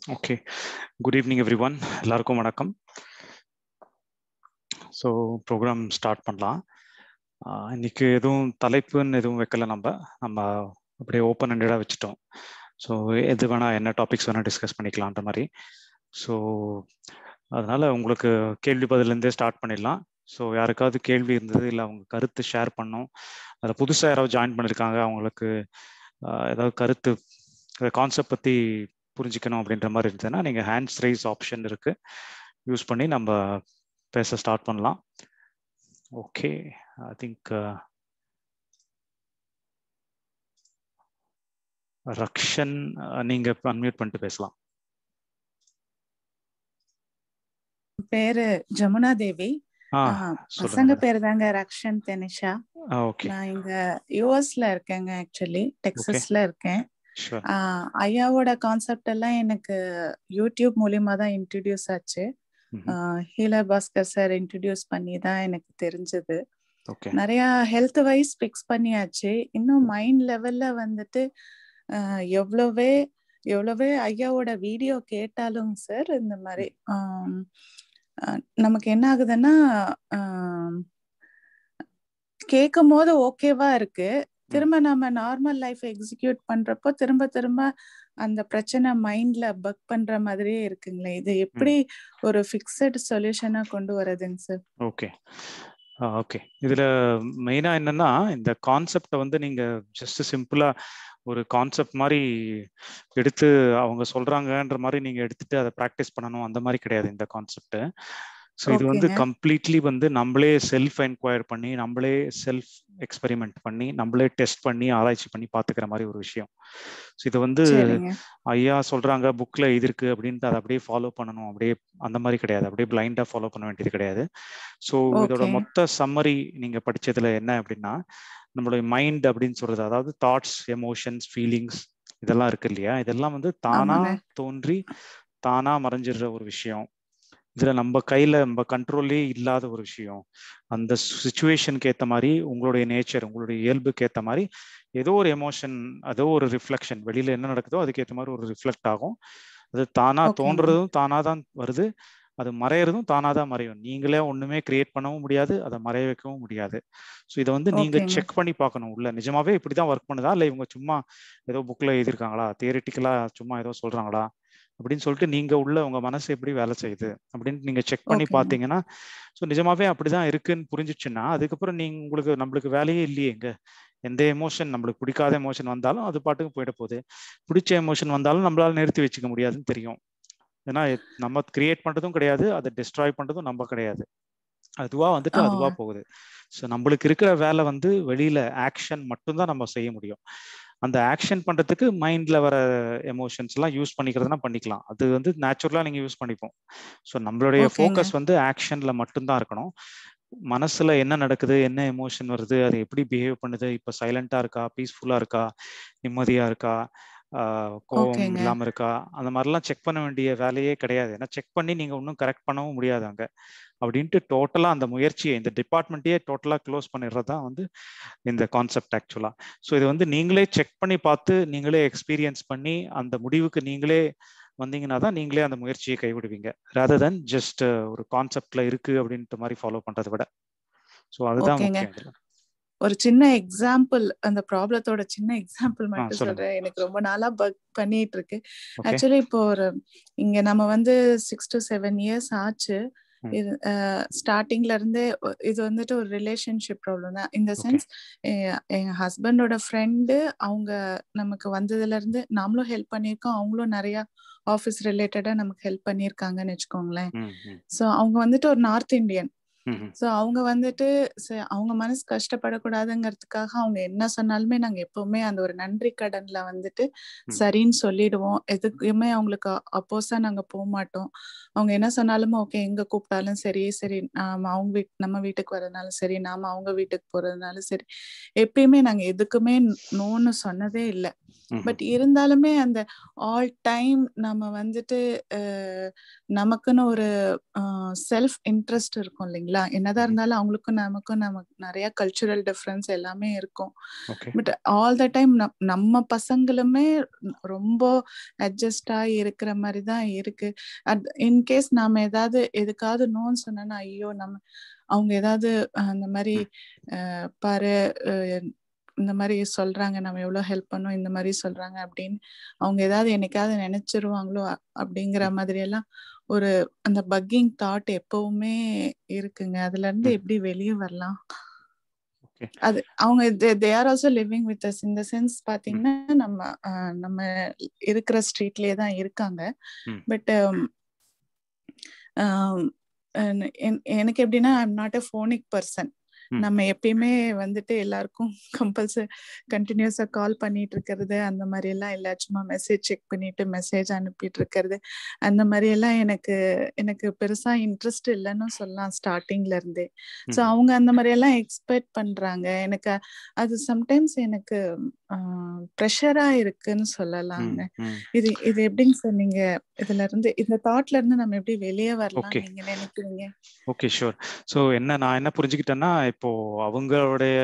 Okay good evening everyone எல்லாருக்கும் வணக்கம் so program start பண்ணலாம் ஆஹ் இன்னைக்கு எதுவும் தலைப்புன்னு எதுவும் வைக்கல நம்ம நம்ம அப்படியே ஓப்பன் ஹெண்டடாக வச்சுட்டோம் ஸோ எது வேணா என்ன டாபிக்ஸ் வேணா டிஸ்கஸ் பண்ணிக்கலான்ற மாதிரி ஸோ அதனால உங்களுக்கு கேள்வி பதிலேருந்தே ஸ்டார்ட் பண்ணிடலாம் ஸோ யாருக்காவது கேள்வி இருந்தது இல்லை அவங்க கருத்து ஷேர் பண்ணோம் அதில் புதுசாக யாராவது ஜாயின் பண்ணியிருக்காங்க அவங்களுக்கு ஆஹ் ஏதாவது கருத்து கான்செப்ட் பற்றி புரிஞ்சுக்கணும் அப்படின்ற மாதிரி இருந்ததுன்னா நீங்கள் ஹேண்ட்ஸ் ரைஸ் ஆப்ஷன் இருக்கு யூஸ் பண்ணி நம்ம பேச ஸ்டார்ட் பண்ணலாம் ஓகே ஐ திங்க் ரக்ஷன் நீங்க அன்மியூட் பண்ணிட்டு பேசலாம் பேரு ஜமுனா தேவி ஆ ஆஹ் பசங்க சொல்லுங்க பேரு தாங்க ரக்ஷன் தெனிஷா ஓகே நான் இங்க யூஎஸ்ல இருக்கேங்க ஆக்சுவலி டெக்ஸஸ்ல இருக்கேன் ஷூர் ஆஹ் ஐயாவோட கான்செப்ட் எல்லாம் எனக்கு யூடியூப் மூலியமா தான் இன்ட்ரடியூஸ் ஆச்சு ஹீலர் பாஸ்கர் சார் இன்ட்ரடியூஸ் பண்ணி தான் எனக்கு தெரிஞ்சது ஓகே நிறைய ஹெல்த் வைஸ் ஃபிக்ஸ் பண்ணியாச்சு இன்னும் மைண்ட் லெவல்ல வந்துட்டு ஆஹ் எவ்வளவே எவ்வளவே ஐயாவோட வீடியோ கேட்டாலும் சார் இந்த மாதிரி ஆம், ஆஹ் நமக்கு என்ன ஆகுதுன்னா கேட்கும் போது ஓகேவா இருக்கு திரும்ப நம்ம நார்மல் லைஃப் எக்ஸிக்யூட் பண்றப்போ திரும்ப திரும்ப அந்த பிரச்சனை மைண்ட்ல பக் பண்ற மாதிரியே இருக்குங்களே இது எப்படி ஒரு ஃபிக்ஸட் சொல்யூஷனா கொண்டு வரதுங்க சார் ஓகே ஓகே இதுல மெயினா என்னன்னா இந்த கான்செப்டை வந்து நீங்க ஜஸ்ட் சிம்பிளா ஒரு கான்செப்ட் மாதிரி எடுத்து அவங்க சொல்றாங்கன்ற மாதிரி நீங்க எடுத்துட்டு அதை ப்ராக்டிஸ் பண்ணணும் அந்த மாதிரி கிடையாது இந்த கான்செப்ட் ஸோ இது வந்து ஓகேங்க. கம்ப்ளீட்லி வந்து நம்மளே செல்ஃப் என்கொயர் பண்ணி நம்மளே செல்ஃப் எக்ஸ்பெரிமெண்ட் பண்ணி நம்மளே டெஸ்ட் பண்ணி ஆராய்ச்சி பண்ணி பார்த்துக்கிற மாதிரி ஒரு விஷயம் ஸோ இது வந்து சரிங்க ஐயா சொல்றாங்க புக்ல இது இருக்கு அப்படின்ட்டு அதை அப்படியே ஃபாலோ பண்ணணும் அப்படியே அந்த மாதிரி கிடையாது அப்படியே பிளைண்டா ஃபாலோ பண்ண வேண்டியது கிடையாது ஸோ இதோட Okay. மொத்த சம்மரி நீங்க படிச்சதுல என்ன அப்படின்னா நம்மளுடைய மைண்ட் அப்படின்னு சொல்றது அதாவது தாட்ஸ் எமோஷன்ஸ் ஃபீலிங்ஸ் இதெல்லாம் இருக்கு இல்லையா இதெல்லாம் வந்து தானா ஆமாங்க. தோன்றி தானா மறைஞ்சிடுற ஒரு விஷயம் இதுல நம்ம கையில நம்ம கண்ட்ரோல்லே இல்லாத ஒரு விஷயம் அந்த சுச்சுவேஷனுக்கு ஏத்த மாதிரி உங்களுடைய நேச்சர் உங்களுடைய இயல்புக்கு ஏத்த மாதிரி ஏதோ ஒரு எமோஷன் ஏதோ ஒரு ரிஃப்ளெக்ஷன் வெளியில என்ன நடக்குதோ அதுக்கு ஏத்த மாதிரி ஒரு ரிஃப்ளெக்ட் ஆகும் அது தானா ஓகேங்க. தோன்றதும் தானா தான் வருது அது மறையறதும் தானா தான் மறையும் நீங்களே ஒண்ணுமே கிரியேட் பண்ணவும் முடியாது அதை மறைய வைக்கவும் முடியாது ஸோ இதை வந்து நீங்க ஓகேங்க. செக் பண்ணி பார்க்கணும் உள்ள நிஜமாவே இப்படிதான் ஒர்க் பண்ணுதா இல்லை இவங்க சும்மா ஏதோ புக்ல எழுதியிருக்காங்களா தியரிட்டிக்கலா சும்மா ஏதோ சொல்றாங்களா அப்படின்னு சொல்லிட்டு நீங்க உள்ள உங்க மனசு எப்படி வேலை செய்யுது அப்படின்னு நீங்க செக் பண்ணி ஓகேங்க. பார்த்தீங்கன்னா ஸோ நிஜமாவே அப்படிதான் இருக்குன்னு புரிஞ்சிச்சுன்னா அதுக்கப்புறம் நீங்க உங்களுக்கு நம்மளுக்கு வேலையே இல்லையே எங்க எந்த எமோஷன் நம்மளுக்கு பிடிக்காத எமோஷன் வந்தாலும் அது பாட்டுக்கு போயிட போகுது பிடிச்ச எமோஷன் வந்தாலும் நம்மளால நிறுத்தி வச்சுக்க முடியாதுன்னு தெரியும் ஏன்னா எத்- நம்ம கிரியேட் பண்றதும் கிடையாது அதை டிஸ்ட்ராய் பண்றதும் நம்ம கிடையாது அதுவா வந்துட்டு ஆ. அதுவா போகுது ஸோ நம்மளுக்கு இருக்கிற வேலை வந்து வெளியில ஆக்ஷன் மட்டும்தான் நம்ம செய்ய முடியும் அந்த ஆக்ஷன் பண்றதுக்கு மைண்ட்ல வர எமோஷன்ஸ் எல்லாம் யூஸ் பண்ணிக்கிறதுனா பண்ணிக்கலாம் அது வந்து நேச்சுரலா நீங்க யூஸ் பண்ணிப்போம் ஸோ நம்மளுடைய ஓகேங்க. ஃபோக்கஸ் வந்து ஆக்ஷன்ல மட்டும்தான் இருக்கணும் மனசுல என்ன நடக்குது என்ன எமோஷன் வருது அது எப்படி பிஹேவ் பண்ணுது இப்போ சைலண்டா இருக்கா பீஸ்ஃபுல்லா இருக்கா நிம்மதியா இருக்கா ஆஹ் கோவம் ஓகேங்க. இல்லாம இருக்கா அந்த மாதிரிலாம் செக் பண்ண வேண்டிய வேலையே கிடையாது ஏன்னா செக் பண்ணி நீங்க ஒன்றும் கரெக்ட் பண்ணவும் முடியாது அங்க அப்படின்ட்டு டோட்டலா அந்த முயற்சியை இந்த டிபார்ட்மெண்ட்டையே டோட்டலா க்ளோஸ் பண்ணிடுறது தான் வந்து இந்த கான்செப்ட் ஆக்சுவலா ஸோ இது வந்து நீங்களே செக் பண்ணி பார்த்து நீங்களே எக்ஸ்பீரியன்ஸ் பண்ணி அந்த முடிவுக்கு நீங்களே வந்தீங்கன்னா தான் நீங்களே அந்த முயற்சியை கைவிடுவீங்க rather than ஜஸ்ட் ஒரு கான்செப்ட்ல இருக்கு அப்படின்ட்டு மாதிரி ஃபாலோ பண்றதை விட ஸோ அதுதான் ஓகேங்க. முக்கியம் இதுல. ஒரு சின்ன எக்ஸாம்பிள் அந்த ப்ராப்ளத்தோட சின்ன எக்ஸாம்பிள் மட்டும் சொல்லுங்க. சொல்றேன் எனக்கு ரொம்ப நாளா பக் பண்ணிட்டு இருக்கு ஓகே ஆக்சுவலி இப்போ ஒரு இங்க நம்ம வந்து சிக்ஸ் டு செவன் இயர்ஸ் ஆச்சு ம். இது ஸ்டார்டிங்ல இருந்தே ஒ- இது வந்துட்டு ஒரு ரிலேஷன்ஷிப் ப்ராப்ளம் தான் இந்த Okay. சென்ஸ் எங்க ஹஸ்பண்டோட ஃப்ரெண்டு அவங்க நமக்கு வந்ததுல இருந்து நாமளும் ஹெல்ப் பண்ணியிருக்கோம் அவங்களும் நிறைய ஆஃபீஸ் ரிலேட்டடா நமக்கு ஹெல்ப் பண்ணியிருக்காங்கன்னு வச்சுக்கோங்களேன் ம் ம் ஸோ அவங்க வந்துட்டு ஒரு நார்த் இந்தியன் ம் ம். ஸோ அவங்க வந்துட்டு ச- அவங்க மனசு கஷ்டப்படக்கூடாதுங்கிறதுக்காக அவங்க என்ன சொன்னாலுமே நாங்க எப்பவுமே அந்த ஒரு நன்றி கடன்ல வந்துட்டு ம். சரின்னு சொல்லிடுவோம் எதுக்குமே அவங்களுக்கு அப்போஸா நாங்க போக மாட்டோம் அவங்க என்ன சொன்னாலுமே ஓகே எங்க கூப்பிட்டாலும் சரி சரி நாம அவங்க வீட் நம்ம வீட்டுக்கு வரதுனாலும் சரி நாம அவங்க வீட்டுக்கு போறதுனாலும் சரி எப்பயுமே நாங்க எதுக்குமே நோன்னு சொன்னதே இல்லை பட் இருந்தாலுமே அந்த ஆல் டைம் நம்ம வந்துட்டு நமக்குன்னு ஒரு செல்ஃப் இன்ட்ரெஸ்ட் இருக்கும் இல்லைங்களா என்னதான் இருந்தாலும் அவங்களுக்கும் நமக்கும் நமக்கு நிறைய கல்ச்சுரல் டிஃப்ரென்ஸ் எல்லாமே இருக்கும் பட் ஆல் த டைம் நம்ம பசங்களுமே ரொம்ப அட்ஜஸ்ட் ஆகி இருக்கிற மாதிரி தான் இருக்கு இன்கேஸ் நாம ஏதாவது எதுக்காவது நோன்னு சொன்னா ஐயோ நம்ம அவங்க ஏதாவது அந்த மாதிரி பாரு இந்த மாதிரி சொல்றாங்க நம்ம எவ்வளவு ஹெல்ப் பண்ணோம் இந்த மாதிரி சொல்றாங்க அப்படின்னு அவங்க ஏதாவது என்னைக்காவது நினைச்சிருவாங்களோ அப்படிங்கிற மாதிரி எல்லாம் ஒரு அந்த பக்கிங் தாட் எப்பவுமே இருக்குங்க அதுல இருந்து எப்படி வெளியே வரலாம் அது அவங்க they are also living with us இந்த சென்ஸ் பாத்தீங்கன்னா நம்ம நம்ம இருக்கிற ஸ்ட்ரீட்லயே தான் இருக்காங்க பட் எனக்கு எப்படின்னா I am not a phonic person நம்ம எப்பயுமே வந்துட்டு எல்லாருக்கும் கம்பல்சரி கண்டினியூஸா கால் பண்ணிட்டு இருக்கிறது அந்த மாதிரி எல்லாம் இல்ல சும்மா மெசேஜ் செக் பண்ணிட்டு மெசேஜ் அனுப்பிட்டு இருக்கிறது அந்த மாதிரி எல்லாம் எனக்கு எனக்கு பெருசா இன்ட்ரெஸ்ட் இல்லைன்னு சொல்லலாம் ஸ்டார்டிங்ல இருந்தே ஸோ அவங்க அந்த மாதிரி எல்லாம் எக்ஸ்பெக்ட் பண்றாங்க எனக்கு அது சம்டைம்ஸ் எனக்கு ப்ரெஷரா இருக்குன்னு சொல்லலாங்க இது இது எப்படிங்க சார் நீங்க இதுல இருந்து இந்த தாட்ல இருந்து நம்ம எப்படி வெளியே வரலாம் நீங்க நினைக்கிறீங்க ஓகே ஷூர் ஸோ என்ன நான் என்ன புரிஞ்சுக்கிட்டேன்னா இப்போ அவங்களுடைய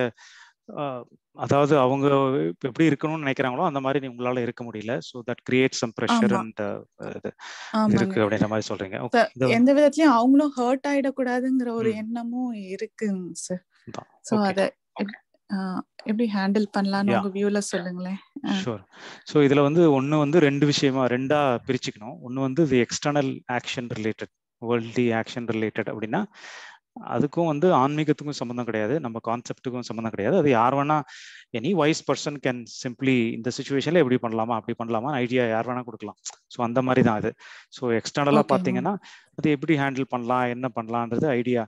அதாவது அவங்க எப்படி இருக்கணும்னு நினைக்கிறாங்களோ அந்த மாதிரி உங்களால இருக்க முடியல so that create some pressure and இருக்கு அப்படின்ற மாதிரி சொல்றீங்க எந்த விதத்துலயும் அவங்களும் ஹர்ட் ஆயிடக்கூடாதுங்கிற ஒரு எண்ணமும் இருக்குங்க சார் ஸோ அத எப்படி ஹேண்டில் பண்ணலாம்னு உங்க வியூல சொல்லுங்களேன் ஷூர் ஸோ இதுல வந்து ஒன்னு வந்து ரெண்டு விஷயமா ரெண்டா பிரிச்சுக்கணும் ஒன்னு வந்து the external action related worldly action related அப்படின்னா அதுக்கும் வந்து ஆன்மீகத்துக்கும் சம்மந்தம் கிடையாது நம்ம கான்செப்டுக்கும் சம்மந்தம் கிடையாது அது யார் வேணா any wise person can simply இந்த சுச்சுவேஷன்ல எப்படி பண்ணலாமா அப்படி பண்ணலாமா ஐடியா யார் வேணா கொடுக்கலாம் ஸோ அந்த மாதிரி தான் அது ஸோ எக்ஸ்டர்னலா பார்த்தீங்கன்னா அது எப்படி ஹேண்டில் பண்ணலாம் என்ன பண்ணலான்றது ஐடியா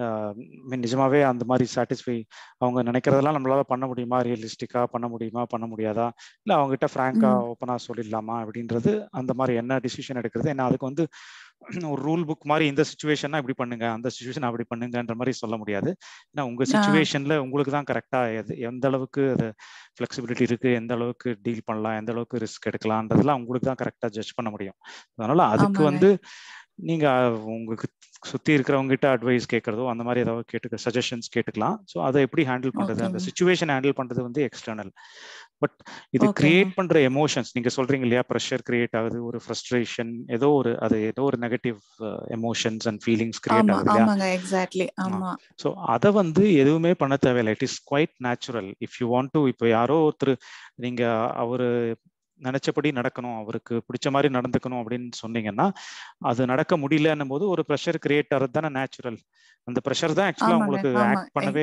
மீன் நிஜமாவே அந்த மாதிரி சாட்டிஸ்ஃபை அவங்க நினைக்கிறதெல்லாம் நம்மளால பண்ண முடியுமா ரியலிஸ்டிக்கா பண்ண முடியுமா பண்ண முடியாதா இல்லை அவங்ககிட்ட ஃப்ராங்கா ஓப்பனா சொல்லிடலாமா அப்படின்றது அந்த மாதிரி என்ன டிசிஷன் எடுக்கிறது ஏன்னா அதுக்கு வந்து ஒரு ரூல் புக் மாதிரி இந்த சுச்சுவேஷனா இப்படி பண்ணுங்க அந்த சுச்சுவேஷன் அப்படி பண்ணுங்கன்ற மாதிரி சொல்ல முடியாது ஏன்னா உங்க சுச்சுவேஷன்ல உங்களுக்கு தான் கரெக்டா எது எந்த அளவுக்கு அது ஃபிளெக்சிபிலிட்டி இருக்கு எந்த அளவுக்கு டீல் பண்ணலாம் எந்த அளவுக்கு ரிஸ்க் எடுக்கலாம்ன்றதுலாம் உங்களுக்கு தான் கரெக்டா ஜட்ஜ் பண்ண முடியும் அதனால அதுக்கு வந்து நீங்க உங்களுக்கு சுத்தி இருக்கிறவங்க கிட்ட அட்வைஸ் கேட்கறதோ அந்த மாதிரி ஏதாவது கேட்டுக்க சஜஷன்ஸ் கேட்டுக்கலாம் ஸோ அதை எப்படி ஹேண்டில் பண்றது அந்த சுச்சுவேஷன் ஹேண்டில் பண்றது வந்து எக்ஸ்டர்னல் பட் இது கிரியேட் பண்ற எமோஷன்ஸ் நீங்க சொல்றீங்க இல்லையா ப்ரெஷர் கிரியேட் ஆகுது ஒரு ஃப்ரஸ்ட்ரேஷன் ஏதோ ஒரு அது ஏதோ ஒரு negative emotions and feelings create ஆகுது இல்லையா எக்ஸாக்ட்லி ஆமா ஸோ அதை வந்து எதுவுமே பண்ண தேவையில்லை it is quite natural if you want to இப்போ யாரோ ஒருத்தர் நீங்க அவரு நினைச்சபடி நடக்கணும் அவருக்கு பிடிச்ச மாதிரி நடந்துக்கணும் அப்படின்னு சொன்னீங்கன்னா அது நடக்க முடியலன்னும் போது ஒரு ப்ரெஷர் கிரியேட் ஆகிறது தானே நேச்சுரல் அந்த ப்ரெஷர் தான் ஆக்சுவலா உங்களுக்கு ஆக்ட் பண்ணவே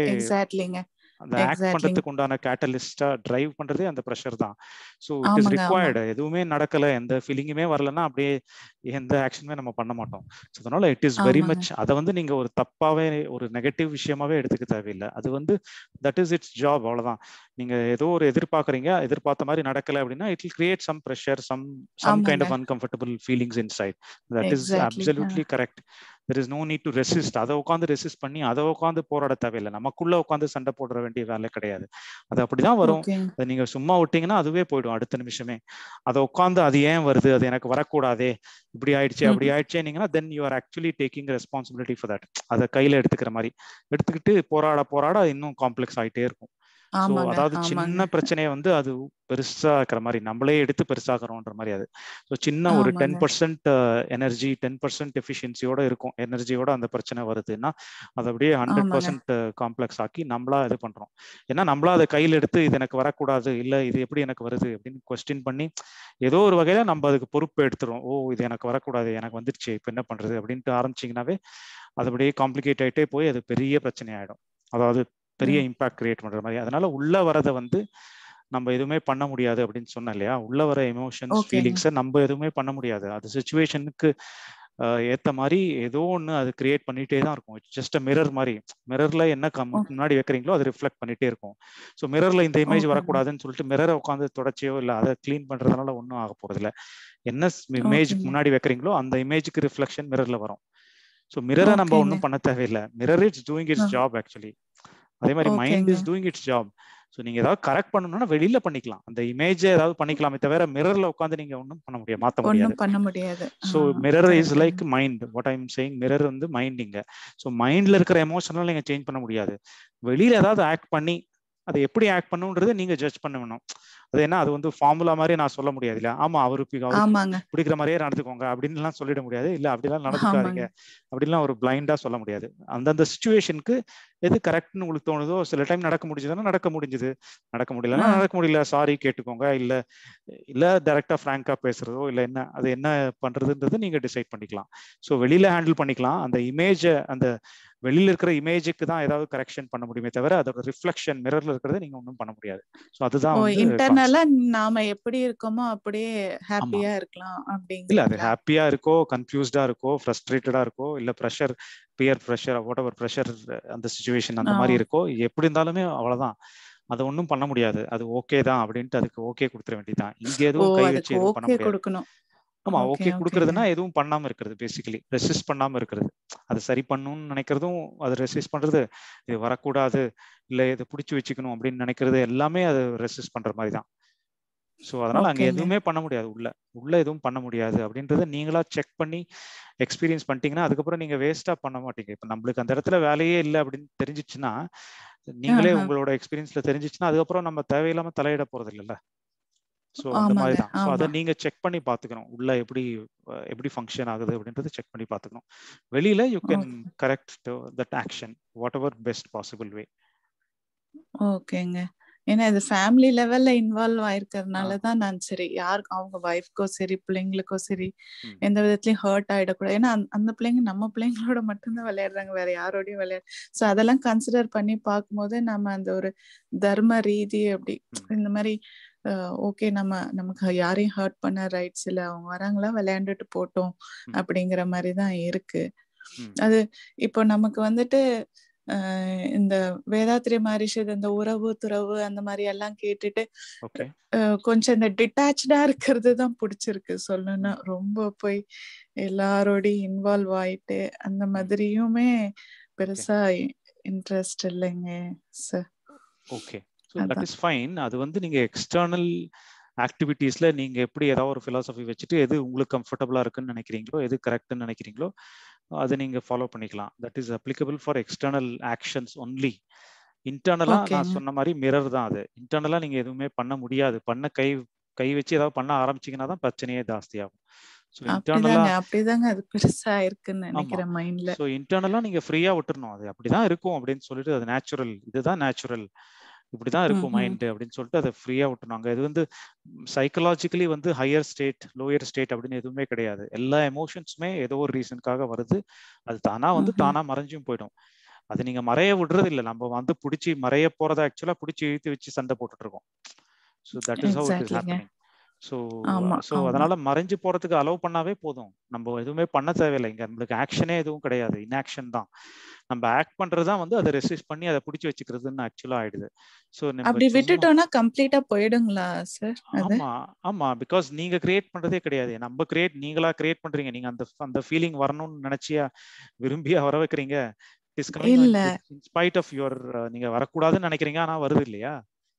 அந்த ஆக்ட் பண்றதுக்கு உண்டான கேட்டலிஸ்டா டிரைவ் பண்றதே அந்த ப்ரெஷர் தான் ஸோ இட் இஸ் ரிக்வயர்டு எதுவுமே நடக்கல எந்த ஃபீலிங்குமே வரலன்னா அப்படியே எந்த ஆக்ஷனுமே நம்ம பண்ண மாட்டோம் ஸோ அதனால இட் இஸ் வெரி மச் அதை வந்து நீங்க ஒரு தப்பாவே ஒரு நெகட்டிவ் விஷயமாவே எடுத்துக்க தேவையில்லை அது வந்து தட் இஸ் இட்ஸ் ஜாப் அவ்வளவுதான் நீங்க ஏதோ ஒரு எதிர்பார்க்குறீங்க எதிர்பார்த்த மாதிரி நடக்கல அப்படின்னா it will create some pressure some some kind of uncomfortable feelings inside that is absolutely correct there is no need to resist அதை உட்காந்து ரெசிஸ்ட் பண்ணி அதை உட்காந்து போராட தேவையில்லை நமக்குள்ள உட்காந்து சண்டை போடுற வேண்டிய வேலை கிடையாது அது அப்படிதான் வரும் அதை நீங்க சும்மா விட்டீங்கன்னா அதுவே போயிடும் அடுத்த நிமிஷமே அதை உட்காந்து அது ஏன் வருது அது எனக்கு வரக்கூடாதே இப்படி ஆயிடுச்சு அப்படி ஆயிடுச்சேனீங்கன்னா then you are actually taking responsibility for that அதை கையில எடுத்துக்கிற மாதிரி எடுத்துக்கிட்டு போராட போராட இன்னும் காம்ப்ளெக்ஸ் ஆயிட்டே இருக்கும் ஸோ அதாவது சின்ன பிரச்சனையை வந்து அது பெருசா இருக்கிற மாதிரி நம்மளே எடுத்து பெருசாகிறோன்ற மாதிரி அது ஸோ சின்ன ஒரு ten percent energy ten percent எஃபிஷியன்சியோட இருக்கும் எனர்ஜியோட அந்த பிரச்சனை வருதுன்னா அதை அப்படியே ஹண்ட்ரட் பர்சன்ட் காம்ப்ளெக்ஸ் ஆக்கி நம்மளா இது பண்றோம் ஏன்னா நம்மளா அதை கையில் எடுத்து இது எனக்கு வரக்கூடாது இல்ல இது எப்படி எனக்கு வருது அப்படின்னு கொஸ்டின் பண்ணி ஏதோ ஒரு வகையில நம்ம அதுக்கு பொறுப்பு எடுத்துரும் ஓ இது எனக்கு வரக்கூடாது எனக்கு வந்துருச்சு இப்போ என்ன பண்றது அப்படின்ட்டு ஆரம்பிச்சிங்கனாவே அது அப்படியே காம்ப்ளிகேட் ஆகிட்டே போய் அது பெரிய பிரச்சனை ஆயிடும் அதாவது பெரிய இம்பாக்ட் கிரியேட் பண்ற மாதிரி அதனால உள்ள வரதை வந்து நம்ம எதுவுமே பண்ண முடியாது அப்படின்னு சொன்னேன் இல்லையா உள்ள வர எமோஷன்ஸ் ஃபீலிங்ஸை நம்ம எதுவுமே பண்ண முடியாது அது சுச்சுவேஷனுக்கு ஏத்த மாதிரி ஏதோ ஒன்று அது கிரியேட் பண்ணிட்டே தான் இருக்கும் இட்ஸ் ஜஸ்ட் மிரர் மாதிரி மிரர்ல என்ன முன்னாடி வைக்கிறீங்களோ அது ரிஃப்ளெக்ட் பண்ணிட்டே இருக்கும் ஸோ மிரர்ல இந்த இமேஜ் வரக்கூடாதுன்னு சொல்லிட்டு மிரரை உட்காந்து தொடச்சியோ இல்லை அதை கிளீன் பண்றதுனால ஒன்றும் ஆக போறது இல்லை என்ன இமேஜ் முன்னாடி வைக்கிறீங்களோ அந்த இமேஜுக்கு ரிஃப்ளெக்ஷன் மிரர்ல வரும் ஸோ மிரரை நம்ம ஒன்றும் பண்ண தேவையில்லை mirror it's doing its job actually அதே மாதிரி mind is doing its job so நீங்க ஏதாவது கரெக்ட் பண்ணணும்னா வெளியில பண்ணிக்கலாம் அந்த இமேஜ் ஏதாவது பண்ணிக்கலாமே தவிர மிரர்ல உட்காந்து நீங்க ஒன்றும் பண்ண முடியாது மாத்த முடியாது ஒண்ணும் பண்ண முடியாது so ah, mirror is correct. Like mind what I'm saying mirror வந்து மைண்டிங்க ஸோ மைண்ட்ல இருக்கிற எமோஷனல் நீங்க சேஞ்ச் பண்ண முடியாது வெளியில ஏதாவது ஆக்ட் பண்ணி அதை எப்படி ஆக்ட் பண்ணுன்றது நீங்க ஜட்ஜ் பண்ண வேணும் அது என்ன அது வந்து ஃபார்முலா மாதிரி நான் சொல்ல முடியாது இல்ல ஆமா அவருக்கு அவருக்கு ஆமாங்க பிடிக்கிற மாதிரியே நடந்துக்கோங்க அப்படின்னு எல்லாம் சொல்லிட முடியாது இல்ல அப்படிலாம் நடந்துக்காதீங்க ஆமாங்க அப்படிலாம் ஒரு பிளைண்டா சொல்ல முடியாது அந்தந்த சுச்சுவேஷனுக்கு எது கரெக்ட்னு உங்களுக்கு தோணுதோ சில டைம் நடக்க முடிஞ்சதுன்னா நடக்க முடிஞ்சது நடக்க முடியலன்னா ஆ. நடக்க முடியல சாரி கேட்டுக்கோங்க இல்ல இல்ல டைரக்டா ஃப்ராங்கா பேசுறதோ இல்ல என்ன அது என்ன பண்றதுன்றது நீங்க டிசைட் பண்ணிக்கலாம் ஸோ வெளியில ஹேண்டில் பண்ணிக்கலாம் அந்த இமேஜை அந்த வெளியில இருக்கிற இமேஜுக்கு தான் ஏதாவது கரெக்ஷன் பண்ண முடியுமே தவிர அதோட ரிஃப்ளெக்ஷன் மிரர்ல இருக்கிறத நீங்க ஒன்றும் பண்ண முடியாது ஸோ அதுதான் ஓ வந்து இன்டர்னலா நாம எப்படி இருக்கோமோ அப்படியே ஆமா ஹாப்பியா இருக்கலாம் இல்ல அது அப்படிங்கிறீங்களா ஹாப்பியா இருக்கோ கன்ஃபியூஸ்டா இருக்கோ ஃப்ரஸ்ட்ரேட்டடா இருக்கோ இல்ல pressure peer pressure whatever pressure அந்த சுச்சுவேஷன் அந்த ஆ மாதிரி இருக்கோ எப்படி இருந்தாலுமே அவ்வளவுதான் அதை ஒன்றும் பண்ண முடியாது அது ஓகே தான் அப்படின்ட்டு அதுக்கு ஓகே கொடுத்துட வேண்டியதுதான் இங்க ஓ எதுவும் கை வச்சு அதுக்கு எதுவும் பண்ண ஓகே முடியாது கொடுக்கணும் ஆமா ஓகே ஓகே ஓகேங்க கொடுக்கறதுனா எதுவும் பண்ணாம இருக்கிறது பேசிக்கலி ரெசிஸ்ட் பண்ணாம இருக்கிறது அது சரி பண்ணணும்னு நினைக்கிறதும் அது ரெசிஸ்ட் பண்றது இது வரக்கூடாது இல்ல இதை பிடிச்சி வச்சுக்கணும் அப்படின்னு நினைக்கிறது எல்லாமே அது ரெசிஸ்ட் பண்ற மாதிரி தான் ஸோ அதனால அங்க ஓகேங்க எதுவுமே பண்ண முடியாது உள்ள உள்ள எதுவும் பண்ண முடியாது அப்படின்றத நீங்களா செக் பண்ணி எக்ஸ்பீரியன்ஸ் பண்ணிட்டீங்கன்னா அதுக்கப்புறம் நீங்க வேஸ்டா பண்ண மாட்டீங்க இப்ப நம்மளுக்கு அந்த இடத்துல வேலையே இல்லை அப்படின்னு தெரிஞ்சிச்சுன்னா நீங்களே ஆஹா உங்களோட எக்ஸ்பீரியன்ஸ்ல தெரிஞ்சிச்சுன்னா அதுக்கப்புறம் நம்ம தேவையில்லாம தலையிட போறது இல்லைல்ல ஸோ அந்த மாதிரி ஆமாங்க தான் ஸோ அதை ஆமா நீங்க செக் பண்ணி பார்த்துக்கணும் உள்ள எப்படி அஹ், எப்படி ஃபங்க்ஷன் ஆகுது அப்படின்றத செக் பண்ணி பார்த்துக்கணும் வெளியில you can okay correct that action whatever best possible way ஓகேங்க ஏன்னா இது ஃபேமிலி லெவல்ல இன்வால்வ் ஆ ஆயிருக்கிறதுனால தான் நான் சரி யார் அவங்க ஒய்ஃப்க்கோ சரி பிள்ளைங்களுக்கோ சரி ம் எந்த விதத்துலயும் ஹர்ட் ஆயிடக்கூடாது ஏன்னா அந்த அந்த பிள்ளைங்க நம்ம பிள்ளைங்களோட மட்டும்தான் விளையாடுறாங்க வேற யாரோடயும் விளையாடு ஸோ அதெல்லாம் கன்சிடர் பண்ணி பார்க்கும்போது நம்ம அந்த ஒரு தர்ம ரீதி அப்படி ம் இந்த மாதிரி ஓகே நம்ம நமக்கு யாரையும் ஹர்ட் பண்ண ரைட்ஸ் இல்லை அவங்க வராங்களா விளையாண்டுட்டு போட்டோம் ம் அப்படிங்கிற மாதிரி தான் இருக்கு ம் அது இப்போ நமக்கு வந்துட்டு அஹ் இந்த வேதாத்திரி மகரிஷி இந்த உறவு துறவு அந்த மாதிரி எல்லாம் கேட்டுட்டு ஓகே அஹ் கொஞ்சம் இந்த டிட்டாச்சா இருக்கிறது தான் பிடிச்சிருக்கு சொல்லணும்னா ம் ரொம்ப போய் எல்லாரோடையும் இன்வால்வ் ஆயிட்டு அந்த ம் மாதிரியுமே ஓகே பெருசா இன்ட்ரெஸ்ட் இல்லைங்க சார் ஓகே ஸோ தட் அதான் இஸ் ஃபைன் அது வந்து நீங்க எக்ஸ்டர்னல் ஆக்டிவிட்டீஸ்ல நீங்க எப்படி ஏதாவது ஒரு ஃபிலாசபி வச்சுட்டு எது உங்களுக்கு கம்ஃபர்டபுளா இருக்குன்னு நினைக்கிறீங்களோ எது கரெக்ட்னு நினைக்கிறீங்களோ அதை நீங்க ஃபாலோ பண்ணிக்கலாம் that is applicable for external actions only இன்டர்னலா நான் ஓகேங்க சொன்ன மாதிரி மிரர் தான் அது இன்டர்னலா நீங்க எதுவுமே பண்ண முடியாது பண்ண கை கை வச்சு ஏதாவது பண்ண ஆரம்பிச்சீங்கன்னா தான் பிரச்சனையே ஜாஸ்தியாகும் ஸோ இன்டர்னலா அப்படிதாங்க அப்படிதாங்க அது பெருசா இருக்குன்னு ஆமா நினைக்கிறேன் மைண்ட்ல ஸோ இன்டர்னலா நீங்க ஃப்ரீயா விட்டுறணும் அது அப்படிதான் இருக்கும் அப்படின்னு சொல்லிட்டு அது நேச்சுரல் இதுதான் நேச்சுரல் இப்படிதான் ம் இருக்கும் ம் மைண்ட் அப்படின்னு சொல்லிட்டு அதை ஃப்ரீயா விட்டுனாங்க இது வந்து சைக்கலாஜிக்கலி வந்து ஹையர் ஸ்டேட் லோயர் ஸ்டேட் அப்படின்னு எதுவுமே கிடையாது எல்லா எமோஷன்ஸுமே ஏதோ ஒரு ரீசனுக்காக வருது அது தானா வந்து ம்ஹும். தானா மறைஞ்சும் போயிடும் அது நீங்க மறைய விடுறது இல்லை நம்ம வந்து பிடிச்சி மறைய போறத ஆக்சுவலா பிடிச்சி இழுத்து வச்சு சண்டை போட்டுட்டு இருக்கோம் so that is how it is எக்ஸாக்ட்லிங்க ஹேப்பனிங் ஸோ ஆமா ஸோ ஆமா அதனால மறைஞ்சு போறதுக்கு அலோவ் பண்ணாவே போதும் நம்ம எதுவுமே பண்ண தேவையில்லை இங்க நம்மளுக்கு ஆக்ஷனே எதுவும் கிடையாது இன்ஆக்ஷன் தான் நம்ம ஆக்ட் பண்றது தான் வந்து அதை ரெசிஸ்ட் பண்ணி அதை பிடிச்சி வச்சுக்கிறதுன்னு ஆக்சுவலா ஆயிடுது ஸோ நம்ம அப்படி சும்மா விட்டுட்டோம்னா கம்ப்ளீட்டா போயிடுங்களா சார் அது ஆமா ஆமா பிகாஸ் நீங்க கிரியேட் பண்றதே கிடையாது நம்ம கிரியேட் நீங்களா கிரியேட் பண்றீங்க நீங்க அந்த அந்த ஃபீலிங் வரணும்னு நினைச்சியா விரும்பியா வர வைக்கிறீங்க இஸ் கமிங் இல்ல இன் ஸ்பைட் ஆஃப் யுவர் நீங்க வரக்கூடாதுன்னு நினைக்கிறீங்க ஆனா வருது இல்லையா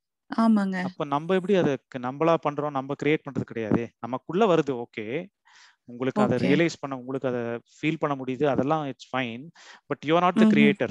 ஆமாங்க அப்ப நம்ம எப்படி அதை நம்மளா பண்றோம் நம்ம கிரியேட் பண்றது கிடையாது நமக்குள்ள வருது ஓகே உங்களுக்கு அதை ஓகே ரியலைஸ் பண்ண உங்களுக்கு அதை ஃபீல் பண்ண முடியுது அதெல்லாம் it's fine but you not the hmm. Creator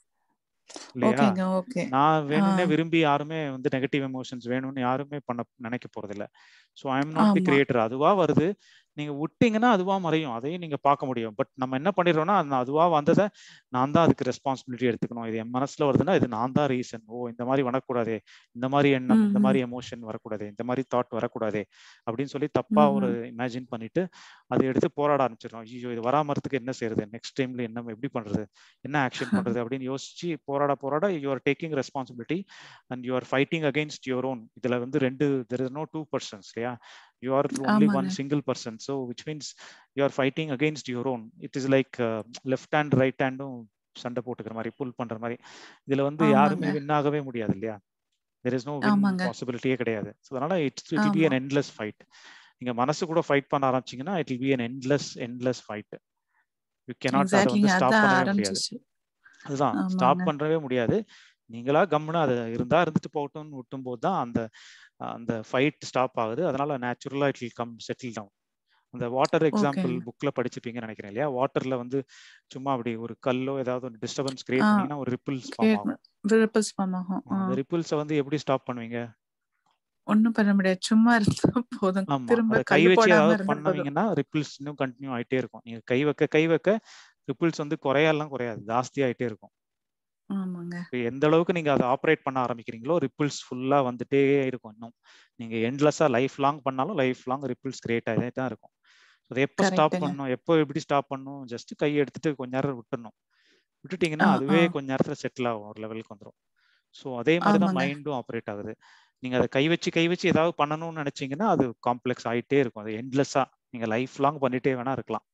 இல்லையா ஓகேங்க ஓகே நான் ஆ வேணும்னே விரும்பி யாருமே வந்து நெகட்டிவ் எமோஷன்ஸ் வேணும்னு யாருமே பண்ண நினைக்க போறதில்ல so I am not the ஆமா கிரியேட்டர் அதுவா வருது நீங்க விட்டீங்கன்னா அதுவா மறையும் அதையும் நீங்க பார்க்க முடியும் பட் நம்ம என்ன பண்ணிடுறோம்னா அந்த அதுவா வந்ததை நான் தான் அதுக்கு ரெஸ்பான்சிபிலிட்டி எடுத்துக்கணும் இது என் மனசுல வருதுன்னா இது நான் தான் ரீசன் ஓ இந்த மாதிரி வரக்கூடாதே இந்த மாதிரி எண்ணம் இந்த ம்ஹும். மாதிரி எமோஷன் வரக்கூடாது இந்த மாதிரி தாட் வரக்கூடாதே அப்படின்னு சொல்லி தப்பா ஒரு ம்ஹும். இமேஜின் பண்ணிட்டு அதை எடுத்து போராட ஆரம்பிச்சிடும் ஐயோ இது வராமறதுக்கு என்ன செய்யறது நெக்ஸ்ட் டைம்ல என்ன எப்படி பண்றது என்ன ஆக்ஷன் பண்றது அப்படின்னு யோசிச்சு போராட போராட you are taking responsibility and you are fighting against your own இதுல வந்து ரெண்டு there is no two persons இல்லையா யூ ஆர் ஒன்லி ஒன் ஆமாங்க single person so which means you are fighting against your own it is like left hand right ஹேண்டும் சண்டை போட்டுக்கிற மாதிரி புல் பண்ற மாதிரி இதுல வந்து யாருமே ஆமாங்க வின் ஆகவே முடியாது இல்லையா தெர் இஸ் நோ வின் ஆமாங்க பாசிபிலிட்டியே கிடையாது ஸோ அதனால இட்ஸ் இட் பி ஆமா அன் என்லெஸ் ஃபைட் நீங்க மனசு கூட ஃபைட் பண்ண ஆரம்பிச்சீங்கன்னா it will be an endless endless fight you cannot அதை வந்து எக்ஸாக்ட்லிங்க ஸ்டாப் அதான் பண்ணவே முடியாது ஆரம்பிச்சிச்சு அதுதான் ஸ்டாப் ஆமாங்க பண்ணவே முடியாது நீங்களா கம்முன்னு அது இருந்தா இருந்துட்டு போகட்டும்னு விட்டும் போது தான் அந்த அந்த ஃபைட் ஸ்டாப் ஆகுது அதனால நேச்சுரலா it will come settle down அந்த வாட்டர் எக்ஸாம்பிள் புக்ல படிச்சுப்பீங்கன்னு நினைக்கிறேன் இல்லையா வாட்டர்ல வந்து சும்மா அப்படி ஒரு கல்லோ ஏதாவது ஒரு டிஸ்டர்பன்ஸ் கிரியேட் பண்ணீங்கன்னா ஒரு ரிப்பிள்ஸ் ஃபார்ம் ஆகும் ரிப்பிள்ஸ் ஃபார்ம் ஆகும் அந்த ரிப்பிள்ஸை வந்து எப்படி ஸ்டாப் பண்ணுவீங்க ஒண்ணும் பண்ண முடியாது சும்மா இருந்தா போதும் ஆமா திரும்ப அதை கை கல்லு வச்சு போடாம ஏதாவது இருந்தா போதும் பண்ணுவீங்கன்னா ரிப்பிள்ஸ் இன்னும் கண்டினியூ ஆயிட்டே இருக்கும் நீங்க கை வைக்க கை வைக்க ரிப்பிள்ஸ் வந்து குறையெல்லாம் குறையாது ஜாஸ்தி ஆயிட்டே இருக்கும் ஆமாங்க இப்ப எந்த அளவுக்கு நீங்க அதை ஆப்ரேட் பண்ண ஆரம்பிக்கிறீங்களோ ரிப்பிள்ஸ் ஃபுல்லா வந்துட்டே இருக்கும் இன்னும் நீங்க எண்ட்லெஸ்ஸா லைஃப் லாங் பண்ணாலும் லைஃப் லாங் ரிப்பிள்ஸ் கிரியேட் ஆகிட்டே தான் இருக்கும் அதை எப்போ ஸ்டாப் கரெக்ட்டுங்க பண்ணணும் எப்போ எப்படி ஸ்டாப் பண்ணணும் ஜஸ்ட் கை எடுத்துட்டு கொஞ்ச நேரம் விட்டுறணும் விட்டுட்டீங்கன்னா ஆ ஆ அதுவே கொஞ்ச நேரத்துல செட்டில் ஆகும் ஒரு லெவலுக்கு வந்துடும் ஸோ அதே மாதிரி தான் ஆமாங்க மைண்டும் ஆப்ரேட் ஆகுது நீங்க அதை கை வச்சு கை வச்சு ஏதாவது பண்ணணும்னு நினைச்சீங்கன்னா அது காம்ப்ளெக்ஸ் ஆயிட்டே இருக்கும் அது எண்ட்லெஸ்ஸா நீங்க லைஃப் லாங் பண்ணிட்டே வேணா இருக்கலாம்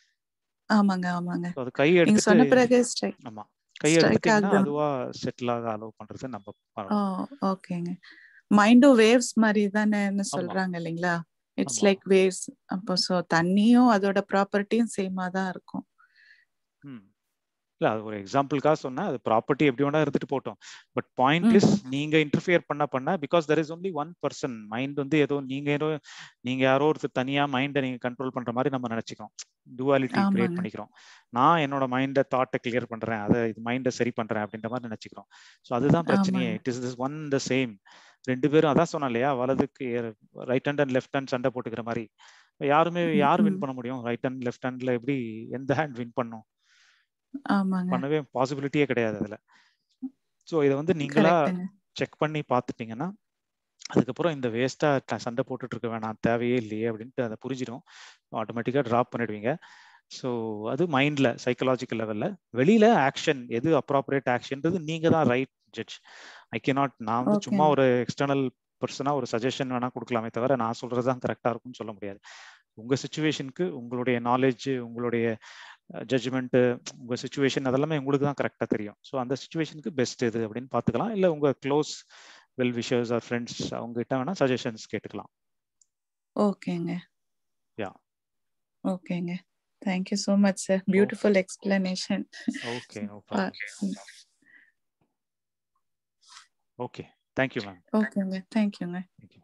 ஆமாங்க ஆமாங்க ஸோ அது கை நீங்க எடுத்துட்டு சொன்ன பிறகு ஸ்ட்ரைக் ஆமா கை ஸ்ட்ரைக் எடுத்துட்டீங்கன்னா ஆகுது அதுவா செட்டில் ஆக அலோவ் பண்றது நம்ம ஓ பண்ணணும் ஓகேங்க மைண்டும் வேவ்ஸ் மாதிரி தானேன்னு ஆமா சொல்றாங்க இல்லைங்களா இட்ஸ் ஆமா லைக் வேவ்ஸ் அப்போ ஸோ தண்ணியும் அதோட ப்ராப்பர்ட்டியும் சேமா தான் இருக்கும் ம் இல்ல அது ஒரு எக்ஸாம்பிளுக்காக சொன்னேன் அது ப்ராப்பர்ட்டி எப்படி வேணா இருந்துட்டு போட்டோம் பட் பாயிண்ட் ம் இஸ் நீங்க இன்டர்ஃபியர் பண்ண பண்ண because there is only one person mind வந்து ஏதோ நீங்க ஏதோ நீங்க யாரோ ஒருத்தர் தனியா மைண்டை நீங்க கண்ட்ரோல் பண்ற மாதிரி நம்ம நினைச்சுக்கிறோம் டுவாலிட்டி கிரியேட் ஆமாங்க பண்ணிக்கிறோம் நான் என்னோட மைண்டை தாட்டை கிளியர் பண்றேன் அதை இது மைண்டை சரி பண்றேன் அப்படின்ற மாதிரி நினைச்சுக்கிறோம் ஸோ அதுதான் பிரச்சனையே ஆமாங்க it is this one the same ரெண்டு பேரும் அதான் சொன்னேன் இல்லையா வலதுக்கு right hand and left hand சண்டை போட்டுக்கிற மாதிரி இப்ப யாருமே ம் யார் வின் ம் பண்ண முடியும் ரைட் ஹேண்ட் லெஃப்ட் ஹேண்ட்ல எப்படி எந்த ஹேண்ட் வின் பண்ணும் ஆமாங்க பண்ணவே பாசிபிலிட்டியே கிடையாது அதுல ஸோ இதை வந்து நீங்களா கரெக்ட்டுங்க செக் பண்ணி பார்த்துட்டீங்கன்னா அதுக்கப்புறம் இந்த வேஸ்டா சண்டை போட்டுட்டு இருக்க வேணாம் தேவையே இல்லையே அப்படின்ட்டு அதை புரிஞ்சிடும் ஆட்டோமேட்டிக்காக ட்ராப் பண்ணிடுவீங்க ஸோ அது மைண்ட்ல சைக்கலாஜிக்கல் லெவல்ல வெளியில ஆக்ஷன் எது அப்ராப்ரியேட் ஆக்ஷன்றது நீங்க தான் right judge I can not நான் வந்து சும்மா ஓகேங்க ஒரு எக்ஸ்டர்னல் பர்சனா ஒரு சஜஷன் வேணா கொடுக்கலாமே தவிர நான் சொல்றது தான் கரெக்டா இருக்கும்னு சொல்ல முடியாது உங்க சுச்சுவேஷனுக்கு உங்களுடைய நாலேஜ் உங்களுடைய ஜட்ஜ்மெண்ட் உங்க சுச்சுவேஷன் அதெல்லாமே உங்களுக்கு தான் கரெக்டா தெரியும் ஸோ அந்த சுச்சுவேஷனுக்கு பெஸ்ட் எது அப்படின்னு பார்த்துக்கலாம் இல்லை உங்க close well wishers or friends அவங்க கிட்ட வேணா சஜஷன்ஸ் கேட்டுக்கலாம் ஓகேங்க யா ஓகேங்க thank you so much sir beautiful explanation okay no problem okay thank you ma'am ஓகேங்க தேங்க்யூங்க தேங்க்யூ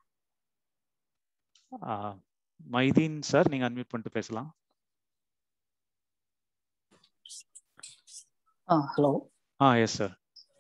மைதீன் சார் நீங்க அன்மியூட் பண்ணிட்டு பேசலாம் ah hello ah yes sir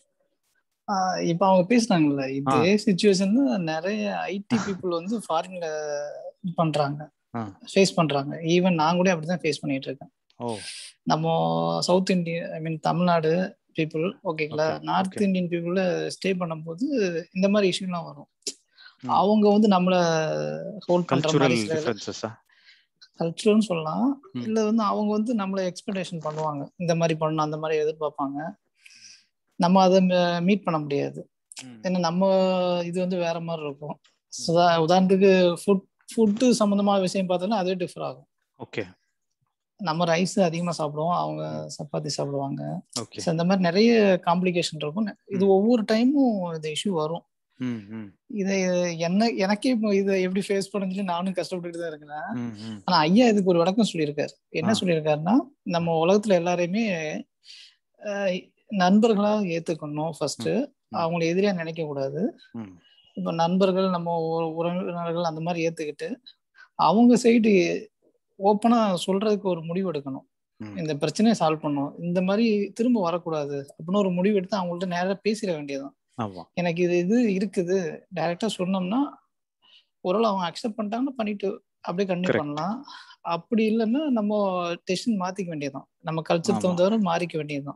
இப்போ அவங்க பேசுனாங்கல்ல ஆ இதே சுச்சுவேஷன் நிறைய ஐடி பீப்புள் வந்து ஃபாரின்ல பண்றாங்க ஆ ஃபேஸ் பண்றாங்க ஈவன் நான் கூட அப்படிதான் ஃபேஸ் பண்ணிட்டு இருக்கேன் ஓ நம்ம south Indian I mean Tamil Nadu people ஓகேங்களா okay north okay Indian people stay பண்ணும்போது இந்த மாதிரி இஷ்யூலாம் வரும் ம் அவங்க வந்து நம்மள ஹோல்ட் பண்ற கல்ச்சுரல் மாதிரி சில டிஃபரன்சஸா கல்ச்சுரல்னு சொல்லலாம் ம் இல்ல வந்து அவங்க வந்து நம்மள எக்ஸ்பெக்டேஷன் பண்ணுவாங்க இந்த மாதிரி பண்ணணும் அந்த மாதிரி எதிர்பார்ப்பாங்க நம்ம அதை மீட் பண்ண முடியாது ம் ஏன்னா நம்ம இது வந்து வேற மாதிரி இருக்கும் சுதா- உதாரணத்துக்கு ஃபுட் ஃபுட்டு சம்மந்தமான விஷயம் பார்த்தோம்னா அதுவே டிஃபர் ஆகும் ஓகே நம்ம ரைஸ் அதிகமாக சாப்பிடுவோம் அவங்க ம் சப்பாத்தி சாப்பிடுவாங்க ஓகே ஸோ இந்த மாதிரி நிறைய காம்ப்ளிகேஷன் இருக்கும் இது ம் ஒவ்வொரு டைமும் இந்த இஷ்யூ வரும் ம் ம் இதை என்ன எனக்கே இப்போ இதை எப்படி ஃபேஸ் பண்ண சொல்லி நானும் கஷ்டப்பட்டுட்டு தான் இருக்கிறேன் ம் ம் ஆனா ஐயா இதுக்கு ஒரு விளக்கம் சொல்லியிருக்காரு ஆ என்ன சொல்லியிருக்காருன்னா நம்ம உலகத்துல எல்லாரையுமே அஹ், நண்பர்களா ஏத்துக்கணும் ஃபர்ஸ்ட் ம் ம் அவங்களை எதிரியா நினைக்க கூடாது ம் இப்ப நண்பர்கள் நம்ம உற- உறவினர்கள் அந்த மாதிரி ஏத்துக்கிட்டு அவங்க சைடு ஓப்பனா சொல்றதுக்கு ஒரு முடிவு எடுக்கணும் ம் இந்த பிரச்சனையை சால்வ் பண்ணும் இந்த மாதிரி திரும்ப வரக்கூடாது அப்படின்னு ஒரு முடிவு எடுத்து அவங்கள்ட்ட நேரா பேசிட வேண்டியதுதான் ஆமா எனக்கு இது இது இருக்குது டைரக்டா சொன்னோம்னா ஓரளவு அவங்க அக்செப்ட் பண்ணிட்டாங்கன்னா பண்ணிட்டு அப்படியே கண்டினியூ கரெக்ட் பண்ணலாம் அப்படி இல்லைன்னா நம்ம டெசிஷன் மாத்திக்க வேண்டியதுதான் நம்ம கல்ச்சர் ஆமா தகுந்தவரை மாறிக்க வேண்டியதுதான்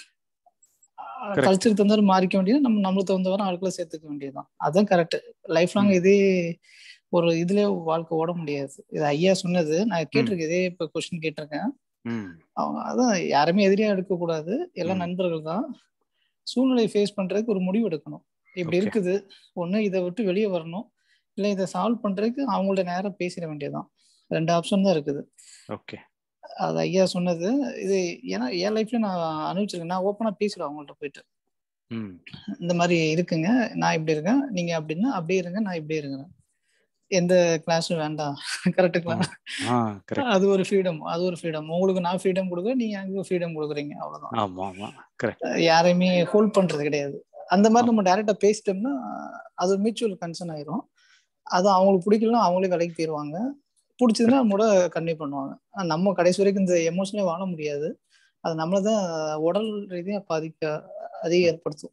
கரெக்ட் கல்ச்சர் தகுந்தவரை மாறிக்க வேண்டியது நம்ம நம்மளுக்கு தகுந்தவரை ஆட்களை சேர்த்துக்க வேண்டியதுதான் அதுதான் கரெக்ட் லைஃப் லாங் ம் இதே ஒரு இதுல வாழ்க்கை ஓட முடியாது இது ஐயா சொன்னது நான் ம் கேட்டிருக்கேன் இதே இப்ப கொஸ்டின் கேட்டிருக்கேன் ம் அவங்க அதான் யாருமே எதிரியா எடுக்கக்கூடாது எல்லாம் ம் நண்பர்கள் தான் சூழ்நிலையை ஃபேஸ் பண்றதுக்கு ஒரு முடிவு எடுக்கணும் இப்படி ஓகே இருக்குது ஒண்ணு இதை விட்டு வெளியே வரணும் இல்லை இதை சால்வ் பண்றதுக்கு அவங்கள்ட்ட நேரம் பேசிட வேண்டியதுதான் ரெண்டு ஆப்ஷன் தான் இருக்குது ஓகே அது ஐயா சொன்னது இது ஏன்னா என் லைஃப்ல நான் அனுபவிச்சிருக்கேன் நான் ஓப்பனா பேசிடுவேன் அவங்கள்ட்ட போயிட்டு ம் இந்த மாதிரி இருக்குங்க நான் இப்படி இருக்கேன் நீங்க அப்படின்னா அப்படியே இருங்க நான் இப்படியே இருக்கிறேன் எந்த கிளாஸும் வேண்டாம் கரெக்டுங்களா ஆ கரெக்ட் அது ஒரு ஃப்ரீடம் அது ஒரு ஃப்ரீடம் உங்களுக்கு நான் ஃப்ரீடம் கொடுக்குறேன் நீங்க எனக்கு ஃப்ரீடம் கொடுக்குறீங்க அவ்வளவுதான் ஆமா ஆமா கரெக்ட் யாரையுமே ஹோல்ட் பண்றது கிடையாது அந்த மாதிரி நம்ம டைரக்டா பேசிட்டோம்னா அது மியூச்சுவல் கன்சர்ன் ஆயிரும் அது அவங்களுக்கு பிடிக்கலன்னா அவங்களே விலைக்கு போயிடுவாங்க பிடிச்சதுன்னா நம்மளோட கன்டினியூ பண்ணுவாங்க ஆனா நம்ம கடைசி வரைக்கும் இந்த எமோஷனே வாழ முடியாது அது நம்மள தான் உடல் ரீதியா பாதிக்க அதிகம் ஏற்படுத்தும்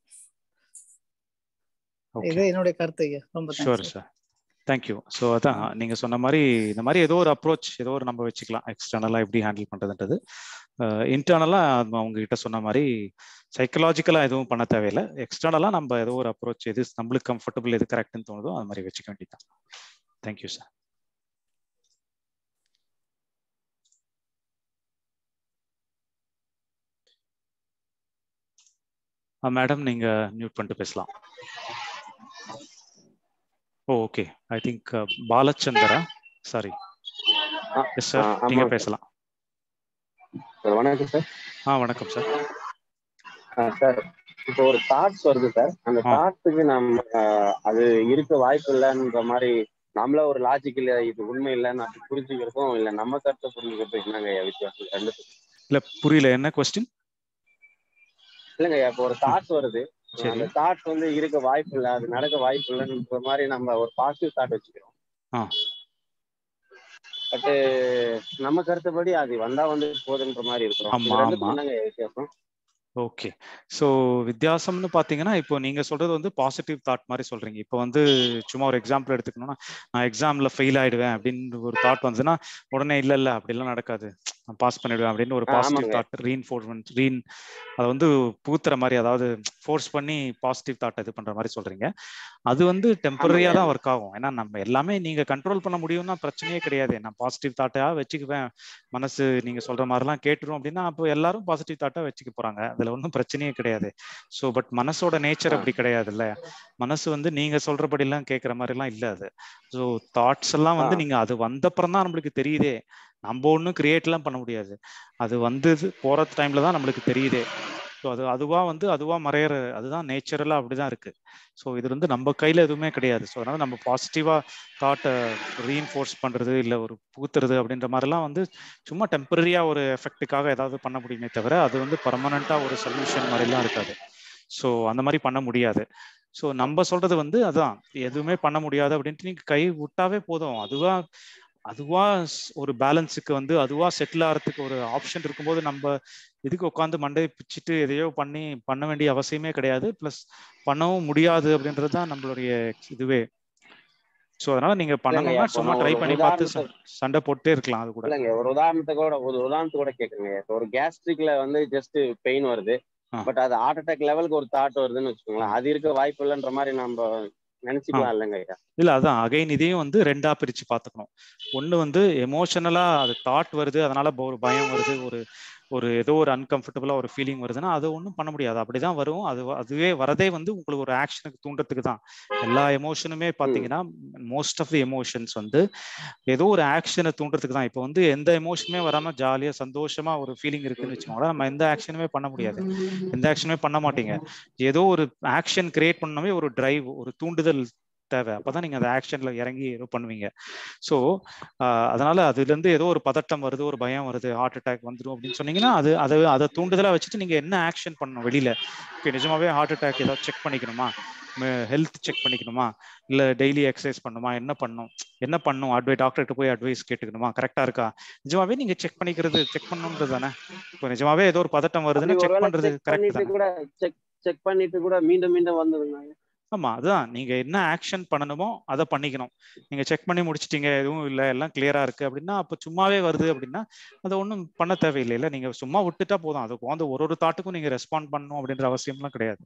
ஓகே இது என்னுடைய கருத்து ஐயா ரொம்ப sure thanks sir thank you so அதான் நீங்க சொன்ன மாதிரி இந்த மாதிரி ஏதோ ஒரு அப்ரோச் ஏதோ ஒரு நம்ம வச்சுக்கலாம் எக்ஸ்டர்னலா எப்படி ஹேண்டில் பண்றதுன்றது இன்டர்னலா அவங்க கிட்ட சொன்ன மாதிரி சைக்கலாஜிக்கலா எதுவும் பண்ண தேவையில்லை எக்ஸ்டர்னலா நம்ம ஏதோ ஒரு அப்ரோச் எது நம்மளுக்கு கம்ஃபர்டபுள் எது கரெக்ட்னு தோணுதோ அது மாதிரி வச்சுக்க வேண்டியதான் தேங்க்யூ சார் மேடம் நீங்க மியூட் பண்ணிட்டு பேசலாம் ஓ ஓகே ஐ திங்க் பாலச்சந்தரா சாரி எஸ் சார் ஆ, நீங்க ஆமா. பேசலாம் சார் வணக்கம் சார் ஆ வணக்கம் சார் ஆ, சார் இப்போ ஒரு தாட்ஸ் வருது சார் அந்த ஆ. தாட்ஸுக்கு நம்ம ஆ, அது இருக்க வாய்ப்பு இல்லைன்ற மாதிரி நம்மள ஒரு லாஜிக்கல் இது உண்மை இல்லைன்னு அப்படி புரிஞ்சுக்கிறதும் இல்ல நம்ம கருத்தை புரிஞ்சுக்கிறதுக்கு என்னங்க ஐயா வித்தியாசம் ரெண்டுத்துக்கும் இல்ல புரியல என்ன கொஸ்டின் இல்லைங்க ஐயா இப்போ ஒரு தாட்ஸ் வருது சரி அந்த தாட்ஸ் வந்து இருக்க வாய்ப்பு இல்லை அது நடக்க வாய்ப்பு இல்லைன்ற மாதிரி நம்ம ஒரு பாசிட்டிவ் தாட் வச்சுக்கிறோம் ஆ. பட்டு நம்ம கருத்துப்படி அது வந்தா வந்து போதுன்ற மாதிரி இருக்கிறோம் ஆமா, இது ரெண்டுத்துக்கும் ஆமா. என்னங்க ஐயா வித்தியாசம் ஓகே ஸோ வித்தியாசம்னு பார்த்தீங்கன்னா இப்போ நீங்க சொல்றது வந்து பாசிட்டிவ் தாட் மாதிரி சொல்றீங்க இப்போ வந்து சும்மா ஒரு எக்ஸாம்பிள் எடுத்துக்கணும்னா நான் எக்ஸாம்ல ஃபெயில் ஆயிடுவேன் அப்படின்னு ஒரு தாட் வந்துச்சுன்னா உடனே இல்ல இல்ல அப்படிலாம் நடக்காது நான் பாஸ் பண்ணிடுவேன் அப்படின்னு ஒரு ஆ, பாசிட்டிவ் ஆமாங்க. தாட் ரீன்ஃபோர்ஸ்மெண்ட் ரீன் அதை வந்து பூத்துற மாதிரி அதாவது ஃபோர்ஸ் பண்ணி பாசிட்டிவ் தாட் இது பண்ற மாதிரி சொல்றீங்க அது வந்து டெம்பரரியா ஆமாங்க. தான் ஒர்க் ஆகும் ஏன்னா நம்ம எல்லாமே நீங்க கண்ட்ரோல் பண்ண முடியும்னா பிரச்சனையே கிடையாது நான் பாசிட்டிவ் தாட்டா வச்சுக்குவேன் மனசு நீங்க சொல்ற மாதிரிலாம் கேட்டுரும் அப்படின்னா அப்போ எல்லாரும் பாசிட்டிவ் தாட்டா வச்சுக்க போறாங்க அதுல ஒன்றும் பிரச்சனையே கிடையாது ஸோ பட் மனசோட நேச்சர் ஆ. அப்படி கிடையாதுல்ல மனசு வந்து நீங்க சொல்றபடி எல்லாம் கேட்கற மாதிரி எல்லாம் இல்ல அது ஸோ தாட்ஸ் எல்லாம் வந்து ஆ. நீங்க அது வந்தப்புறம் தான் நம்மளுக்கு தெரியுதே நம்ம ஒன்றும் கிரியேட் எல்லாம் பண்ண முடியாது அது வந்து போற டைம்ல தான் நம்மளுக்கு தெரியுதே ஸோ அது அதுவா வந்து அதுவா மறையிற அதுதான் நேச்சுரலா அப்படிதான் இருக்கு ஸோ இது வந்து நம்ம கையில எதுவுமே கிடையாது ஸோ அதனால நம்ம பாசிட்டிவா தாட்டை ரீஎன்ஃபோர்ஸ் பண்றது இல்ல ஒரு பூத்துறது அப்படின்ற மாதிரிலாம் வந்து சும்மா டெம்பரரியா ஒரு எஃபெக்ட்டுக்காக ஏதாவது பண்ண முடியுமே தவிர அது வந்து பர்மனண்டா ஒரு சொல்யூஷன் மாதிரிலாம் இருக்காது ஸோ அந்த மாதிரி பண்ண முடியாது ஸோ நம்ம சொல்றது வந்து அதான் எதுவுமே பண்ண முடியாது அப்படின்ட்டு நீங்க கை விட்டாவே போதும் அதுவா அதுவா ஸ்- ஒரு பேலன்ஸுக்கு வந்து அதுவா செட்டில் ஆகிறதுக்கு ஒரு ஆப்ஷன் இருக்கும்போது நம்ம இதுக்கு உட்காந்து மண்டையை பிச்சுட்டு எதையோ பண்ணி பண்ண வேண்டிய அவசியமே கிடையாது ப்ளஸ் பண்ணவும் முடியாது அப்படின்றது தான் நம்மளுடைய இதுவே ஸோ அதனால நீங்க பண்ணணும்னா இப்போ சும்மா நான் ட்ரை ஒரு பண்ணி பார்த்து ச- உதாரணத்துக்கு- சண்டை போட்டே இருக்கலாம் அது கூட இல்லைங்க ஒரு உதாரணத்தை கூட ஒரு உதாரணத்தை கூட கேட்குங்க இப்போ ஒரு கேஸ்ட்ரிக்ல வந்து ஜஸ்ட் பெயின் வருது ஆ. பட் அது ஹார்ட் அட்டாக் லெவலுக்கு ஒரு தாட் வருதுன்னு வச்சுக்கோங்களேன் அது இருக்க வாய்ப்பு இல்லைன்ற மாதிரி நம்ம நினைச்சுக்கலாம் இல்லைங்க ஐயா இல்ல அதான் அகைன் இதையும் வந்து ரெண்டா பிரிச்சு பார்த்துக்கணும் ஒண்ணு வந்து எமோஷனலா அது தாட் வருது அதனால ப- ஒரு பயம் வருது ஒரு ஒரு ஏதோ ஒரு அன்கம்ஃபர்டபுளா ஒரு ஃபீலிங் வருதுன்னா அது ஒன்றும் பண்ண முடியாது அப்படிதான் வரும் அது வ- அதுவே வரதே வந்து உங்களுக்கு ஒரு ஆக்ஷனுக்கு தூண்டுறதுக்கு தான் எல்லா எமோஷனுமே பார்த்தீங்கன்னா மோஸ்ட் ஆஃப் தி எமோஷன்ஸ் வந்து ஏதோ ஒரு ஆக்ஷனை தூண்டுறதுக்கு தான் இப்போ வந்து எந்த எமோஷனுமே வராம ஜாலியா சந்தோஷமா ஒரு ஃபீலிங் இருக்குன்னு வச்சுக்கோங்களேன் நம்ம எந்த ஆக்ஷனுமே பண்ண முடியாது எந்த ஆக்ஷனுமே பண்ண மாட்டீங்க ஏதோ ஒரு ஆக்ஷன் கிரியேட் பண்ணவே ஒரு டிரைவ் ஒரு தூண்டுதல் தேவை அப்பதான் நீங்க அந்த ஆக்ஷன்ல இறங்கி ஏதோ பண்ணுவீங்க ஸோ அதனால அதுல இருந்து ஏதோ ஒரு பதட்டம் வருது ஒரு பயம் வருது ஹார்ட் அட்டாக் வந்துடும் அப்படின்னு சொன்னீங்கன்னா அது அதை அதை தூண்டுதலா வச்சுட்டு நீங்க என்ன ஆக்ஷன் பண்ணணும் வெளியில ஓகே நிஜமாவே ஹார்ட் அட்டாக் ஏதாவது செக் பண்ணிக்கணுமா ஹெல்த் செக் பண்ணிக்கணுமா இல்ல டெய்லி எக்ஸசைஸ் பண்ணுமா என்ன பண்ணும் என்ன பண்ணும் அட்வை டாக்டர்கிட்ட போய் அட்வைஸ் கேட்டுக்கணுமா கரெக்டா இருக்கா நிஜமாவே நீங்க செக் பண்ணிக்கிறது செக் பண்ணணுன்றது தானே இப்போ நிஜமாவே ஏதோ ஒரு பதட்டம் வருதுன்னா அப்படி செக் ஒருவேளை பண்றது செக் கரெக்ட் பண்ணிட்டு தானே கூட செக் செக் பண்ணிட்டு கூட மீண்டும் மீண்டும் வந்ததுங்க ஆமா அதுதான் நீங்க என்ன ஆக்ஷன் பண்ணணுமோ அதை பண்ணிக்கணும் நீங்க செக் பண்ணி முடிச்சிட்டீங்க எதுவும் இல்லை எல்லாம் கிளியரா இருக்கு அப்படின்னா அப்ப சும்மாவே வருது அப்படின்னா அதை ஒன்றும் பண்ண தேவையில்லை இல்ல நீங்க சும்மா விட்டுட்டா போதும் அதுக்கு வந்து ஒரு ஒரு தாட்டுக்கும் நீங்க ரெஸ்பாண்ட் பண்ணணும் அப்படின்ற அவசியம்லாம் கிடையாது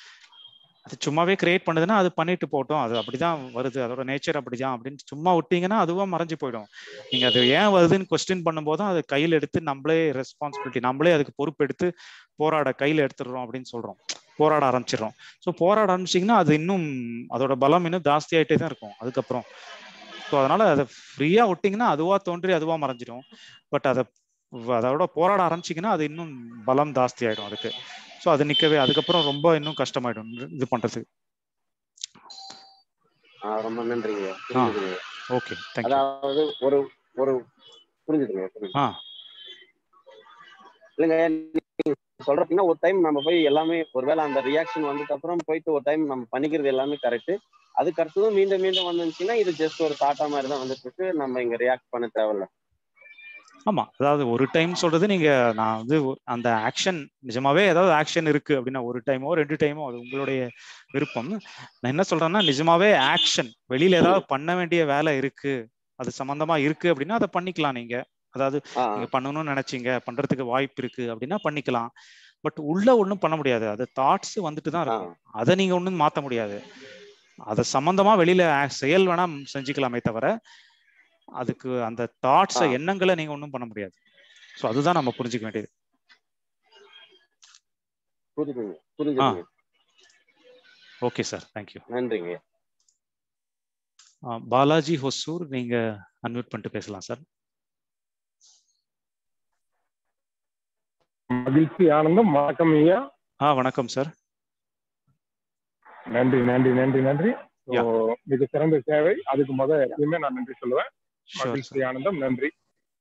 அது சும்மாவே கிரியேட் பண்ணுதுன்னா அது பண்ணிட்டு போட்டோம் அது அப்படிதான் வருது அதோட நேச்சர் அப்படிதான் அப்படின்னு சும்மா விட்டீங்கன்னா அதுவா மறைஞ்சு போயிடும் நீங்க அது ஏன் வருதுன்னு கொஸ்டின் பண்ணும்போது அது கையில் எடுத்து நம்மளே ரெஸ்பான்சிபிலிட்டி நம்மளே அதுக்கு பொறுப்பு எடுத்து போராட கையில எடுத்துடுறோம் அப்படின்னு சொல்றோம் போராட ஆரம்பிச்சிடுறோம் ஸோ போராட ஆரம்பிச்சிங்கன்னா அது இன்னும் அதோட பலம் இன்னும் ஜாஸ்தி ஆயிட்டே தான் இருக்கும் அதுக்கப்புறம் ஸோ அதனால அதை ஃப்ரீயா விட்டிங்கன்னா அதுவா தோன்றி அதுவா மறைஞ்சிடும் பட் அதை அதோட போராட ஆரம்பிச்சிங்கன்னா அது இன்னும் பலம் ஜாஸ்தி ஆயிடும் அதுக்கு ஸோ அது நிக்கவே அதுக்கப்புறம் ரொம்ப இன்னும் கஷ்டமாயிடும் இது பண்றதுக்கு ஆ, ரொம்ப நன்றிங்க ஆ புரியுதுங்க ஓகே தேங்க்யூ அதாவது ஒரு ஒரு புரிஞ்சுதுங்க புரிஞ்சுது ஆ இல்லைங்க நீங்க சொல்றப்பீங்கன்னா ஒரு டைம் நம்ம போய் எல்லாமே ஒருவேளை அந்த ரியாக்ஷன் வந்ததுக்கு அப்புறம் போயிட்டு ஒரு டைம் நம்ம பண்ணிக்கிறது எல்லாமே கரெக்ட் அதுக்கு அடுத்ததும் மீண்டும் மீண்டும் வந்துச்சுன்னா இது ஜஸ்ட் ஒரு தாட்டா மாதிரி தான் வந்துட்டு இருக்கு நம்ம இங்க ரியாக்ட் பண்ண தேவையில்ல ஆமா அதாவது ஒரு டைம் சொல்றது நீங்க நான் வந்து ஒ- அந்த ஆக்ஷன் நிஜமாவே ஏதாவது ஆக்ஷன் இருக்கு அப்படின்னா ஒரு டைமோ ரெண்டு டைமோ அது உங்களுடைய விருப்பம் நான் என்ன சொல்றேன்னா நிஜமாவே ஆக்ஷன் வெளியில ஏதாவது பண்ண வேண்டிய வேலை இருக்கு அது சம்பந்தமா இருக்கு அப்படின்னா அதை பண்ணிக்கலாம் நீங்க அதாவது ஆ நீங்க பண்ணணும்னு நினைச்சீங்க பண்றதுக்கு வாய்ப்பு இருக்கு அப்படின்னா பண்ணிக்கலாம் பட் உள்ள ஒண்ணும் பண்ண முடியாது அது தாட்ஸ் வந்துட்டு தான் ஆ இருக்கும் அதை நீங்க ஒண்ணும் மாத்த முடியாது அதை சம்பந்தமா வெளியில ஆ- செயல் வேணா செஞ்சுக்கலாமே தவிர அதுக்கு அந்த தாட்ஸை ஆ. எண்ணங்களை நீங்க ஒண்ணும் பண்ண முடியாது ஸோ அதுதான் நம்ம புரிஞ்சுக்க வேண்டியது புரிஞ்சுதுங்க புரிஞ்சுதுங்க ஓகே சார் தேங்க்யூ நன்றிங்க பாலாஜி ஹொசூர் நீங்க அன்மியூட் பண்ணிட்டு பேசலாம் சார் மகிழ்ச்சி ஆனந்தம் வணக்கம் ஐயா ஆ வணக்கம் சார் நன்றி நன்றி நன்றி நன்றி Yeah. So, மிக சிறந்த சேவை அதுக்கு முத எப்பயுமே நான் நன்றி சொல்லுவேன் ஷோர் மகிழ்ச்சி ஆனந்தம் நன்றி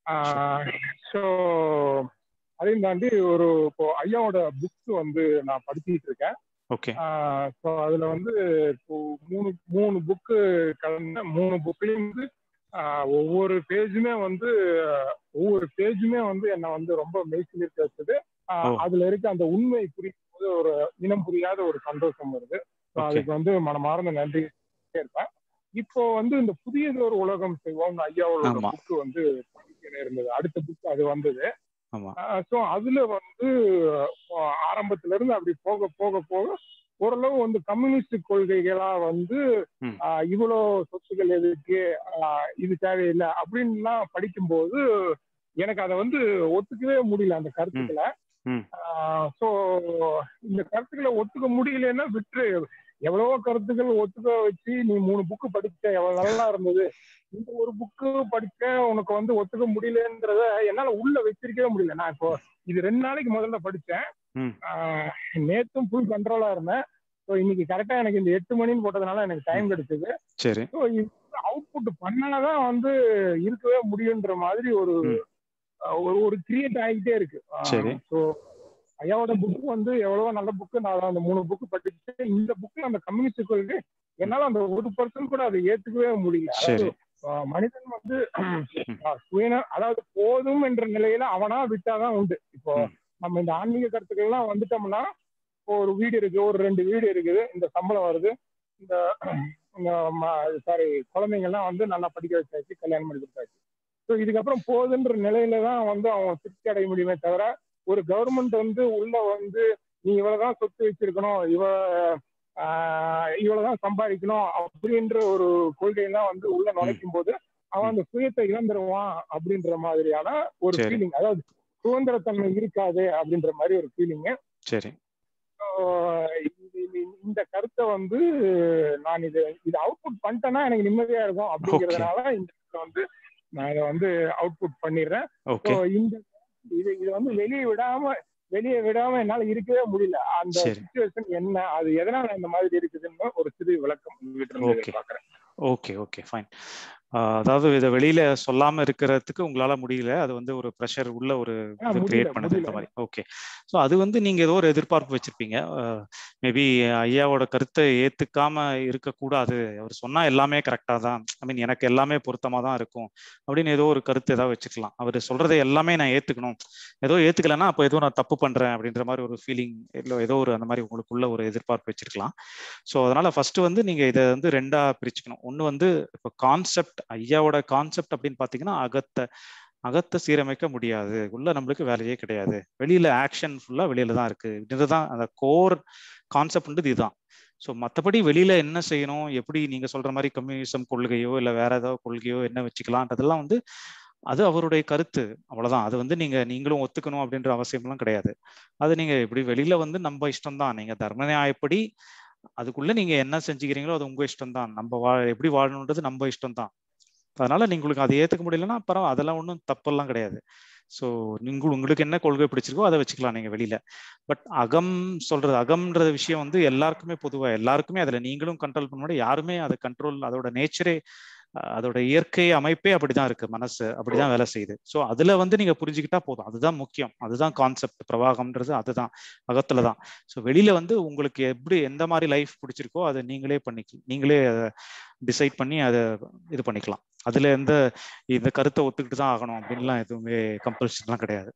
ஸோ அதையும் தாண்டி ஒரு இப்போ ஐயாவோட புக்ஸ் வந்து நான் படிச்சுட்டு இருக்கேன் ஓகே ஸோ அதுல வந்து இப்போ மூணு மூணு புக்கு கலந்த மூணு புக்லயும் வந்து ஆஹ், ஒவ்வொரு பேஜுமே வந்து ஒவ்வொரு பேஜுமே வந்து என்னை வந்து ரொம்ப மெய்சிலிருக்க வச்சது ஆஹ், ஓ. அதுல இருக்க அந்த உண்மை புரியும் போது ஒரு இனம் புரியாத ஒரு சந்தோஷம் வருது ஸோ Okay. அதுக்கு வந்து மனமார்ந்த நன்றி இருப்பேன் இப்போ வந்து இந்த புதியது ஒரு உலகம் செய்வோம் ஐயாவோட ஆமா. புக்கு வந்து படிக்க இருந்தது அடுத்த புக் அது வந்தது ஆமா ஸோ அதுல வந்து அஹ், ஆரம்பத்துல இருந்து அப்படி போக போக போக ஓரளவு வந்து கம்யூனிஸ்ட் கொள்கைகளா வந்து ம். ஆஹ், இவ்வளோ சொத்துக்கள் எதுக்கு ஆஹ், இது தேவையில்லை அப்படின்லாம் படிக்கும்போது எனக்கு அதை வந்து ஒத்துக்கவே முடியல அந்த கருத்துக்களை ம். ஸோ இந்த கருத்துக்களை ஒத்துக்க முடியலன்னா விட்டு எவ்வளவோ கருத்துக்கள் ஒத்துக்க வச்சு நீ மூணு புக்கு படிச்ச எவ்வளவு நல்லா இருந்தது இந்த ஒரு புக்கு படிச்ச உனக்கு வந்து ஒத்துக்க முடியலன்றத என்னால உள்ள வச்சிருக்கவே முடியல நான் இப்போ இது ரெண்டு நாளைக்கு முதல்ல படிச்சேன் ம். ஆஹ் நேத்தும் ஃபுல் கண்ட்ரோலா இருந்தேன் ஸோ இன்னைக்கு கரெக்டா எனக்கு இந்த எட்டு மணின்னு போட்டதுனால எனக்கு டைம் கிடைச்சது சரி ஸோ அவுட்புட் பண்ணாதான் வந்து இருக்கவே முடியுன்ற மாதிரி ஒரு ம். அஹ் ஒரு ஒரு கிரியேட் ஆகிட்டே இருக்கு சரி. ஸோ ஐயாவோட புக் வந்து எவ்வளவோ நல்ல புக்கு நான் அந்த மூணு புக்கு படிச்சுட்டு இந்த புக்ல அந்த கம்யூனிஸ்ட் கொள்கை என்னால அந்த ஒரு பர்சன்ட் கூட அதை ஏத்துக்கவே முடியல அதாவது சரி ஆஹ் மனிதன் வந்து ஆஹ் சுயன அதாவது போதும் என்ற நிலையில அவனா விட்டாதான் உண்டு இப்போ ம். நம்ம இந்த ஆன்மீக கருத்துக்கள் எல்லாம் வந்துட்டோம்னா இப்போ ஒரு வீடு இருக்கு ஒரு ரெண்டு வீடு இருக்குது இந்த சம்பளம் வருது இந்த சாரி குழந்தைங்க எல்லாம் வந்து நல்லா படிக்க வச்சாச்சு கல்யாணம் பண்ணி கொடுத்தாச்சு ஸோ இதுக்கப்புறம் போதுன்ற நிலையில தான் வந்து அவன் திருப்தி அடைய முடியுமே தவிர ஒரு கவர்மெண்ட் வந்து உள்ள வந்து நீ இவ்வளவுதான் சொத்து வச்சிருக்கணும் இவ ஆஹ் இவ்வளவுதான் சம்பாதிக்கணும் அப்படின்ற ஒரு கொள்கையெல்லாம் வந்து உள்ள நுழைக்கும் போது அவன் அந்த சுயத்தை இழந்துருவான் அப்படின்ற மாதிரியான ஒரு சரி. ஃபீலிங் அதாவது சுதந்திரத்தன்மை இருக்காது அப்படின்ற மாதிரி ஒரு ஃபீலிங் சரி இந்த கருத்தை வந்து நான் இது இது அவுட்புட் பண்ணிட்டேன்னா எனக்கு நிம்மதியா இருக்கும் அப்படிங்கறதுனால இந்த இடத்துல வந்து நான் இதை வந்து அவுட்புட் பண்ணிடுறேன் ஓகே So, இந்த இது இது வந்து வெளியே விடாம வெளியே விடாம என்னால இருக்கவே முடியல அந்த சரி. சுச்சுவேஷன் என்ன அது எதனால இந்த மாதிரி இருக்குதுன்னு ஒரு சிறு விளக்கம் உங்ககிட்ட இருந்து Okay. எதிர்பார்க்கறேன் ஓகே ஓகே ஃபைன் அதாவது இதை வெளியில சொல்லாம இருக்கிறதுக்கு உங்களால முடியல அது வந்து ஒரு ப்ரெஷர் உள்ள ஒரு ஆ, இது முடியல, கிரியேட் பண்ணுது இந்த முடியல. மாதிரி ஓகே ஸோ அது வந்து நீங்க ஏதோ ஒரு எதிர்பார்ப்பு வச்சிருப்பீங்க மேபி ஐயாவோட கருத்தை ஏத்துக்காம இருக்கக்கூடாது அவர் சொன்னா எல்லாமே கரெக்டா தான் ஐ மீன் எனக்கு எல்லாமே பொருத்தமா தான் இருக்கும் அப்படின்னு ஏதோ ஒரு கருத்து ஏதாவது வச்சுக்கலாம் அவர் சொல்றதை எல்லாமே நான் ஏத்துக்கணும் ஏதோ ஏத்துக்கலைன்னா அப்போ ஏதோ நான் தப்பு பண்றேன் அப்படின்ற மாதிரி ஒரு ஃபீலிங் இல்லை ஏதோ ஒரு அந்த மாதிரி உங்களுக்குள்ள ஒரு எதிர்பார்ப்பு வச்சிருக்கலாம் ஸோ அதனால ஃபர்ஸ்ட் வந்து நீங்க இதை வந்து ரெண்டா பிரிச்சுக்கணும் ஒன்று வந்து இப்போ கான்செப்ட் ஐயாவோட கான்செப்ட் அப்படின்னு பார்த்தீங்கன்னா அகத்தை அகத்தை சீரமைக்க முடியாது உள்ள நம்மளுக்கு வேலையே கிடையாது வெளியில ஆக்ஷன் ஃபுல்லா வெளியில தான் இருக்கு இதுதான் அந்த கோர் கான்செப்ட்ன்றது இதுதான் ஸோ மற்றபடி வெளியில என்ன செய்யணும் எப்படி நீங்க சொல்ற மாதிரி கம்யூனிசம் கொள்கையோ இல்லை வேற ஏதாவது கொள்கையோ என்ன வச்சுக்கலான்றதெல்லாம் வந்து அது அவருடைய கருத்து அவ்வளவுதான் அது வந்து நீங்க நீங்களும் ஒத்துக்கணும் அப்படின்ற அவசியம்லாம் கிடையாது அது நீங்க இப்படி வெளியில வந்து நம்ம இஷ்டம் தான் நீங்க தர்ம நியாயப்படி அதுக்குள்ள நீங்க என்ன செஞ்சுக்கிறீங்களோ அது உங்க இஷ்டம் தான் நம்ம வா எப்படி வாழணுன்றது நம்ம இஷ்டம் தான் அதனால நீங்க உங்களுக்கு அதை ஏத்துக்க முடியலன்னா அப்புறம் அதெல்லாம் ஒன்றும் தப்பெல்லாம் கிடையாது ஸோ நீங்க உங்களுக்கு என்ன கொள்கை பிடிச்சிருக்கோ அதை வச்சுக்கலாம் நீங்க வெளியில பட் அகம் சொல்றது அகம்ன்ற விஷயம் வந்து எல்லாருக்குமே பொதுவா எல்லாருக்குமே அதுல நீங்களும் கண்ட்ரோல் பண்ண முடியாது யாருமே அதை கண்ட்ரோல் அதோட நேச்சரே அதோட இயற்கை அமைப்பே அப்படிதான் இருக்கு மனசு அப்படிதான் வேலை செய்யுது ஸோ அதுல வந்து நீங்க புரிஞ்சுக்கிட்டா போதும் அதுதான் முக்கியம் அதுதான் கான்செப்ட் பிரவாகம்ன்றது அதுதான் அகத்துல தான் ஸோ வெளியில வந்து உங்களுக்கு எப்படி எந்த மாதிரி லைஃப் பிடிச்சிருக்கோ அதை நீங்களே பண்ணிக்கலாம் நீங்களே டிசைட் பண்ணி அதை இது பண்ணிக்கலாம் அதுல எந்த இந்த கருத்தை ஒத்துக்கிட்டு தான் ஆகணும் அப்படின்லாம் எதுவுமே கம்பல்ஷன்லாம் கிடையாது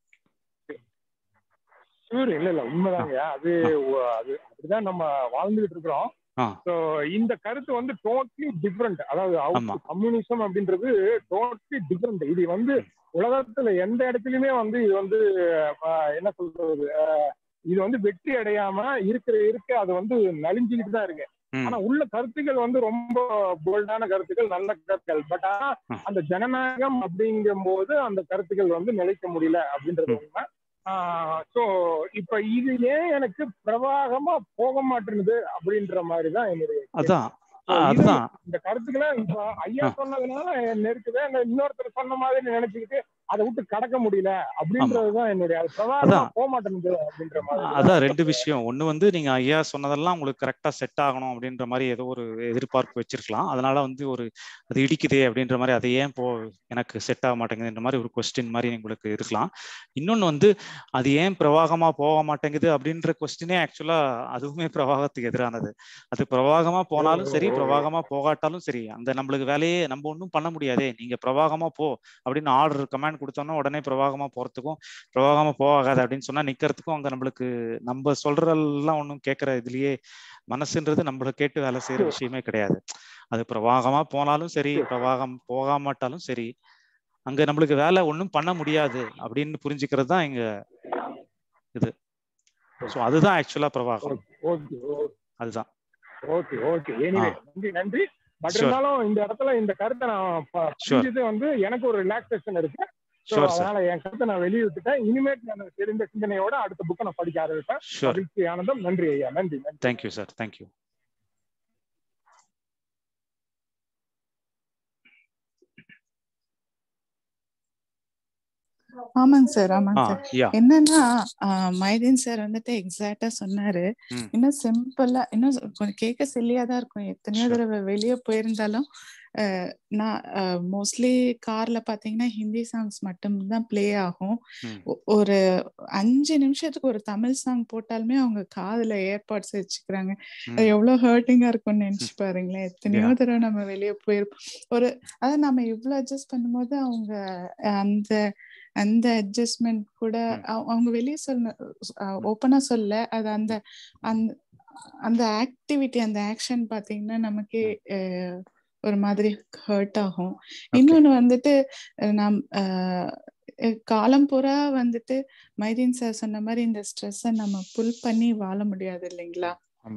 ஷூர் இல்ல இல்ல உண்மைதாங்க அது அது அப்படிதான் நம்ம வாழ்ந்துகிட்டு இருக்கிறோம் ஸோ இந்த கருத்து வந்து டோட்டலி டிஃப்ரெண்ட் அதாவது கம்யூனிசம் அப்படின்றது டோட்டலி டிஃப்ரெண்ட் இது வந்து உலகத்துல எந்த இடத்துலயுமே வந்து இது வந்து என்ன சொல்றது இது வந்து வெற்றி அடையாம இருக்கிற இருக்க அது வந்து நலிஞ்சுக்கிட்டு தான் இருக்கு ஆனா உள்ள கருத்துக்கள் வந்து ரொம்ப போல்டான கருத்துக்கள் நல்ல கருத்துக்கள் பட் ஆனா அந்த ஜனநாயகம் அப்படிங்கும் போது அந்த கருத்துக்கள் வந்து நிலைக்க முடியல அப்படின்றது உண்மை ஸோ இப்ப இது ஏன் எனக்கு பிரவாகமா போக மாட்டேங்குது அப்படின்ற மாதிரி தான் என்னுடைய அதான் அதுதான் இந்த கருத்துக்களை இப்ப ஐயா சொன்னதுனால நெருக்குது இன்னொருத்தர் சொன்ன மாதிரி நினைச்சுக்கிட்டு அதை விட்டு கடக்க முடியல அப்படின்றதுதான் என்னுடைய அது பிரவாகமா போக மாட்டேங்குது அப்படின்ற மாதிரி அதான் ரெண்டு விஷயம் ஒண்ணு வந்து நீங்க ஐயா சொன்னதெல்லாம் உங்களுக்கு கரெக்டா செட் ஆகணும் அப்படின்ற மாதிரி ஏதோ ஒரு எதிர்பார்ப்பு வச்சிருக்கலாம் அதனால வந்து ஒரு அது இடிக்குதே அப்படின்ற மாதிரி அதை ஏன் போ எனக்கு செட் ஆக மாட்டேங்குதுன்ற மாதிரி ஒரு கொஸ்டின் மாதிரி உங்களுக்கு இருக்கலாம் இன்னொன்னு வந்து அது ஏன் பிரவாகமா போக மாட்டேங்குது அப்படின்ற கொஸ்டினே ஆக்சுவலா அதுவுமே பிரவாகத்துக்கு எதிரானது அது பிரவாகமா போனாலும் சரி பிரவாகமா போகாட்டாலும் சரி அந்த நம்மளுக்கு வேலையே நம்ம ஒன்றும் பண்ண முடியாதே நீங்க பிரவாகமா போ அப்படின்னு ஆர்டர் கமாண்ட் கொடுத்தோம்னா உடனே பிரவாகமா போறதுக்கும் பிரவாகமா போகாது அப்படின்னு சொன்னா நிக்கிறதுக்கும் அங்க நம்மளுக்கு நம்ம சொல்றதெல்லாம் ஒன்றும் கேட்கற இதுலயே மனசுன்றது நம்மள கேட்டு வேலை செய்யற விஷயமே கிடையாது அது பிரவாகமா போனாலும் சரி பிரவாகம் போகாமட்டாலும் சரி அங்க நம்மளுக்கு வேலை ஒன்றும் பண்ண முடியாது அப்படின்னு புரிஞ்சுக்கிறது தான் இங்க இது ஸோ அதுதான் ஆக்சுவலா பிரவாகம் அதுதான் ஓகே ஓகே எனிவே நன்றி நன்றி பட் இருந்தாலும் இந்த இடத்துல இந்த கருத்தை நான் புரிஞ்சது வந்து எனக்கு ஒரு ரிலாக்ஸேஷன் இருக்கு அதனால என் கருத்தை நான் வெளியே விட்டுட்டேன் இனிமேட் நான் தெரிந்த சிந்தனையோட அடுத்த புக்கை நான் படிக்க ஆரம்பிப்பேன் மகிழ்ச்சி ஆனந்தம் நன்றி ஐயா நன்றி நன்றி தேங்க்யூ சார் தேங்க்யூ ஆமாங்க சார் ஆமாங்க சார் என்னன்னா மைதீன் சார் வந்துட்டு எக்ஸாக்டா சொன்னாரு இன்னும் சிம்பிளா இன்னும் கொஞ்சம் கேட்க சில்லியா தான் இருக்கும் எத்தனையோ தடவை வெளியே போயிருந்தாலும் நான் மோஸ்ட்லி கார்ல பாத்தீங்கன்னா ஹிந்தி சாங்ஸ் மட்டும்தான் பிளே ஆகும் ஒரு அஞ்சு நிமிஷத்துக்கு ஒரு தமிழ் சாங் போட்டாலுமே அவங்க காதுல ஏர்பாட்ஸ் வச்சுக்கிறாங்க அது எவ்வளவு ஹர்ட்டிங்கா இருக்கும்னு நினைச்சு பாருங்களேன் எத்தனையோ தடவை நம்ம வெளியே போயிருப்போம் ஒரு அதை நம்ம இவ்வளவு அட்ஜஸ்ட் பண்ணும்போது அவங்க அந்த அந்த அட்ஜஸ்ட்மெண்ட் கூட அவங்க வெளியே சொல்ல ஓப்பனா சொல்ல அது அந்த அந்த அந்த ஆக்டிவிட்டி அந்த ஆக்ஷன் பாத்தீங்கன்னா நமக்கே ஒரு மாதிரி ஹர்ட் ஆகும் இன்னொன்னு வந்துட்டு நம் காலம் பூரா வந்துட்டு மைதீன் சார் சொன்ன மாதிரி இந்த ஸ்ட்ரெஸ்ஸை நம்ம புல் பண்ணி வாழ முடியாது இல்லைங்களா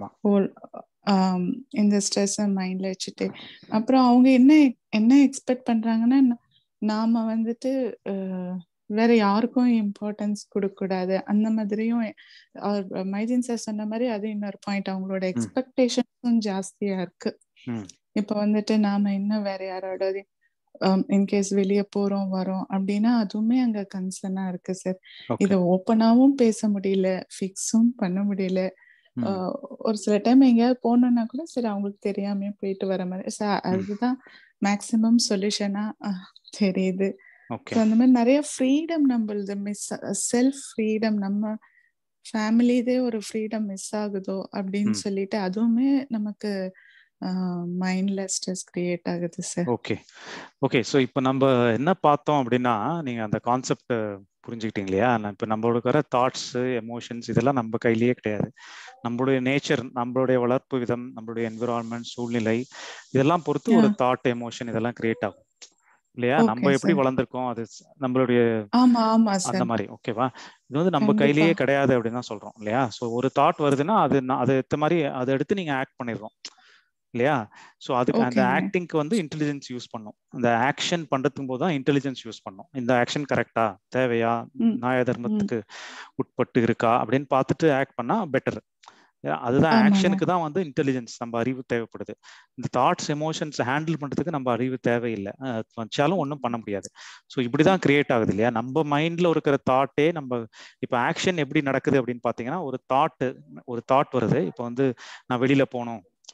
இந்த ஸ்ட்ரெஸ்ஸை மைண்ட்ல வச்சுட்டு அப்புறம் அவங்க என்ன என்ன எக்ஸ்பெக்ட் பண்றாங்கன்னா நாம வந்துட்டு வேற யாருக்கும் இம்பார்ட்டன்ஸ் கொடுக்க கூடாது அந்த மாதிரியும் மைதீன் சார் சொன்ன மாதிரி அது இன்னொரு பாயிண்ட் அவங்களோட எக்ஸ்பெக்டேஷன்ஸும் ஜாஸ்தியா இருக்கு இப்ப வந்துட்டு நாம இன்னும் வேற யாரோட இன்கேஸ் வெளியே போறோம் வரோம் அப்படின்னா அதுவுமே அங்க கன்சர்னா இருக்கு சார் இத ஓப்பனாவும் பேச முடியல ஃபிக்ஸும் பண்ண முடியல ஒரு சில டைம் எங்கேயாவது போனோம்னா கூட சரி அவங்களுக்கு தெரியாம போயிட்டு வர மாதிரி அதுதான் மேக்சிமம் சொல்யூஷனா தெரியுது அந்த மாதிரி நிறைய ஃப்ரீடம் நம்மளது மிஸ் செல்ஃப் ஃப்ரீடம் நம்ம ஃபேமிலிதே ஒரு ஃப்ரீடம் மிஸ் ஆகுதோ அப்படின்னு சொல்லிட்டு அதுவுமே நமக்கு மைண்ட்ல ஸ்ட்ரெஸ் கிரியேட் ஆகுது சார் ஓகே ஓகே ஸோ இப்போ நம்ம என்ன பார்த்தோம் அப்படின்னா நீங்க அந்த கான்செப்ட் புரிஞ்சுக்கிட்டீங்க இல்லையா இப்போ நம்மளுக்கு வர தாட்ஸ் எமோஷன்ஸ் இதெல்லாம் நம்ம கையிலேயே கிடையாது நம்மளுடைய நேச்சர் நம்மளுடைய வளர்ப்பு விதம் நம்மளுடைய என்விரான்மெண்ட் சூழ்நிலை இதெல்லாம் பொறுத்து ஒரு தாட் எமோஷன் இதெல்லாம் கிரியேட் ஆகும் இல்லையா நம்ம எப்படி வளர்ந்துருக்கோம் அது நம்மளுடைய அந்த மாதிரி ஓகேவா இது வந்து நம்ம கையிலேயே கிடையாது அப்படின்னு தான் சொல்றோம் இல்லையா ஸோ ஒரு தாட் வருதுன்னா அது அது ஏற்ற மாதிரி அதை எடுத்து நீங்க ஆக்ட் பண்ணிடுறோம் இல்லையா ஸோ அதுக்கு அந்த ஆக்டிங்க்கு வந்து இன்டெலிஜென்ஸ் யூஸ் பண்ணும் அந்த ஆக்ஷன் பண்றதுக்கு போது தான் இன்டெலிஜென்ஸ் யூஸ் பண்ணும் இந்த ஆக்ஷன் கரெக்டா தேவையா நியாய தர்மத்துக்கு உட்பட்டு இருக்கா அப்படின்னு பார்த்துட்டு ஆக்ட் பண்ணா பெட்டர் அதுதான் ஆக்ஷனுக்கு தான் வந்து இன்டெலிஜென்ஸ் நம்ம அறிவு தேவைப்படுது இந்த தாட்ஸ் எமோஷன்ஸ் ஹேண்டில் பண்றதுக்கு நம்ம அறிவு தேவையில்லை வச்சாலும் ஒன்றும் பண்ண முடியாது ஸோ இப்படிதான் கிரியேட் ஆகுது இல்லையா நம்ம மைண்ட்ல இருக்கிற தாட்டே நம்ம இப்போ ஆக்ஷன் எப்படி நடக்குது அப்படின்னு பாத்தீங்கன்னா ஒரு தாட்டு ஒரு தாட் வருது இப்போ வந்து நான் வெளியில போகணும்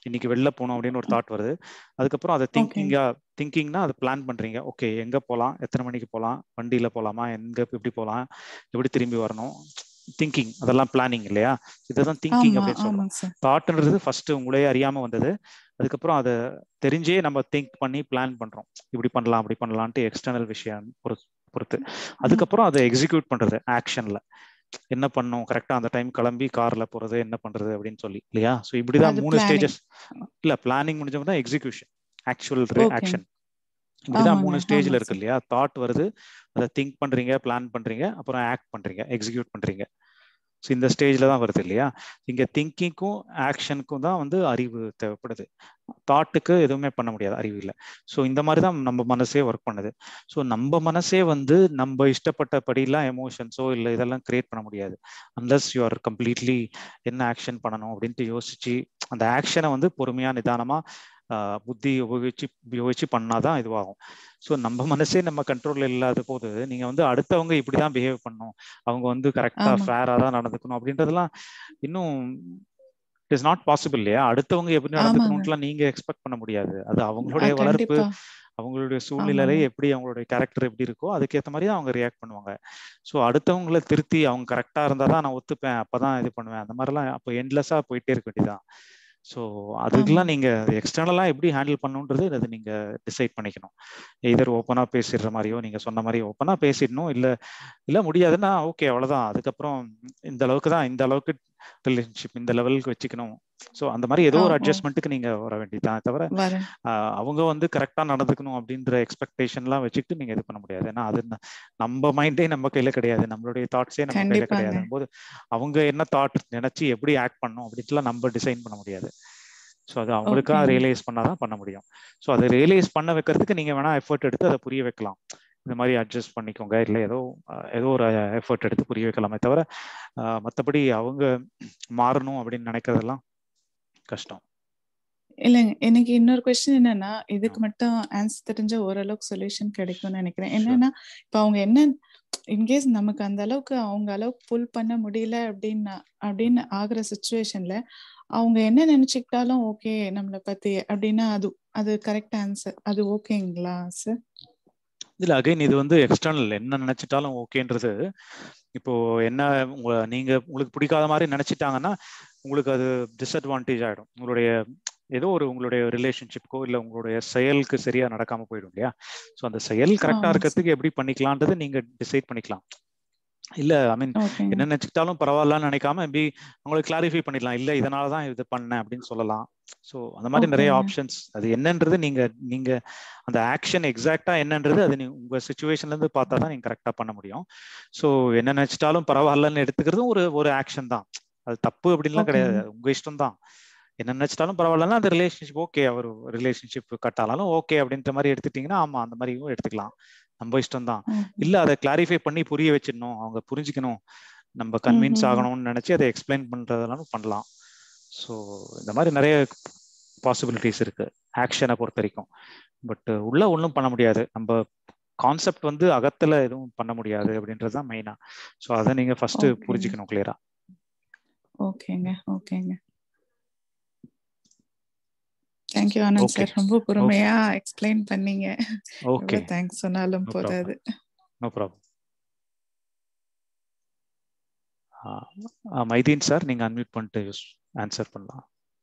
இன்னைக்கு வெளில போகணும் அப்படின்னு ஒரு தாட் வருது அதுக்கப்புறம் அதை திங்கிங்கா திங்கிங்னா அதை பிளான் பண்றீங்க ஓகே எங்க போகலாம் எத்தனை மணிக்கு போகலாம் வண்டியில போகலாமா எங்க எப்படி போகலாம் எப்படி திரும்பி வரணும் திங்கிங் அதெல்லாம் பிளானிங் இல்லையா இதுதான் திங்கிங் ஆமா அப்படின்னு சொல்றோம் ஆமாங்க சார் தாட்ன்றது ஃபர்ஸ்ட் உங்களே அறியாம வந்தது அதுக்கப்புறம் அதை தெரிஞ்சே நம்ம திங்க் பண்ணி பிளான் பண்றோம் இப்படி பண்ணலாம் அப்படி பண்ணலான்ட்டு எக்ஸ்டர்னல் விஷயம் பொறுத்து பொறுத்து அதுக்கப்புறம் அதை எக்ஸிக்யூட் பண்றது ஆக்ஷன்ல என்ன பண்ணும் கரெக்டா அந்த டைம் கிளம்பி கார்ல போறது என்ன பண்றது அப்படின்னு சொல்லி இல்லையா ஸோ இப்படிதான் அது மூணு planning. ஸ்டேஜஸ் இல்ல பிளானிங் முடிஞ்சவங்க தான் எக்ஸிகியூஷன் ஆக்சுவல் Okay. ஆக்ஷன் இப்படிதான் ஆமாங்க, மூணு ஸ்டேஜ்ல ஆமாங்க இருக்கு sir. இல்லையா தாட் வருது அதை திங்க் பண்றீங்க பிளான் பண்றீங்க அப்புறம் ஆக்ட் பண்றீங்க எக்ஸிக்யூட் பண்றீங்க ஸோ இந்த ஸ்டேஜ்ல தான் வருது இல்லையா இங்க திங்கிங்க்கும் ஆக்ஷனுக்கும் தான் வந்து அறிவு தேவைப்படுது தாட்டுக்கு எதுவுமே பண்ண முடியாது அறிவு இல்லை ஸோ இந்த மாதிரி தான் நம்ம மனசே ஒர்க் பண்ணுது ஸோ நம்ம மனசே வந்து நம்ம இஷ்டப்பட்டபடிலாம் எமோஷன்ஸோ இல்லை இதெல்லாம் கிரியேட் பண்ண முடியாது அன்லஸ் யூ ஆர் கம்ப்ளீட்லி என்ன ஆக்ஷன் பண்ணணும் அப்படின்ட்டு யோசிச்சு அந்த ஆக்ஷனை வந்து பொறுமையா நிதானமா ஆஹ் புத்தி உபயோகிச்சு உபயோகிச்சு பண்ணாதான் இதுவாகும் ஸோ நம்ம மனசே நம்ம கண்ட்ரோல்ல இல்லாத போது நீங்க வந்து அடுத்தவங்க இப்படிதான் பிஹேவ் பண்ணணும் அவங்க வந்து கரெக்டா ஆமா. ஃபேரா தான் நடந்துக்கணும் அப்படின்றதெல்லாம் இன்னும் இட் இஸ் நாட் பாசிபிள் இல்லையா அடுத்தவங்க எப்படி ஆமாங்க. நடந்துக்கணும்ட்டுலாம் நீங்க எக்ஸ்பெக்ட் பண்ண முடியாது அது ஆ, அவங்களுடைய வளர்ப்பு கண்டிப்பா அவங்களுடைய சூழ்நிலை ஆமாங்க. எப்படி அவங்களுடைய கேரக்டர் எப்படி இருக்கோ அதுக்கேற்ற மாதிரி தான் அவங்க ரியாக்ட் பண்ணுவாங்க ஸோ அடுத்தவங்கள திருத்தி அவங்க கரெக்டா இருந்தா தான் நான் ஒத்துப்பேன் அப்பதான் இது பண்ணுவேன் அந்த மாதிரிலாம் அப்போ எண்ட்லெஸ்ஸா போயிட்டே இருக்க வேண்டியதான் ஸோ அதுக்கெல்லாம் நீங்க எக்ஸ்டர்னலா எப்படி ஹேண்டில் பண்ணணுன்றது அது நீங்க டிசைட் பண்ணிக்கணும் எதர் ஓப்பனா பேசிடுற மாதிரியோ நீங்க சொன்ன மாதிரி ஓப்பனா பேசிடணும் இல்ல இல்ல முடியாதுன்னா ஓகே அவ்வளவுதான் அதுக்கப்புறம் இந்த அளவுக்கு தான் இந்த அளவுக்கு ரிலேஷன்ஷிப் இந்த லெவலுக்கு வச்சுக்கணும் ஸோ அந்த மாதிரி ஏதோ ஆ, ஒரு ஆ. அட்ஜஸ்ட்மெண்ட்டுக்கு நீங்க வர வேண்டியதுதான் தவிர வரேன் ஆஹ் அவங்க வந்து கரெக்டா நடந்துக்கணும் அப்படின்ற எக்ஸ்பெக்டேஷன்லாம் வச்சுக்கிட்டு நீங்க இது பண்ண முடியாது ஏன்னா அது ந- நம்ம மைண்டே நம்ம கையில கிடையாது நம்மளுடைய தாட்ஸே நம்ம கையில கண்டிப்பாங்க. கிடையாது போது அவங்க என்ன தாட் நினைச்சு எப்படி ஆக்ட் பண்ணும் அப்படின்ட்டுலாம் நம்ம டிசைன் பண்ண முடியாது ஸோ அது அவங்களுக்கா Okay. ரியலைஸ் பண்ணாதான் பண்ண முடியும் ஸோ அதை ரியலைஸ் பண்ண வைக்கிறதுக்கு நீங்க வேணா எஃபர்ட் எடுத்து அதை புரிய வைக்கலாம் இந்த மாதிரி அட்ஜஸ்ட் பண்ணிக்கோங்க இல்லை ஏதோ ஆஹ் ஏதோ ஒரு எஃபர்ட் எடுத்து புரிய வைக்கலாமே தவிர ஆஹ் மத்தபடி அவங்க மாறணும் அப்படின்னு நினைக்கிறதெல்லாம் கஷ்டம் இல்லைங்க எனக்கு இன்னொரு கொஸ்டின் என்னன்னா இதுக்கு மட்டும் ஆன்சர் தெரிஞ்ச ஓரளவுக்கு சொல்யூஷன் கிடைக்கும்னு நினைக்கிறேன் Sure. என்னன்னா இப்ப அவங்க என்ன இன்கேஸ் நமக்கு அந்த அளவுக்கு அவங்க அளவுக்கு புல் பண்ண முடியல அப்படின்னு அப்படின்னு ஆகுற சுச்சுவேஷன்ல அவங்க என்ன நினைச்சுக்கிட்டாலும் ஓகே நம்மளை பத்தி அப்படின்னா அது அது கரெக்ட் ஆன்சர் அது ஓகேங்களா சார் இல்ல அகைன் இது வந்து எக்ஸ்டர்னல் என்ன நினைச்சிட்டாலும் ஓகேன்றது இப்போ என்ன உங்க நீங்க உங்களுக்கு பிடிக்காத மாதிரி நினைச்சிட்டாங்கன்னா உங்களுக்கு அது டிஸ்அட்வான்டேஜ் ஆயிடும் உங்களுடைய ஏதோ ஒரு உங்களுடைய ரிலேஷன்ஷிப்க்கோ இல்ல உங்களுடைய செயலுக்கு சரியா நடக்காம போயிடும் இல்லையா ஸோ அந்த செயல் கரெக்டா ஆமா இருக்கிறதுக்கு எப்படி பண்ணிக்கலான்றது நீங்க டிசைட் பண்ணிக்கலாம் இல்ல ஐ மீன் ஓகேங்க என்ன நினைச்சுக்கிட்டாலும் பரவாயில்லன்னு நினைக்காம எப்படி அவங்களுக்கு கிளாரிஃபை பண்ணிடலாம் இல்ல இதனால தான் இது பண்ணேன் அப்படின்னு சொல்லலாம் ஸோ அந்த மாதிரி நிறைய ஓகேங்க ஆப்ஷன்ஸ் அது என்னன்றது நீங்க நீங்க அந்த ஆக்ஷன் எக்ஸாக்டா என்னன்றது அது நீ உங்க சுச்சுவேஷன்ல இருந்து பார்த்தா தான் நீங்க கரெக்டா பண்ண முடியும் ஸோ என்ன நினைச்சிட்டாலும் பரவாயில்லன்னு எடுத்துக்கிறதும் ஒரு ஒரு ஆக்ஷன் தான் அது தப்பு அப்படின்லாம் கிடையாது ஓகேங்க அது உங்க இஷ்டம் தான் என்ன நினைச்சிட்டாலும் பரவாயில்லன்னா அந்த ரிலேஷன்ஷிப் ஓகே அவர் ரிலேஷன்ஷிப் கட் ஆனாலும் ஓகே அப்படின்ற மாதிரி எடுத்துட்டீங்கன்னா ஆமா அந்த மாதிரியும் எடுத்துக்கலாம் நம்ம இஷ்டம் தான் ம் இல்ல அதை கிளாரிஃபை பண்ணி புரிய வச்சிடணும் அவங்க புரிஞ்சுக்கணும் நம்ம கன்வின்ஸ் ம் ஆகணும்னு நினைச்சு அதை எக்ஸ்பிளைன் பண்றதுனாலும் பண்ணலாம் ஸோ இந்த மாதிரி நிறைய பாசிபிலிட்டிஸ் இருக்கு ஆக்ஷனை பொறுத்த வரைக்கும் பட் உள்ள ஒன்றும் பண்ண முடியாது நம்ம கான்செப்ட் வந்து அகத்துல எதுவும் பண்ண முடியாது அப்படின்றது தான் மெயினா ஸோ அதை நீங்க ஃபர்ஸ்ட் ஓகேங்க புரிஞ்சுக்கணும் கிளியரா ஓகேங்க ஓகேங்க தேங்க்யூ ஆனந்த் ஓகே சார் ரொம்ப பொறுமையா எக்ஸ்பிளைன் பண்ணீங்க ஓகே எவ்வளவு தேங்க்ஸ் சொன்னாலும் நோ போதாது problem no problem Maideen sir நீங்க அன்மியூட் பண்ணிட்டு யூஸ் ஆன்சர் பண்ணலாம்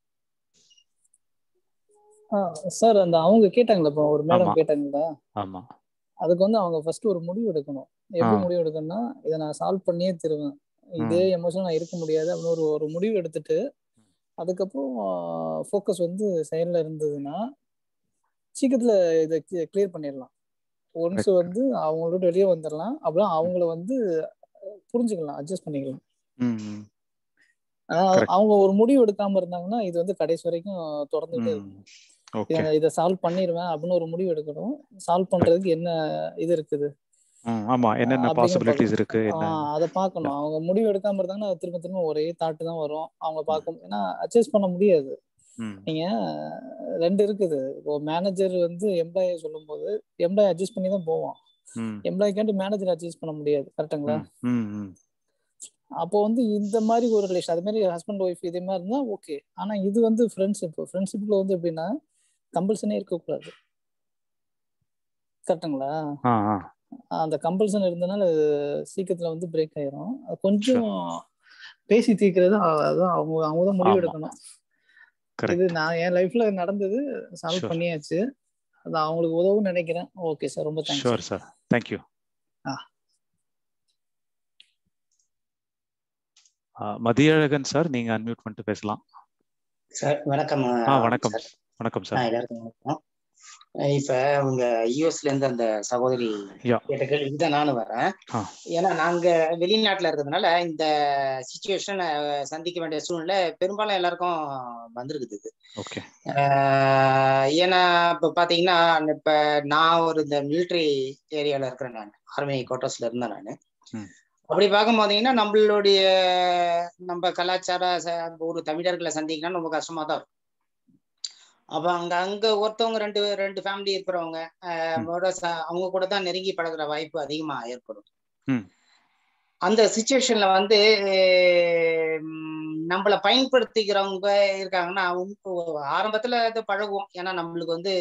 சார் அந்த அவங்க கேட்டாங்களா இப்போ ஒரு ஆமா மேடம் கேட்டாங்களா ஆமா அதுக்கு வந்து அவங்க ஃபர்ஸ்ட் ஒரு முடிவு எடுக்கணும் ஆ எப்படி முடிவு எடுக்கணும்னா இதை நான் சால்வ் பண்ணியே தருவேன் இதே ம் எமோஷன் நான் இருக்க முடியாது அப்படின்னு ஒரு ஒரு முடிவு எடுத்துட்டு அதுக்கப்புறம் ஃபோக்கஸ் வந்து செயல்ல இருந்ததுன்னா சீக்கிரத்துல இதை கிளியர் பண்ணிடலாம் ஒன்ஸ் கரெக்ட் வந்து அவங்களோட வெளியே வந்துடலாம் அப்படிலாம் அவங்கள வந்து புரிஞ்சுக்கலாம் அட்ஜஸ்ட் பண்ணிக்கலாம் ம் ம் ஆனா கரெக்ட் அவங்க ஒரு முடிவு எடுக்காம இருந்தாங்கன்னா இது வந்து கடைசி வரைக்கும் தொடர்ந்துகிட்டே ம் இருக்கும் ஓகே இதை இதை சால்வ் பண்ணிடுவேன் அப்படின்னு ஒரு முடிவு எடுக்கணும் சால்வ் பண்றதுக்கு என்ன இது இருக்குது ம் ஆமா என்னென்ன அப்படிங்கிற பாசிபிலிட்டிஸ் இருக்கு என்ன ஆஹ் அதை பார்க்கணும் அவங்க முடிவு எடுக்காம இருந்தாங்கன்னா அது திரும்ப திரும்ப ஒரே தாட்டு தான் வரும் அவங்க பார்க்கும் ஏன்னா அட்ஜஸ்ட் பண்ண முடியாது ம் நீங்க ரெண்டு இருக்குது இப்போ மேனேஜர் வந்து எம்ப்ளாயை சொல்லும் போது எம்ப்ளாய் அட்ஜஸ்ட் பண்ணி தான் போவான் ம் எம்ப்ளாய்க்காண்டி மேனேஜர் அட்ஜஸ்ட் பண்ண முடியாது கரெக்டுங்களா ம் ம் ம் அப்போ வந்து இந்த மாதிரி ஒரு ரிலேஷன் அது மாதிரி ஹஸ்பண்ட் ஒய்ஃப் இதே மாதிரி இருந்தா ஓகே ஆனா இது வந்து ஃப்ரெண்ட்ஷிப் ஃப்ரெண்ட்ஷிப்ல வந்து எப்படின்னா கம்பல்சனே இருக்கக்கூடாது கரெக்டுங்களா ஆ ஆ அந்த கம்பல்சன் இருந்தனால அது சீக்கிரத்துல வந்து பிரேக் ஆயிரும் அது கொஞ்சம் பேசி தீர்க்கிறது அதான் அவங்க அவங்க தான் முடிவு ஆமா. எடுக்கணும் இது கரெக்ட் நான் என் லைஃப்ல நடந்தது சால்வ் Sure. பண்ணியாச்சு அது அவங்களுக்கு உதவும் நினைக்கிறேன் ஓகே சார் ரொம்ப தேங்க்ஸ் ஷுவர் சார் தேங்க்யூ ஆ. மதியழகன் சார் நீங்க அன்மியூட் பண்ணிட்டு பேசலாம் சார் வணக்கம் ஆ வணக்கம் சார். வணக்கம் ஆ, சார் எல்லாருக்கும் வணக்கம் அஹ் இப்ப உங்க யூஎஸ்ல இருந்து அந்த சகோதரி யா கேட்ட கேள்விக்கு தான் நானும் வரேன் ஆ. ஏன்னா நாங்க வெளிநாட்டுல இருக்கிறதுனால இந்த சுச்சுவேஷன் சந்திக்க வேண்டிய சூழ்நிலை பெரும்பாலும் எல்லாருக்கும் வந்திருக்குது இது. ஓகே ஆஹ் ஏன்னா இப்ப பாத்தீங்கன்னா இப்ப நான் ஒரு இந்த மிலிட்டரி ஏரியால இருக்கிறேன் நான் ஆர்மி குவார்டர்ஸ்ல இருந்தேன் நான் ம். அப்படி பார்க்கும் போதீங்கன்னா நம்மளுடைய நம்ம கலாச்சார ச- ஒரு தமிழர்களை சந்திக்கணும்னா ரொம்ப கஷ்டமா தான் இருக்கும் அப்ப அங்க அங்க ஒருத்தவங்க ரெண்டு ரெண்டு ஃபேமிலி இருக்கிறவங்க ஆஹ் ம். அவங்களோட ச- அவங்க கூட தான் நெருங்கி பழகுற வாய்ப்பு அதிகமா ஏற்படும் ம். அந்த சுச்சுவேஷன்ல வந்து ம், நம்மள பயன்படுத்திக்கிறவங்க இருக்காங்கன்னா அவங்க ஆரம்பத்துல இது பழகுவோம் ஏன்னா நம்மளுக்கு வந்து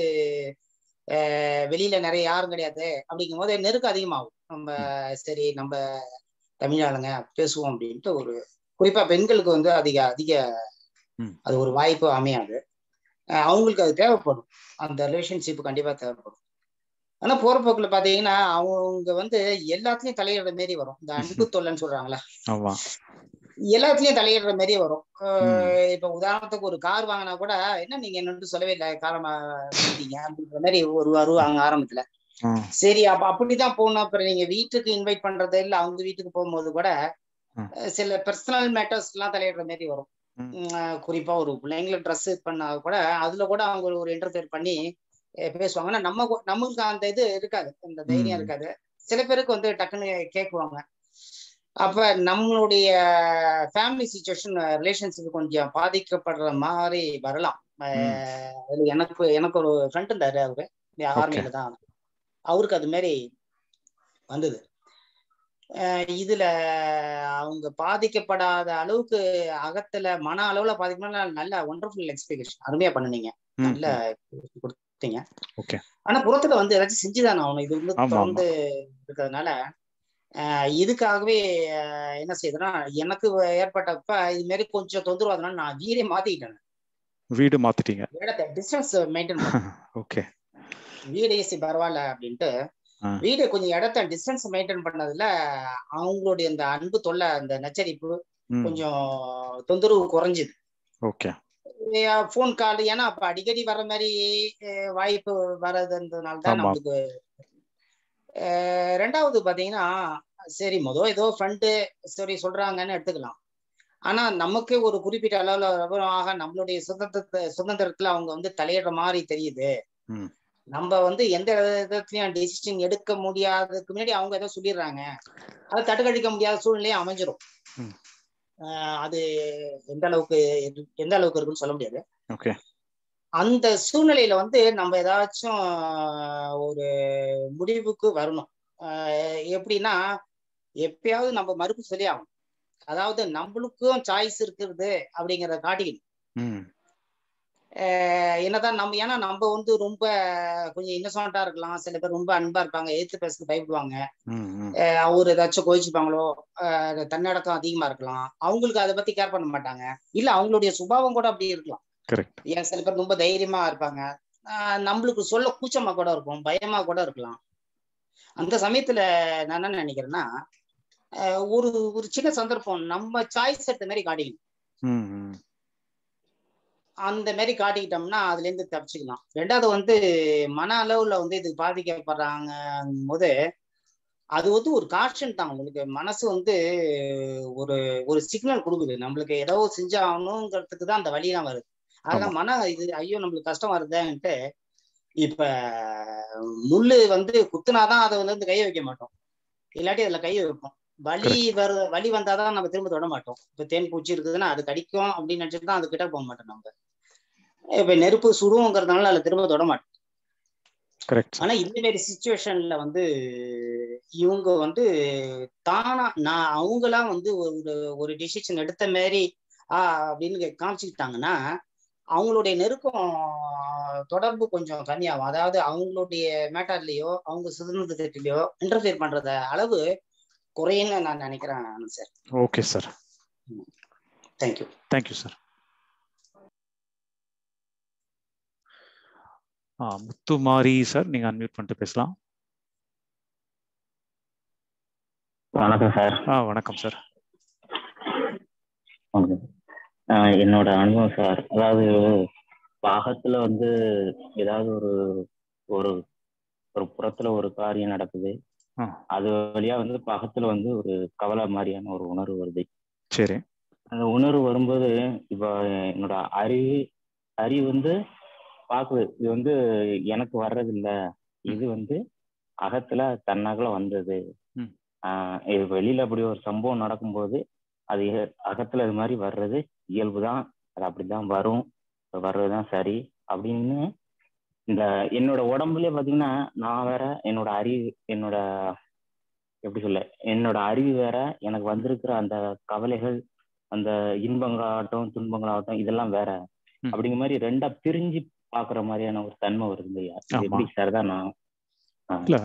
ஆஹ் வெளியில நிறைய யாரும் கிடையாது அப்படிங்கும் போது நெருக்கம் அதிகமாகும் நம்ம சரி நம்ம தமிழ் ஆளுங்க பேசுவோம் அப்படின்ட்டு ஒரு குறிப்பா பெண்களுக்கு வந்து அதிக அதிக ம். அது ஒரு வாய்ப்பு அமையாது அஹ் அவங்களுக்கு அது தேவைப்படும் அந்த ரிலேஷன்ஷிப் கண்டிப்பா தேவைப்படும் ஆனா போற போக்குல பாத்தீங்கன்னா அவங்க வந்து எல்லாத்துலயும் தலையிடுற மாரி வரும் இந்த அன்பு தொல்லைன்னு சொல்றாங்களா ஆமா எல்லாத்துலயும் தலையிடுற மாரி வரும் அஹ் இப்ப உதாரணத்துக்கு ஒரு கார் வாங்கினா கூட என்ன நீங்க என்னன்னு சொல்லவே இல்லை காரமா வாங்கிட்டீங்க அப்படின்ற மாதிரி ஒரு வருவாங்க ஆரம்பத்துல ஆ சரி அப்ப அப்படிதான் போகணும் அப்புறம் நீங்க வீட்டுக்கு இன்வைட் பண்றது இல்ல அவங்க வீட்டுக்கு போகும்போது கூட ம். அஹ் சில பர்சனல் மேட்டர்ஸ் எல்லாம் தலையிடுற மாதிரி வரும் ம். உம் அஹ் குறிப்பா ஒரு பிள்ளைங்களை ட்ரெஸ் பண்ணா கூட அதுல கூட அவங்க ஒரு இன்டர்ஃபியர் பண்ணி அஹ் பேசுவாங்க ஆனா நம்ம கு- நமக்கு அந்த இது இருக்காது அந்த தைரியம் ம். இருக்காது சில பேருக்கு வந்து டக்குன்னு கேட்குவாங்க அப்ப நம்மளுடைய ஃபேமிலி சுச்சுவேஷன் ரிலேஷன்ஷிப் கொஞ்சம் பாதிக்கப்படுற மாதிரி வரலாம் அஹ் அதுல எனக்கு எனக்கு ஒரு ஃப்ரெண்ட் இருந்தாரு அவரு ஆர்மியில தான் அவருக்கு அது மாதிரி வந்தது அஹ் இதுல அவங்க பாதிக்கப்படாத அளவுக்கு அகத்துல மன அளவுல பாதிக்கணும்னா நல்ல ஒண்டர்ஃபுல் எக்ஸ்பிளேஷன் அருமையா பண்ணுனீங்க ம், நல்ல கொடுத்தீங்க ஓகே ஆனா புறத்துல வந்து ஏதாச்சும் செஞ்சுதானே ஆகணும் இது வந்து ஆமா, ஆமா. தொடர்ந்து இருக்கிறதுனால ஆஹ் இதுக்காகவே ஆஹ் என்ன செய்யுதுன்னா எனக்கு ஏற்பட்டப்ப இது மாதிரி கொஞ்சம் தொந்தரவு அதனால நான் வீடே மாத்திக்கிட்டேன் வீடு மாத்திட்டீங்க இடத்த டிஸ்டன்ஸ் மெயின்டைன் பண்ண ஓகே வீடு ஏசி பரவாயில்ல அப்படின்ட்டு ஆ. வீடு கொஞ்சம் இடத்த டிஸ்டன்ஸ் மெயின்டைன் பண்ணதுல அவங்களுடைய அந்த அன்பு தொல்லை அந்த நச்சரிப்பு ம் கொஞ்சம் தொந்தரவு குறைஞ்சுது ஓகே ஃபோன் கால் ஏன்னா அப்ப அடிக்கடி வர மாதிரி அஹ், வாய்ப்பு வர்றதுன்றதுனால தான் ஆமா. நம்மளுக்கு அஹ், ரெண்டாவது பாத்தீங்கன்னா சரி மொதல் ஏதோ ஃப்ரெண்டு சரி சொல்றாங்கன்னு எடுத்துக்கலாம் ஆனா நமக்கு ஒரு குறிப்பிட்ட அளவுல விவரம் ஆக நம்மளுடைய சுதந்திரத்தை சுதந்திரத்துல அவங்க வந்து தலையிடுற மாதிரி தெரியுது ம். நம்ம வந்து எந்த விதத்துலயும் டெசிஷன் எடுக்க முடியாததுக்கு முன்னாடி அவங்க ஏதோ சொல்லிடுறாங்க அதை தடுக்கழிக்க முடியாத சூழ்நிலையும் அமைஞ்சிரும் ம். ஆஹ் அது எந்த அளவுக்கு எது- எந்த அளவுக்கு இருக்குன்னு சொல்ல முடியாது ஓகே அந்த சூழ்நிலையில வந்து நம்ம ஏதாச்சும் ஒரு முடிவுக்கு வரணும் ஆஹ் எப்படின்னா எப்பயாவது நம்ம மறுப்பு சொல்லி ஆகணும் அதாவது நம்மளுக்கும் சாய்ஸ் இருக்கிறது அப்படிங்கிறத காட்டிக்கணும் ம் ஆஹ் என்னதான் நம்ம ஏன்னா நம்ம வந்து ரொம்ப கொஞ்சம் இன்னசென்ட்டா இருக்கலாம் சில பேர் ரொம்ப அன்பா இருப்பாங்க எதிர்த்து பேசுறது பயப்படுவாங்க ம் ம் ஆஹ் அவர் ஏதாச்சும் கோச்சிப்பாங்களோ ஆஹ் தன்னடக்கம் அதிகமா இருக்கலாம் அவங்களுக்கு அதை பத்தி கேர் பண்ண மாட்டாங்க இல்ல அவங்களுடைய சுபாவம் கூட அப்படி இருக்கலாம் கரெக்ட் ஏன் சில பேர் ரொம்ப தைரியமா இருப்பாங்க ஆஹ் நம்மளுக்கு சொல்ல கூச்சமா கூட இருக்கும் பயமா கூட இருக்கலாம் அந்த சமயத்துல நான் என்ன நினைக்கிறேன்னா ஆஹ் ஒரு ஒரு சின்ன சந்தர்ப்பம் நம்ம சாய்ஸ் எடுத்த மாதிரி காட்டிக்கணும் ம் ம் அந்த மாதிரி காட்டிக்கிட்டோம்னா அதுல இருந்து தப்பிச்சுக்கலாம் ரெண்டாவது வந்து மன அளவுல வந்து இது பாதிக்கப்படுறாங்க போது அது வந்து ஒரு காஷன் தான் உங்களுக்கு மனசு வந்து ஒரு ஒரு சிக்னல் கொடுக்குது நம்மளுக்கு ஏதோ செஞ்சாகணுங்கிறதுக்கு தான் அந்த வழிதான் வருது அதெல்லாம் மன இது ஐயோ நம்மளுக்கு கஷ்டம் வருதுன்ட்டு இப்ப முள்ளு வந்து குத்துனாதான் அதை வந்து கையை வைக்க மாட்டோம் இல்லாட்டி அதுல கையை வைப்போம் வலி வரு வலி வந்தாதான் நம்ம திரும்ப தொட மாட்டோம் இப்ப தேன் பூச்சி இருக்குதுன்னா அது கடிக்கும் அப்படின்னு நினைச்சிட்டு தான் அது கிட்ட போக மாட்டோம் நம்ம இப்ப நெருப்பு சுடுவோங்கிறதுனால அதுல திரும்ப தொட மாட்டோம் கரெக்ட் ஆனா இந்த மாதிரி சுச்சுவேஷன்ல வந்து இவங்க வந்து தானா நான் அவங்களா வந்து ஒரு ஒரு டிசிஷன் எடுத்த மாதிரி ஆஹ் அப்படின்னு காமிச்சுக்கிட்டாங்கன்னா அவங்களுடைய நெருக்கம் தொடர்பு கொஞ்சம் கம்மியாகும் அதாவது அவங்களுடைய மேட்டர்லயோ அவங்க சுதந்திரத்திலயோ இன்டர்ஃபியர் பண்றத அளவு குறையுன்னு நான் நினைக்கிறேன் sir okay sir thank you thank you sir ஆ முத்துமாரி சார் நீங்க அன்மியூட் பண்ணிட்டு பேசலாம் வணக்கம் சார் ஆ வணக்கம் சார் என்னோட அனுபவம் சார் அதாவது பாகத்துல வந்து ஏதாவது ஒரு ஒரு ஒரு புறத்துல ஒரு காரியம் நடக்குது அது வழியா வந்து பாகத்துல வந்து ஒரு கவலை மாதிரியான ஒரு உணர்வு வருது சரி அந்த உணர்வு வரும்போது இப்போ என்னோட அறிவு அறிவு வந்து பாக்குது இது வந்து எனக்கு வர்றதில்ல இது வந்து அகத்துல தன்னாகல வந்தது ஆஹ் இது வெளியில அப்படி ஒரு சம்பவம் நடக்கும்போது அது அகத்துல இது மாதிரி வர்றது இயல்புதான் அது அப்படிதான் வரும் வர்றதுதான் சரி அப்படின்னு இந்த என்னோட உடம்புலயே பாத்தீங்கன்னா நான் வேற என்னோட அறிவு என்னோட எப்படி சொல்ல என்னோட அறிவு வேற எனக்கு வந்திருக்கிற அந்த கவலைகள் அந்த இன்பங்களாகட்டும் துன்பங்களாகட்டும் இதெல்லாம் வேற அப்படிங்கிற மாதிரி ரெண்டா பிரிஞ்சு பாக்குற மாதிரியான ஒரு தன்மை வருது இல்லையா எப்படி சரிதான் நான் இல்ல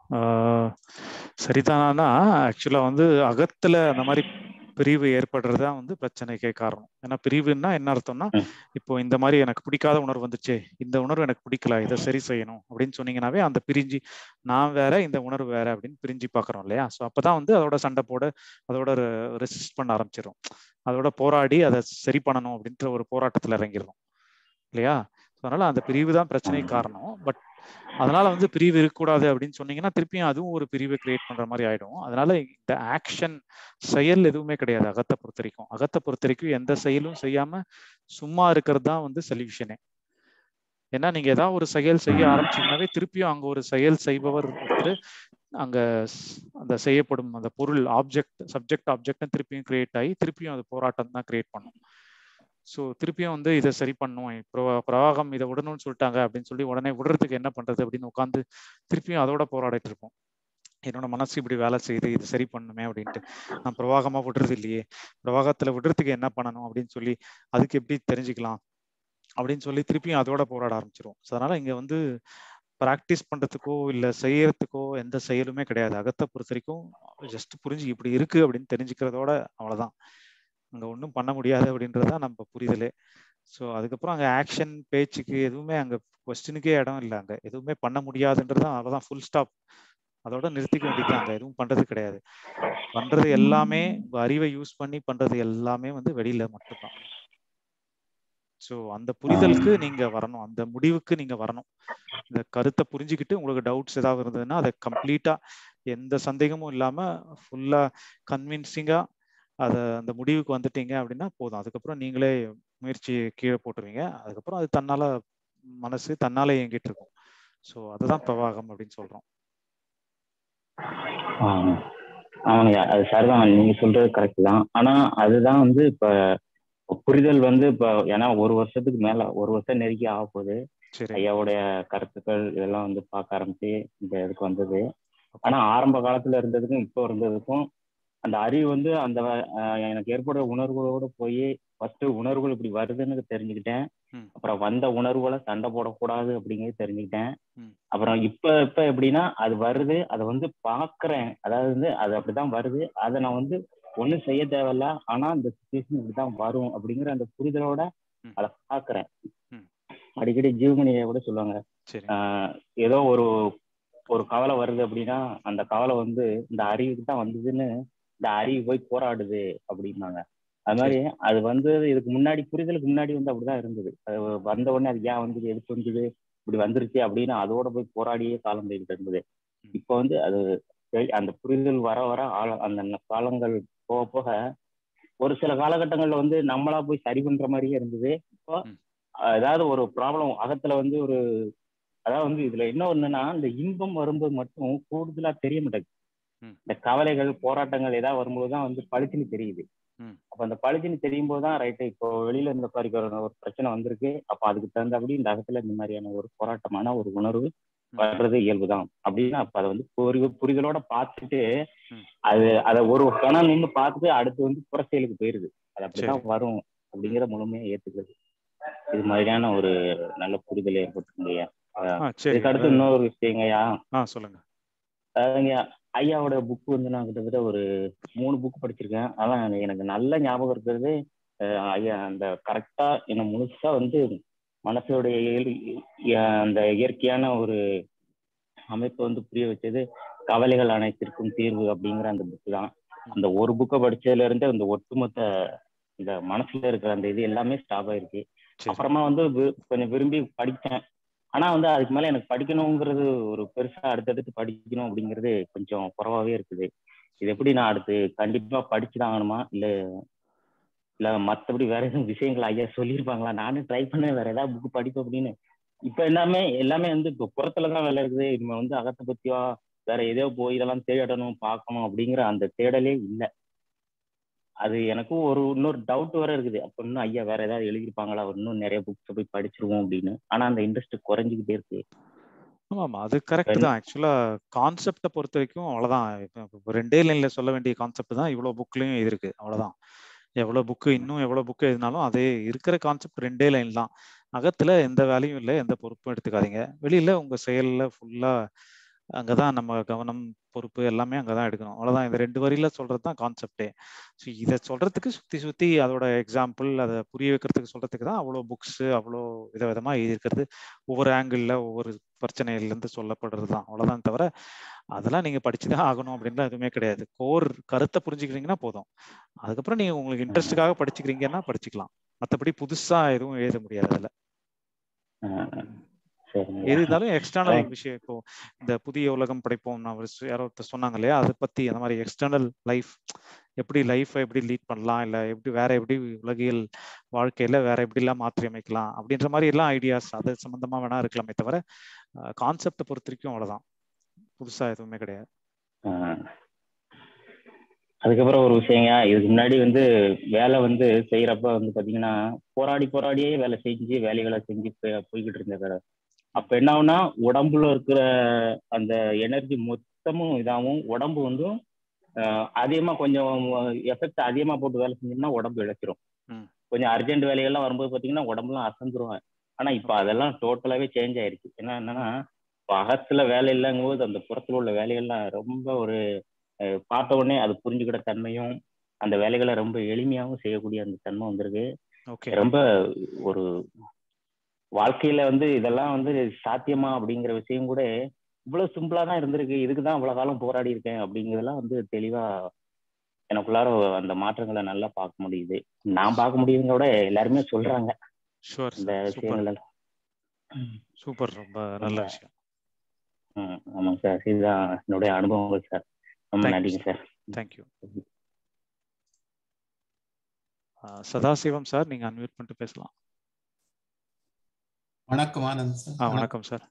சரிதானா ஆக்சுவலா வந்து அகத்துல அந்த மாதிரி பிரிவு ஏற்படுறதா வந்து பிரச்சனைக்கே காரணம் ஏன்னா பிரிவுன்னா என்ன அர்த்தம்னா இப்போ இந்த மாதிரி எனக்கு பிடிக்காத உணர்வு வந்துச்சு இந்த உணர்வு எனக்கு பிடிக்கல இதை சரி செய்யணும் அப்படின்னு சொன்னீங்கன்னாவே அந்த பிரிஞ்சு நான் வேற இந்த உணர்வு வேற அப்படின்னு பிரிஞ்சு பாக்குறோம் இல்லையா ஸோ அப்பதான் வந்து அதோட சண்டை போட அதோட ரெசிஸ்ட் பண்ண ஆரம்பிச்சிடும் அதோட போராடி அதை சரி பண்ணணும் அப்படின்ற ஒரு போராட்டத்துல இறங்கிடும் இல்லையா அதனால அந்த பிரிவு தான் பிரச்சனைக்கு காரணம் பட் அதனால வந்து பிரிவு இருக்கக்கூடாது அப்படின்னு சொன்னீங்கன்னா திருப்பியும் அதுவும் ஒரு பிரிவை கிரியேட் பண்ற மாதிரி ஆயிடும் அதனால இந்த ஆக்ஷன் செயல் எதுவுமே கிடையாது அகத்தை பொறுத்த வரைக்கும் அகத்தை பொறுத்த வரைக்கும் எந்த செயலும் செய்யாம சும்மா இருக்கிறது தான் வந்து சொல்யூஷனே ஏன்னா நீங்க ஏதாவது ஒரு செயல் செய்ய ஆரம்பிச்சீங்கன்னாவே திருப்பியும் அங்க ஒரு செயல் செய்பவர் ஒருத்தர் அங்க அந்த செய்யப்படும் அந்த பொருள் ஆப்ஜெக்ட் சப்ஜெக்ட் ஆப்ஜெக்ட் திருப்பியும் கிரியேட் ஆகி திருப்பியும் அது போராட்டம் தான் கிரியேட் பண்ணும் ஸோ திருப்பியும் வந்து இதை சரி பண்ணும் பிரவாகம் இதை விடணும்னு சொல்லிட்டாங்க அப்படின்னு சொல்லி உடனே விடுறதுக்கு என்ன பண்றது அப்படின்னு உட்காந்து திருப்பியும் அதோட போராடிட்டு இருப்போம் என்னோட மனசு இப்படி வேலை செய்யுது இது சரி பண்ணுமே அப்படின்ட்டு நான் பிரவாகமா விடுறது இல்லையே பிரவாகத்துல விடுறதுக்கு என்ன பண்ணணும் அப்படின்னு சொல்லி அதுக்கு எப்படி தெரிஞ்சுக்கலாம் அப்படின்னு சொல்லி திருப்பியும் அதோட போராட ஆரம்பிச்சிரும் ஸோ அதனால இங்க வந்து ப்ராக்டிஸ் பண்றதுக்கோ இல்லை செய்யறதுக்கோ எந்த செயலுமே கிடையாது அகத்தை பொறுத்த வரைக்கும் ஜஸ்ட் புரிஞ்சு இப்படி இருக்கு அப்படின்னு தெரிஞ்சுக்கிறதோட அவ்வளவுதான் அங்க ஒன்றும் பண்ண முடியாது அப்படின்றதுதான் நம்ம புரிதலே ஸோ அதுக்கப்புறம் அங்கே ஆக்ஷன் பேச்சுக்கு எதுவுமே அங்கே கொஸ்டினுக்கே இடம் இல்லை அங்கே எதுவுமே பண்ண முடியாதுன்றதுதான் அவ்வளோதான் ஃபுல் ஸ்டாப் அதோட நிறுத்திக்க வேண்டியது அங்கே எதுவும் பண்றது கிடையாது பண்றது எல்லாமே உங்க அறிவை யூஸ் பண்ணி பண்றது எல்லாமே வந்து வெளியில மட்டும்தான் ஸோ அந்த புரிதலுக்கு நீங்க வரணும் அந்த முடிவுக்கு நீங்க வரணும் இந்த கருத்தை புரிஞ்சுக்கிட்டு உங்களுக்கு டவுட்ஸ் ஏதாவது இருந்ததுன்னா அதை கம்ப்ளீட்டா எந்த சந்தேகமும் இல்லாம ஃபுல்லா கன்வின்சிங்கா அதை அந்த முடிவுக்கு வந்துட்டீங்க அப்படின்னா போதும் அதுக்கப்புறம் நீங்களே முயற்சி கீழே போட்டுருவீங்க அதுக்கப்புறம் அது தன்னால மனசு தன்னால இயங்கிட்டு இருக்கும் ஸோ அதுதான் பிரவாகம் அப்படின்னு சொல்றோம் ஆமாங்க அது சரிதான் நீங்க சொல்றது கரெக்ட் தான் ஆனா அதுதான் வந்து இப்ப புரிதல் வந்து இப்ப ஏன்னா ஒரு வருஷத்துக்கு மேல ஒரு வருஷம் நெருக்கி ஆக போகுது ஐயாவுடைய கருத்துக்கள் இதெல்லாம் வந்து பார்க்க ஆரம்பிச்சு இந்த இதுக்கு வந்தது ஆனா ஆரம்ப காலத்துல இருந்ததுக்கும் இப்போ இருந்ததுக்கும் அந்த அறிவு வந்து அந்த எனக்கு ஏற்படுற உணர்வுகளோட போய் ஃபர்ஸ்ட் உணர்வுகள் இப்படி வருதுன்னு தெரிஞ்சுக்கிட்டேன் அப்புறம் வந்த உணர்வுகளை சண்டை போடக்கூடாது அப்படிங்கிறது தெரிஞ்சுக்கிட்டேன் அப்புறம் இப்ப இப்ப எப்படின்னா அது வருது அதை வந்து பாக்குறேன் அதாவது வந்து அது அப்படிதான் வருது அதை நான் வந்து ஒண்ணும் செய்ய தேவையில்ல ஆனா அந்த சுச்சுவேஷன் இப்படிதான் வரும் அப்படிங்கிற அந்த புரிதலோட அதை பாக்குறேன் அடிக்கடி ஜீவமணியை கூட சொல்லுவாங்க ஏதோ ஒரு ஒரு கவலை வருது அப்படின்னா அந்த கவலை வந்து இந்த அறிவுக்கு தான் வந்ததுன்னு இந்த அறிவு போய் போராடுது அப்படின்னாங்க அது மாதிரி அது வந்து இதுக்கு முன்னாடி புரிதலுக்கு முன்னாடி வந்து அப்படிதான் இருந்தது அது வந்த உடனே அது ஏன் வந்தது எதுக்கு வந்தது இப்படி வந்துருச்சு அப்படின்னு அதோட போய் போராடியே காலம் போய்கிட்டு இருந்தது இப்போ வந்து அது அந்த புரிதல் வர வர ஆழ அந்த காலங்கள் போக போக ஒரு சில காலகட்டங்கள்ல வந்து நம்மளா போய் சரி பண்ற மாதிரியே இருந்தது இப்போ ஏதாவது ஒரு ப்ராப்ளம் அகத்துல வந்து ஒரு அதாவது வந்து இதுல என்ன ஒண்ணுன்னா இந்த இன்பம் வரும்போது மட்டும் கூடுதலா தெரிய மாட்டேங்குது இந்த கவலைகள் போராட்டங்கள் ஏதாவது வரும்போது தான் வந்து பளிச்சுன்னு தெரியுது அப்ப அந்த பளிச்சுன்னு தெரியும் போது தான் ரைட்டு இப்போ வெளியில இருந்த மாதிரி ஒரு பிரச்சனை வந்திருக்கு அப்ப அதுக்கு தகுந்தபடி இந்த அகத்துல இந்த மாதிரியான ஒரு போராட்டமான ஒரு உணர்வு வர்றது இயல்புதான் அப்படின்னா அப்ப அதை வந்து புரி புரிதலோட பார்த்துட்டு அது அதை ஒரு கணம் நின்று பார்த்துட்டு அடுத்து வந்து புறச்செயலுக்கு போயிருது அது அப்படிதான் வரும் அப்படிங்கிற முழுமையா ஏத்துக்கிறது இது மாதிரியான ஒரு நல்ல புரிதல் ஏற்பட்டுருங்கய்யா இதுக்கு அடுத்து இன்னொரு விஷயங்கய்யா சொல்லுங்க அதாங்க ஐயாவோட புக் வந்து நான் கிட்டத்தட்ட ஒரு மூணு புக் படிச்சிருக்கேன் அதான் எனக்கு நல்ல ஞாபகம் இருக்கிறது ஐயா அந்த கரெக்டா என்ன முழுசா வந்து மனசோடைய அந்த இயற்கையான ஒரு அமைப்பை வந்து புரிய வச்சது கவலைகள் அனைத்திற்கும் தீர்வு அப்படிங்கிற அந்த புக்கு தான் அந்த ஒரு புக்கை படிச்சதுல இருந்து அந்த ஒட்டுமொத்த இந்த மனசுல இருக்கிற அந்த இது எல்லாமே ஸ்டாப் ஆயிருக்கு அப்புறமா வந்து கொஞ்சம் விரும்பி படித்தேன் ஆனா வந்து அதுக்கு மேல எனக்கு படிக்கணுங்கிறது ஒரு பெருசா அடுத்தடுத்து படிக்கணும் அப்படிங்கிறது கொஞ்சம் குறவாவே இருக்குது இது எப்படி நான் அடுத்து கண்டிப்பா படிச்சுதான் ஆகணுமா இல்ல இல்ல மத்தபடி வேற எதுவும் விஷயங்கள் ஐயா சொல்லியிருப்பாங்களா நானும் ட்ரை பண்ணேன் வேற ஏதாவது புக் படிப்போம் அப்படின்னு இப்ப எல்லாமே எல்லாமே வந்து இப்போ புறத்துலதான் வேலை இருக்குது இனிமே வந்து அகத்தை பத்தியோ வேற ஏதோ போய் இதெல்லாம் தேடணும் பார்க்கணும் அப்படிங்கிற அந்த தேடலே இல்லை அது எனக்கும் ஒரு இன்னொரு டவுட் வேற இருக்குது அப்ப இன்னும் ஐயா வேற ஏதாவது எழுதியிருப்பாங்களா இன்னும் நிறைய புக்ஸ் போய் படிச்சிருவோம் அப்படின்னு ஆனா அந்த இன்ட்ரெஸ்ட் குறைஞ்சிக்கிட்டே இருக்கு ஆமாம் அது கரெக்ட் தான் ஆக்சுவலா கான்செப்டை பொறுத்த வரைக்கும் அவ்வளோதான் இப்போ ரெண்டே லைன்ல சொல்ல வேண்டிய கான்செப்ட் தான் இவ்வளோ புக்லயும் இருக்கு அவ்வளோதான் எவ்வளோ புக்கு இன்னும் எவ்வளோ புக்கு எழுதினாலும் அதே இருக்கிற கான்செப்ட் ரெண்டே லைன் தான் அகத்துல எந்த வேலையும் இல்லை எந்த பொறுப்பும் எடுத்துக்காதீங்க வெளியில உங்க செயல்ல ஃபுல்லா அங்கதான் நம்ம கவனம் பொறுப்பு எல்லாமே அங்கதான் எடுக்கணும் அவ்வளவுதான் இந்த ரெண்டு வரியில சொல்றது தான் கான்செப்டே ஸோ இதை சொல்றதுக்கு சுத்தி சுத்தி அதோட எக்ஸாம்பிள் அதை புரிய வைக்கிறதுக்கு சொல்றதுக்கு தான் அவ்வளோ புக்ஸ் அவ்வளோ விதவிதமா எழுதியிருக்கிறது ஒவ்வொரு ஆங்கிள் ஒவ்வொரு பிரச்சனையில இருந்து சொல்லப்படுறது தான் அவ்வளவுதான் தவிர அதெல்லாம் நீங்க படிச்சுதான் ஆகணும் அப்படின்லாம் எதுவுமே கிடையாது கோர் கருத்தை புரிஞ்சுக்கிறீங்கன்னா போதும் அதுக்கப்புறம் நீங்க உங்களுக்கு இன்ட்ரெஸ்டுக்காக படிச்சுக்கிறீங்கன்னா படிச்சுக்கலாம் மற்றபடி புதுசா எதுவும் எழுத முடியாது அதுல எது இருந்தாலும் எக்ஸ்டர்னல் விஷயம் இப்போ இந்த புதிய உலகம் படைப்போம் யாரோ ஒருத்தர் சொன்னாங்க இல்லையா அதை பத்தி அந்த மாதிரி எக்ஸ்டர்னல் லைஃப் எப்படி லைஃப்பை எப்படி லீட் பண்ணலாம் இல்ல எப்படி வேற எப்படி உலகியல் வாழ்க்கையில வேற எப்படி எல்லாம் மாற்றி அமைக்கலாம் அப்படின்ற மாதிரி எல்லாம் ஐடியாஸ் அது சம்பந்தமா வேணா இருக்கலாமே தவிர கான்செப்டை பொறுத்த வரைக்கும் அவ்வளவுதான் புதுசா எதுவுமே கிடையாது அதுக்கப்புறம் ஒரு விஷயங்க இதுக்கு முன்னாடி வந்து வேலை வந்து செய்யறப்ப வந்து பாத்தீங்கன்னா போராடி போராடியே வேலை செஞ்சு வேலைகளை செஞ்சு போய்கிட்டு இருந்த அப்ப என்ன ஆகுனா உடம்புல இருக்கிற அந்த எனர்ஜி மொத்தமும் இதாகவும் உடம்பு வந்து அதிகமா கொஞ்சம் எஃபெக்ட் அதிகமா போட்டு வேலை செஞ்சோம்னா உடம்பு இழைச்சிரும் கொஞ்சம் அர்ஜென்ட் வேலைகள்லாம் வரும்போது பாத்தீங்கன்னா உடம்புலாம் அசந்துருவாங்க ஆனா இப்ப அதெல்லாம் டோட்டலாவே சேஞ்ச் ஆயிருச்சு ஏன்னா என்னன்னா அகத்துல வேலை இல்லைங்கும் போது அந்த புறத்துல உள்ள வேலைகள்லாம் ரொம்ப ஒரு பார்த்த உடனே அது புரிஞ்சுக்கிற தன்மையும் அந்த வேலைகளை ரொம்ப எளிமையாகவும் செய்யக்கூடிய அந்த தன்மை வந்திருக்கு ரொம்ப ஒரு வாழ்க்கையில வந்து இதெல்லாம் வந்து சாத்தியமா அப்படிங்கிற விஷயம் கூட இவ்வளவு சிம்பிளா தான் இருந்திருக்கு இதுக்கு தான் இவ்வளவு காலம் போராடி இருக்கேன் அப்படிங்கிறதெல்லாம் வந்து தெளிவா எனக்குள்ளார அந்த மாற்றங்களை நல்லா பார்க்க முடியுது நான் பார்க்க முடியுங்க விட எல்லாருமே சொல்றாங்க இந்த விஷயங்கள் சூப்பர் ரொம்ப நல்ல விஷயம் ஆமாங்க சார் இதுதான் என்னுடைய அனுபவங்கள் சார் ரொம்ப நன்றிங்க சார் தேங்க்யூ சதாசிவம் சார் நீங்க அன்மியூட் பண்ணிட்டு பேசலாம் வணக்கம் ஆனந்த் சார் வணக்கம் சார்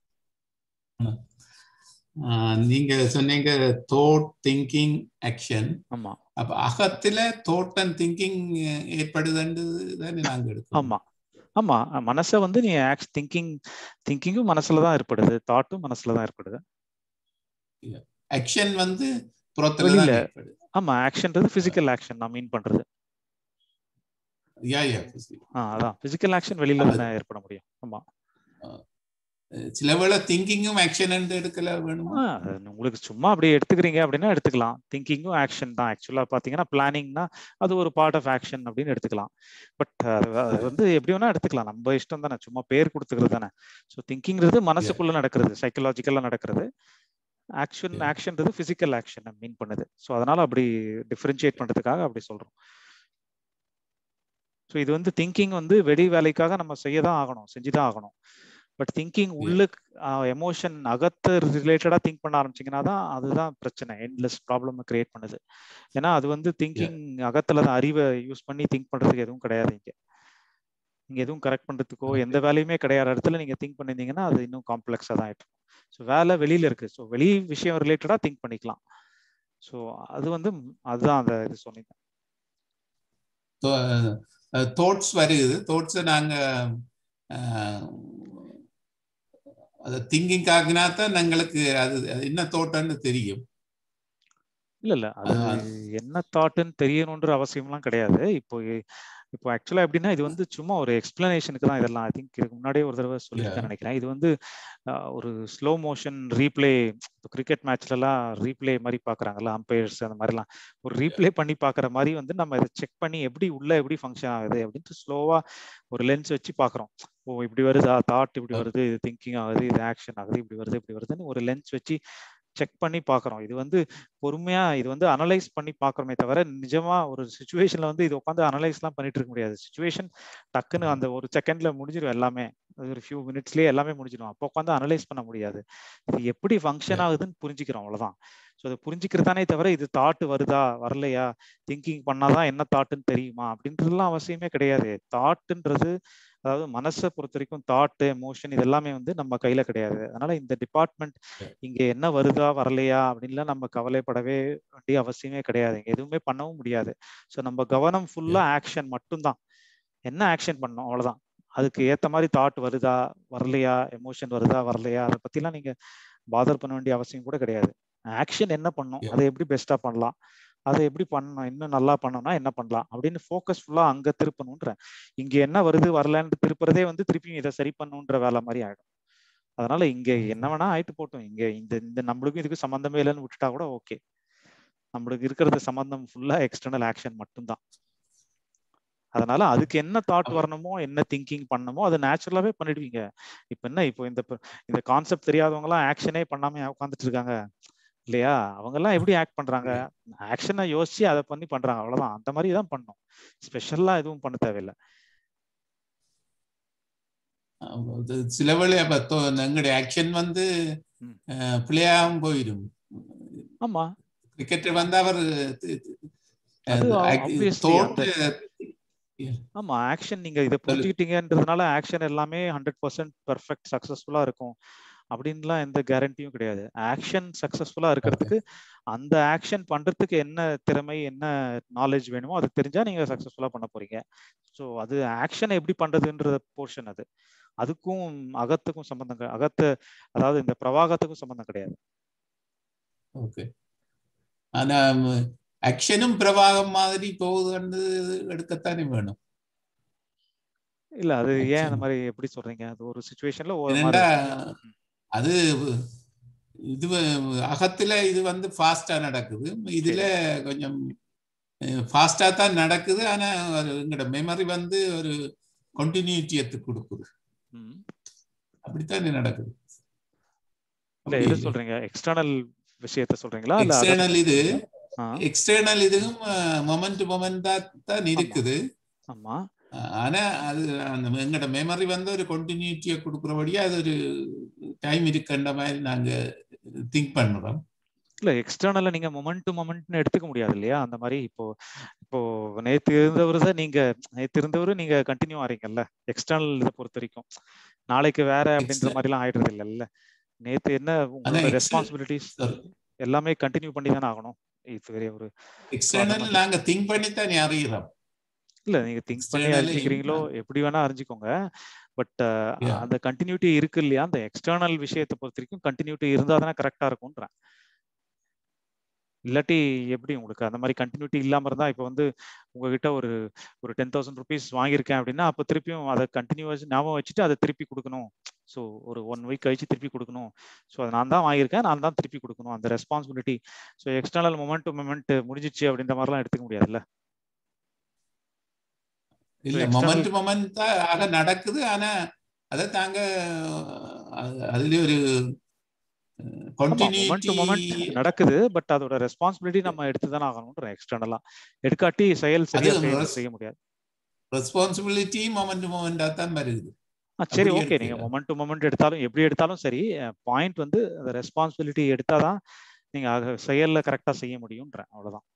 நீங்க சொன்னீங்க தோட் திங்கிங் ஆக்ஷன் ஆமா அப்ப அகத்துல தோட் அண்ட் திங்கிங் ஏற்படுதுன்னு தானே நாங்க எடுக்கோம் ஆமா ஆமா மனசை வந்து நீ ஆக்ஸ் திங்கிங் திங்கிங்கும் மனசுல தான் ஏற்படுது தாட்டும் மனசுல தான் ஏற்படுது ஆக்ஷன் வந்து புறத்துல ஆமா ஆக்ஷன்றது பிசிக்கல் ஆக்ஷன் நான் மீன் பண்றது யா யா அதான் பிசிக்கல் ஆக்ஷன் வெளியில தான் ஏற்பட முடியும் ஆமா சில வேளை திங்கிங்கும் ஆக்ஷன் எடுக்கல வேணுமா உங்களுக்கு சும்மா அப்படி எடுத்துக்கிறீங்க அப்படின்னா எடுத்துக்கலாம் திங்கிங்கும் ஆக்ஷன் தான் ஆக்சுவலா பாத்தீங்கன்னா பிளானிங்னா அது ஒரு பார்ட் ஆஃப் ஆக்ஷன் அப்படின்னு எடுத்துக்கலாம் பட் அது வந்து எப்படி வேணா எடுத்துக்கலாம் நம்ம இஷ்டம் தானே சும்மா பேர் கொடுத்துக்கிறது தானே ஸோ திங்கிங்கிறது மனசுக்குள்ள நடக்கிறது சைக்கலாஜிக்கலா நடக்கிறது ஆக்ஷன் ஆக்ஷன்றது பிசிக்கல் ஆக்ஷன் மீன் பண்ணுது ஸோ அதனால அப்படி டிஃபரன்ஷியேட் பண்றதுக்காக அப்படி சொல்றோம் ஸோ இது வந்து திங்கிங் வந்து வெடி வேலைக்காக நம்ம செய்ய தான் ஆகணும் செஞ்சுதான் ஆகணும் பட் திங்கிங் உள்ளு எமோஷன் அகத்து ரிலேட்டடா திங்க் பண்ண ஆரம்பிச்சிங்கன்னா தான் அதுதான் பிரச்சனை எண்ட்லெஸ் ப்ராப்ளம் கிரியேட் பண்ணுது ஏன்னா அது வந்து திங்கிங் அகத்துல தான் அறிவை யூஸ் பண்ணி திங்க் பண்றதுக்கு எதுவும் கிடையாது இங்க நீங்க எதுவும் கரெக்ட் பண்றதுக்கோ எந்த வேலையுமே கிடையாத இடத்துல நீங்க திங்க் பண்ணிருந்தீங்கன்னா அது இன்னும் காம்ப்ளெக்ஸா தான் ஆயிடும் ஸோ வேலை வெளியில இருக்கு ஸோ வெளி விஷயம் ரிலேட்டடா திங்க் பண்ணிக்கலாம் ஸோ அது வந்து அதுதான் அந்த இது சொன்னீங்க தோட்ஸ் வருது தோட்ஸை நாங்க அதை திங்கிங் ஆகினா தான் எங்களுக்கு அது என்ன தோட்டம்னு தெரியும் இல்ல இல்ல அது என்ன தாட்டுன்னு தெரியணுன்ற அவசியம்லாம் கிடையாது இப்போ இப்போ ஆக்சுவலா எப்படின்னா இது வந்து சும்மா ஒரு எக்ஸ்பிளனேஷனுக்கு தான் இதெல்லாம் ஐ திங்க் இதுக்கு முன்னாடியே ஒரு தடவை சொல்லியிருக்கேன் நினைக்கிறேன் இது வந்து ஒரு ஸ்லோ மோஷன் ரீப்ளே இப்போ கிரிக்கெட் மேட்ச்ல எல்லாம் ரீப்ளே மாதிரி பாக்குறாங்கல்ல அம்பையர்ஸ் அந்த மாதிரிலாம் ஒரு ரீப்ளே பண்ணி பாக்குற மாதிரி வந்து நம்ம இதை செக் பண்ணி எப்படி உள்ள எப்படி ஃபங்க்ஷன் ஆகுது அப்படின்ட்டு ஸ்லோவா ஒரு லென்ஸ் வச்சு பாக்குறோம் ஓ இப்படி வருதா தாட் இப்படி வருது இது திங்கிங் ஆகுது இது ஆக்ஷன் ஆகுது இப்படி வருது இப்படி வருதுன்னு ஒரு லென்ஸ் வச்சு செக் பண்ணி பாக்குறோம் இது வந்து பொறுமையா இது வந்து அனலைஸ் பண்ணி பாக்குறோமே தவிர நிஜமா ஒரு சுச்சுவேஷன்ல வந்து இது உட்காந்து அனலைஸ் எல்லாம் பண்ணிட்டு இருக்க முடியாது சுச்சுவேஷன் டக்குன்னு அந்த ஒரு செகண்ட்ல முடிஞ்சிடும் எல்லாமே ஒரு ஃபியூ மினிட்ஸ்லயே எல்லாமே முடிஞ்சிடும் அப்போ உட்காந்து அனலைஸ் பண்ண முடியாது இது எப்படி ஃபங்க்ஷன் ஆகுதுன்னு புரிஞ்சுக்கிறோம் அவ்வளவுதான் ஸோ அதை புரிஞ்சுக்கிறதானே தவிர இது தாட்டு வருதா வரலையா திங்கிங் பண்ணாதான் என்ன தாட்டுன்னு தெரியுமா அப்படின்றதுலாம் அவசியமே கிடையாது தாட்டுன்றது அதாவது மனசை பொறுத்த வரைக்கும் தாட் எமோஷன் இது எல்லாமே வந்து நம்ம கையில கிடையாது அதனால இந்த டிபார்ட்மெண்ட் இங்க என்ன வருதா வரலையா அப்படின்லாம் நம்ம கவலைப்படவே வேண்டிய அவசியமே கிடையாது எதுவுமே பண்ணவும் முடியாது ஸோ நம்ம கவனம் ஃபுல்லா ஆக்ஷன் மட்டும்தான் என்ன ஆக்ஷன் பண்ணோம் அவ்வளவுதான் அதுக்கு ஏத்த மாதிரி தாட் வருதா வரலையா எமோஷன் வருதா வரலையா அதை பத்திலாம் நீங்க பாதர் பண்ண வேண்டிய அவசியம் கூட கிடையாது ஆக்ஷன் என்ன பண்ணும் அதை எப்படி பெஸ்டா பண்ணலாம் அதை எப்படி பண்ணணும் இன்னும் நல்லா பண்ணணும்னா என்ன பண்ணலாம் அப்படின்னு ஃபோக்கஸ் ஃபுல்லா அங்க திருப்பணுன்ற இங்க என்ன வருது வரலன்னு திருப்புறதே வந்து திருப்பியும் இதை சரி பண்ணுன்ற வேலை மாதிரி ஆயிடும் அதனால இங்க என்ன வேணா ஆயிட்டு போட்டோம் இங்க இந்த இந்த நம்மளுக்கும் இதுக்கு சம்மந்தமே இல்லைன்னு விட்டுட்டா கூட ஓகே நம்மளுக்கு இருக்கிறது சம்பந்தம் ஃபுல்லா எக்ஸ்டர்னல் ஆக்ஷன் மட்டும்தான் அதனால அதுக்கு என்ன தாட் வரணுமோ என்ன திங்கிங் பண்ணணுமோ அதை நேச்சுரலாவே பண்ணிடுவீங்க இப்ப என்ன இப்போ இந்த இந்த கான்செப்ட் தெரியாதவங்க எல்லாம் ஆக்ஷனே பண்ணாம உட்காந்துட்டு இருக்காங்க இல்லையா அவங்க எல்லாம் எப்படி ஆக்ட் பண்றாங்க ஆக்ஷனை யோசிச்சு அதை பண்ணி பண்றாங்க அவ்வளவுதான் அந்த மாதிரி தான் பண்ணும் ஸ்பெஷல்லா எதுவும் பண்ண தேவையில்லை சில வேளை அப்ப எங்களுடைய ஆக்ஷன் வந்து பிள்ளையாகவும் போயிடும் ஆமா கிரிக்கெட் வந்து அவர் ஆமா ஆக்ஷன் நீங்க இதை புரிஞ்சுக்கிட்டீங்கன்றதுனால ஆக்ஷன் எல்லாமே ஹண்ட்ரட் பர்சன்ட் பர்ஃபெக்ட் சக்சஸ்ஃபுல்லா இருக்கும் அப்படின்லாம் எந்த கேரண்டியும் கிடையாது ஆக்ஷன் சக்சஸ்ஃபுல்லா இருக்கிறதுக்கு அந்த ஆக்ஷன் பண்றதுக்கு என்ன திறமை என்ன நாலேஜ் வேணுமோ அது தெரிஞ்சா நீங்க சக்சஸ்ஃபுல்லா பண்ண போறீங்க ஸோ அது ஆக்ஷனை எப்படி பண்றதுன்ற போர்ஷன் அது அதுக்கும் அகத்துக்கும் சம்பந்தம் அகத்து அதாவது இந்த பிரவாகத்துக்கும் சம்பந்தம் கிடையாது ஓகே ஆனா ஆக்ஷனும் பிரவாகம் மாதிரி போகுதுன்னு எடுக்கத்தானே வேணும் இல்ல அது ஏன் அந்த மாதிரி எப்படி சொல்றீங்க அது ஒரு சுச்சுவேஷன்ல ஒரு அது இது அகத்துல இது வந்து ஃபாஸ்டா நடக்குது இதுல கொஞ்சம் ஃபாஸ்டா தான் நடக்குது ஆனா எங்களோட மெமரி வந்து ஒரு கண்டினியூட்டியத்து கொடுக்குது அப்படித்தான் நடக்குது இல்ல எது சொல்றீங்க எக்ஸ்டர்னல் விஷயத்த சொல்றீங்களா எக்ஸ்டர்னல் இது எக்ஸ்டர்னல் இதுவும் மொமெண்ட் மொமெண்ட் தான் இருக்குது ஆமா ஆனா அது அந்த எங்களோட மெமரி வந்து ஒரு கண்டினியூட்டியை கொடுக்குறபடியா அது ஒரு டைம் இருக்குன்ற மாதிரி நாங்க திங்க் பண்றோம் இல்ல எக்ஸ்டர்னல்ல நீங்க மொமெண்ட் டு மொமெண்ட்னு எடுத்துக்க முடியாது இல்லையா அந்த மாதிரி இப்போ இப்போ நேத்து இருந்தவர் தான் நீங்க நேத்து இருந்தவர் நீங்க கண்டினியூ ஆறீங்கல்ல எக்ஸ்டர்னல் இதை பொறுத்த வரைக்கும் நாளைக்கு வேற அப்படின்ற மாதிரி எல்லாம் ஆயிடுறது இல்லைல்ல நேத்து என்ன உங்களோட ரெஸ்பான்சிபிலிட்டிஸ் எல்லாமே கண்டினியூ பண்ணி தானே ஆகணும் இது ஒரு எக்ஸ்டர்னல் நாங்க திங்க் பண்ணி தான் அறிகிறோம் இல்ல நீங்க திங்க் பண்ணி அறிஞ்சிக்கிறீங்களோ எப்படி வேணா அறிஞ்சிக்கோங்க பட் அந்த கண்டினியூட்டி இருக்கு இல்லையா அந்த எக்ஸ்டர்னல் விஷயத்தை பொறுத்த வரைக்கும் கண்டினியூட்டி இருந்தா தானே கரெக்டா இருக்கும்ன்றேன் இல்லாட்டி எப்படி உங்களுக்கு அந்த மாதிரி கண்டினியூட்டி இல்லாம இருந்தா இப்போ வந்து உங்ககிட்ட ஒரு ஒரு டென் தௌசண்ட் ருபீஸ் வாங்கியிருக்கேன் அப்படின்னா அப்போ திருப்பியும் அதை கண்டினியூஸ் ஞாபகம் வச்சுட்டு அதை திருப்பி கொடுக்கணும் ஸோ ஒரு ஒன் வீக் கழிச்சு திருப்பி கொடுக்கணும் ஸோ அதை நான் தான் வாங்கியிருக்கேன் நான் தான் திருப்பி கொடுக்கணும் அந்த responsibility so external moment to moment முடிஞ்சிச்சு அப்படின்ற மாதிரிலாம் எடுத்துக்க முடியாதுல்ல இல்ல மொமெண்ட் மொமெண்ட் ஆக நடக்குது ஆனா அதை தாங்க அதுல ஒரு நடக்குது பட் அதோட ரெஸ்பான்சிபிலிட்டி நம்ம எடுத்து தானே ஆகணும்ன்ற எக்ஸ்டர்னலா எடுக்காட்டி செயல் சரியா செய்ய முடியாது ரெஸ்பான்சிபிலிட்டி மொமெண்ட் மொமெண்டா தான் வருது சரி ஓகே நீங்க மொமெண்ட் டு மொமெண்ட் எடுத்தாலும் எப்படி எடுத்தாலும் சரி பாயிண்ட் வந்து அந்த ரெஸ்பான்சிபிலிட்டி எடுத்தாதான் நீங்க செயல்ல கரெக்டா செய்ய முடியும்ன்ற அவ்வளவுதான்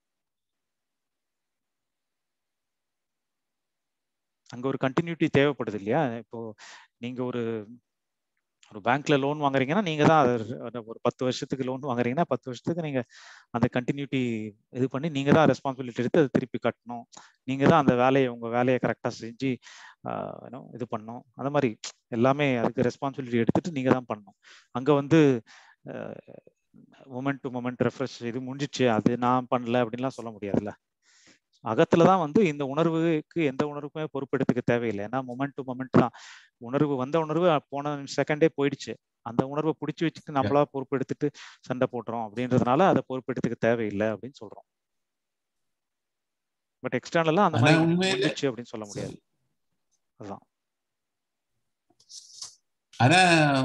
அங்க ஒரு கண்டினியூட்டி தேவைப்படுது இல்லையா இப்போ நீங்க ஒரு ஒரு பேங்க்ல லோன் வாங்குறீங்கன்னா நீங்க தான் ஒரு பத்து வருஷத்துக்கு லோன் வாங்குறீங்கன்னா பத்து வருஷத்துக்கு நீங்க அந்த கண்டினியூட்டி இது பண்ணி நீங்க தான் ரெஸ்பான்சிபிலிட்டி எடுத்து அதை திருப்பி கட்டணும் நீங்க தான் அந்த வேலையை உங்க வேலையை கரெக்டா செஞ்சு இது பண்ணும் அந்த மாதிரி எல்லாமே அதுக்கு ரெஸ்பான்சிபிலிட்டி எடுத்துட்டு நீங்க தான் பண்ணணும் அங்க வந்து மூமெண்ட் டு மூமெண்ட் ரெஃப்ரெஷ் இது முடிஞ்சிச்சு அது நான் பண்ணல அப்படின்லாம் சொல்ல முடியாதுல்ல அகத்துல தான் வந்து இந்த உணர்வுக்கு எந்த உணர்வுக்குமே பொறுப்பெடுத்துக்க தேவையில்லை ஏன்னா மொமெண்ட் டு மொமெண்ட் தான் உணர்வு வந்த உணர்வு போன செகண்டே போயிடுச்சு அந்த உணர்வை பிடிச்சி வச்சுட்டு நம்மளா பொறுப்பெடுத்துட்டு சண்டை போட்டுறோம் அப்படின்றதுனால அதை பொறுப்பெடுத்துக்க தேவையில்லை அப்படின்னு சொல்றோம் பட் எக்ஸ்டர்னலா அந்த மாதிரி முடிஞ்சிச்சு அப்படின்னு சொல்ல முடியாது அதுதான் ஆனா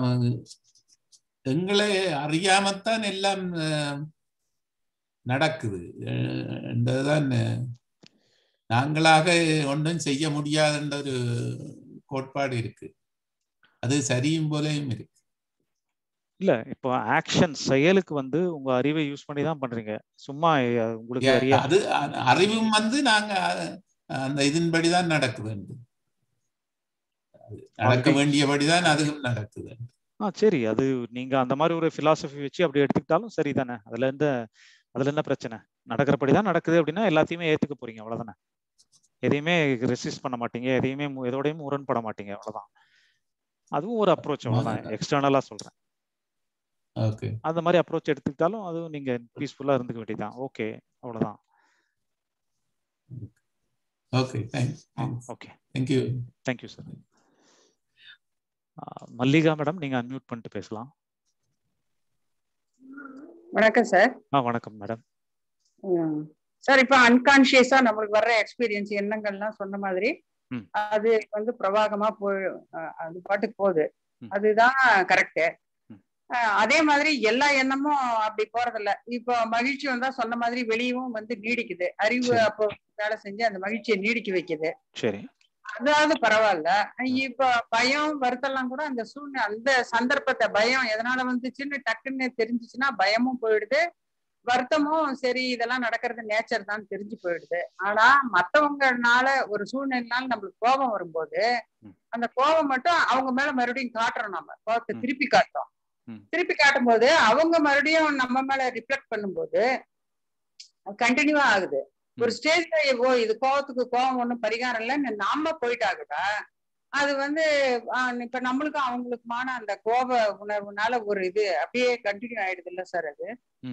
எங்களை அறியாமத்தான் எல்லாம் நடக்குது என்றதுதான் நாங்களாக ஒன்றும் செய்ய முடியாதுன்ற ஒரு கோட்பாடு இருக்கு அது சரியும் போலையும் இருக்கு இல்ல இப்போ ஆக்ஷன் செயலுக்கு வந்து உங்க அறிவை யூஸ் பண்ணி தான் பண்றீங்க சும்மா உங்களுக்கு அறிய அது அறிவும் வந்து நாங்க அந்த இதன்படிதான் நடக்குது நடக்க வேண்டியபடிதான் அதுவும் நடக்குது ஆ சரி அது நீங்க அந்த மாதிரி ஒரு பிலாசபி வச்சு அப்படி எடுத்துக்கிட்டாலும் சரிதானே அதுல இருந்து அதுல என்ன பிரச்சனை நடக்கிறபடிதான் நடக்குது அப்படின்னா எல்லாத்தையுமே ஏத்துக்க போறீங்க அவ்வளவுதானே எதையுமே ரெசிஸ்ட் பண்ண மாட்டீங்க எதையுமே எதோடையும் முரண்பட மாட்டீங்க அவ்வளவுதான் அதுவும் ஒரு அப்ரோச் அவ்வளவுதான் எக்ஸ்டர்னலா சொல்றேன் ஓகே அந்த மாதிரி அப்ரோச் எடுத்துக்கிட்டாலும் அதுவும் நீங்க பீஸ்ஃபுல்லா இருந்துக்க வேண்டியதான் ஓகே அவ்வளவுதான் okay thanks okay thank you thank you sir Mallika madam நீங்க அன்மியூட் பண்ணிட்டு பேசலாம் வணக்கம் சார் ஆ வணக்கம் மேடம் சார் இப்போ அன்கான்சியஸா நம்மளுக்கு வர்ற எக்ஸ்பீரியன்ஸ் எண்ணங்கள்லாம் சொன்ன மாதிரி அது வந்து பிரவாகமா போய் அது பாட்டுக்கு போகுது அதுதான் கரெக்ட் அதே மாதிரி எல்லா எண்ணமும் அப்படி போறதில்ல இப்போ மகிழ்ச்சி வந்தா சொன்ன மாதிரி வெளியவும் வந்து நீடிக்குது அறிவு அப்போ வேலை செஞ்சு அந்த மகிழ்ச்சியை நீடிக்க வைக்குது சரி அதாவது பரவாயில்ல இப்ப பயம் வருத்தெல்லாம் கூட அந்த சூழ்நிலை அந்த சந்தர்ப்பத்தை பயம் எதனால வந்துச்சுன்னு டக்குன்னு தெரிஞ்சிச்சுன்னா பயமும் போயிடுது வருத்தமும் சரி இதெல்லாம் நடக்கிறது நேச்சர் தான் தெரிஞ்சு போயிடுது ஆனா மத்தவங்கனால ஒரு சூழ்நிலைனால நம்மளுக்கு கோபம் வரும்போது அந்த கோபம் மட்டும் அவங்க மேல மறுபடியும் காட்டுறோம் நம்ம கோபத்தை திருப்பி காட்டுறோம் திருப்பி காட்டும் போது அவங்க மறுபடியும் நம்ம மேல ரிஃப்ளெக்ட் பண்ணும்போது கண்டினியூவா ஆகுது ஒரு ஸ்டேஜ்ல ஓ இது கோவத்துக்கு கோவம் ஒண்ணும் பரிகாரம் இல்லைன்னு நாம போயிட்டாகட்டா அது வந்து இப்ப நம்மளுக்கும் அவங்களுக்குமான அந்த கோப உணர்வுனால ஒரு இது அப்படியே கண்டினியூ ஆயிடுது இல்ல சார் அது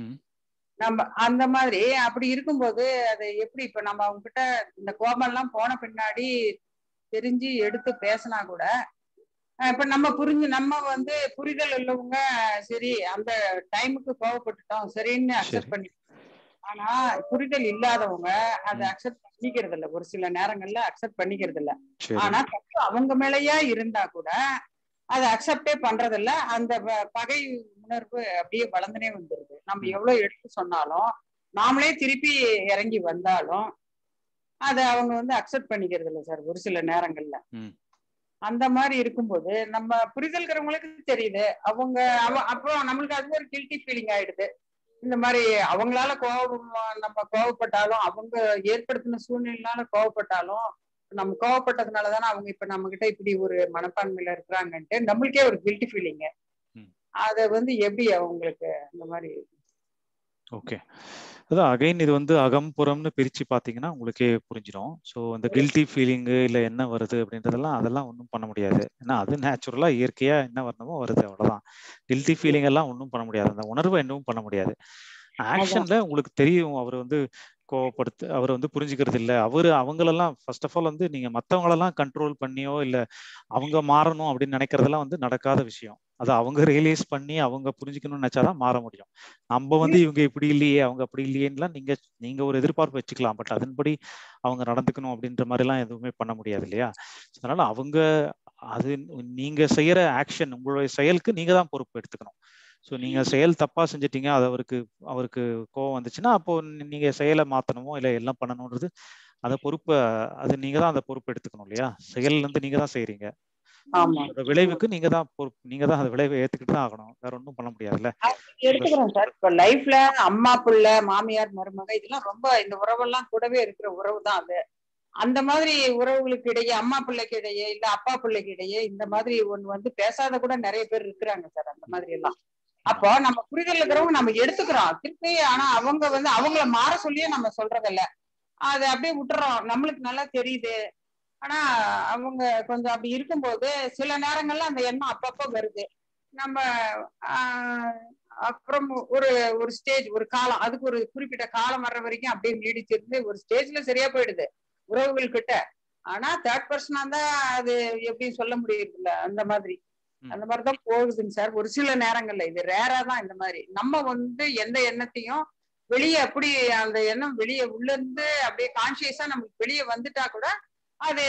நம்ம அந்த மாதிரி அப்படி இருக்கும்போது அது எப்படி இப்ப நம்ம அவங்க கிட்ட இந்த கோபம் எல்லாம் போன பின்னாடி தெரிஞ்சு எடுத்து பேசினா கூட இப்ப நம்ம புரிஞ்சு நம்ம வந்து புரிதல் உள்ளவங்க சரி அந்த டைமுக்கு கோவப்பட்டுட்டோம் சரின்னு அக்செப்ட் பண்ணி ஆனா புரிதல் இல்லாதவங்க அதை அக்செப்ட் பண்ணிக்கிறது இல்ல ஒரு சில நேரங்கள்ல அக்செப்ட் பண்ணிக்கிறது இல்ல ஆனா அவங்க மேலயா இருந்தா கூட அதை அக்செப்டே பண்றது இல்ல அந்த பகை உணர்வு அப்படியே வளர்ந்துனே வந்துருது நம்ம எவ்வளவு எடுத்து சொன்னாலும் நாமளே திருப்பி இறங்கி வந்தாலும் அதை அவங்க வந்து அக்செப்ட் பண்ணிக்கிறது இல்லை சார் ஒரு சில நேரங்கள்ல அந்த மாதிரி இருக்கும்போது நம்ம புரிதல்கிறவங்களுக்கு தெரியுது அவங்க அப்புறம் நம்மளுக்கு அது ஒரு கில்ட்டி ஃபீலிங் ஆயிடுது இந்த மாதிரி அவங்களால கோபம் நம்ம கோவப்பட்டாலும் அவங்க ஏற்படுத்தின சூழ்நிலைனால கோவப்பட்டாலும் நம்ம கோவப்பட்டதுனால தானே அவங்க இப்ப நம்ம கிட்ட இப்படி ஒரு மனப்பான்மையில இருக்கிறாங்கன்ட்டு நம்மளுக்கே ஒரு கில்ட்டி ஃபீலிங் அத வந்து எப்படி அவங்களுக்கு இந்த மாதிரி ஓகே அதான் அகைன் இது வந்து அகம் புறம்னு பிரிச்சு பாத்தீங்கன்னா உங்களுக்கே புரிஞ்சிடும் ஸோ அந்த கில்ட்டி ஃபீலிங்கு இல்ல என்ன வருது அப்படின்றதெல்லாம் அதெல்லாம் ஒன்றும் பண்ண முடியாது ஏன்னா அது நேச்சுரலா இயற்கையா என்ன வரணுமோ வருது அவ்வளவுதான் கில்ட்டி ஃபீலிங் எல்லாம் ஒன்றும் பண்ண முடியாது அந்த உணர்வை என்னவும் பண்ண முடியாது ஆக்ஷன்ல உங்களுக்கு தெரியும் அவர் வந்து கோவப்படுத்து அவர் வந்து புரிஞ்சுக்கிறது இல்லை அவரு அவங்களெல்லாம் ஃபர்ஸ்ட் ஆஃப் ஆல் வந்து நீங்க மற்றவங்களெல்லாம் கண்ட்ரோல் பண்ணியோ இல்லை அவங்க மாறணும் அப்படின்னு நினைக்கிறதெல்லாம் வந்து நடக்காத விஷயம் அதை அவங்க ரியலைஸ் பண்ணி அவங்க புரிஞ்சுக்கணும்னு நினைச்சாதான் மாற முடியும் நம்ம வந்து இவங்க இப்படி இல்லையே அவங்க அப்படி இல்லையேன்னுலாம் நீங்க நீங்க ஒரு எதிர்பார்ப்பு வச்சுக்கலாம் பட் அதன்படி அவங்க நடந்துக்கணும் அப்படின்ற மாதிரி எல்லாம் எதுவுமே பண்ண முடியாது இல்லையா அதனால அவங்க அது நீங்க செய்யற ஆக்ஷன் உங்களுடைய செயலுக்கு நீங்க தான் பொறுப்பு எடுத்துக்கணும் ஸோ நீங்க செயல் தப்பா செஞ்சிட்டீங்க அது அவருக்கு அவருக்கு கோவம் வந்துச்சுன்னா அப்போ நீங்க செயலை மாத்தணுமோ இல்லை எல்லாம் பண்ணணும்ன்றது அந்த பொறுப்பை அது நீங்க தான் அந்த பொறுப்பு எடுத்துக்கணும் இல்லையா செயல்ல இருந்து நீங்க தான் செய்யறீங்க விளைவுக்கு நீங்க தான் பொறுப்பு நீங்க தான் அந்த விளைவை ஏத்துக்கிட்டு தான் ஆகணும் வேற ஒன்றும் பண்ண முடியாதுல்ல எடுத்துக்கிறோம் சார் இப்ப லைஃப்ல அம்மா பிள்ளை மாமியார் மருமக இதெல்லாம் ரொம்ப இந்த உறவெல்லாம் கூடவே இருக்கிற உறவு தான் அது அந்த மாதிரி உறவுகளுக்கு இடையே அம்மா பிள்ளைக்கு இடையே இல்ல அப்பா பிள்ளைக்கு இடையே இந்த மாதிரி ஒண்ணு வந்து பேசாத கூட நிறைய பேர் இருக்கிறாங்க சார் அந்த மாதிரி எல்லாம் அப்போ நம்ம புரிதல் இருக்கிறவங்க நம்ம எடுத்துக்கிறோம் திருப்பி ஆனா அவங்க வந்து அவங்கள மாற சொல்லியே நம்ம சொல்றதில்ல அது அப்படியே விட்டுறோம் நம்மளுக்கு நல்லா தெரியுது ஆனா அவங்க கொஞ்சம் அப்படி இருக்கும்போது சில நேரங்கள்ல அந்த எண்ணம் அப்பப்போ வருது நம்ம ஆஹ் அப்புறம் ஒரு ஒரு ஸ்டேஜ் ஒரு காலம் அதுக்கு ஒரு குறிப்பிட்ட காலம் வர்ற வரைக்கும் அப்படியே நீடிச்சிருந்து ஒரு ஸ்டேஜ்ல சரியா போயிடுது உறவுகள் கிட்ட ஆனா தேர்ட் பர்சனா தான் அது எப்படி சொல்ல முடியுது இல்ல அந்த மாதிரி அந்த மாதிரிதான் போகுதுங்க சார் ஒரு சில நேரங்கள்ல இது ரேரா தான் இந்த மாதிரி நம்ம வந்து எந்த எண்ணத்தையும் வெளியே அப்படி அந்த எண்ணம் வெளியே உள்ள இருந்து அப்படியே கான்சியஸா நமக்கு வெளியே வந்துட்டா கூட அது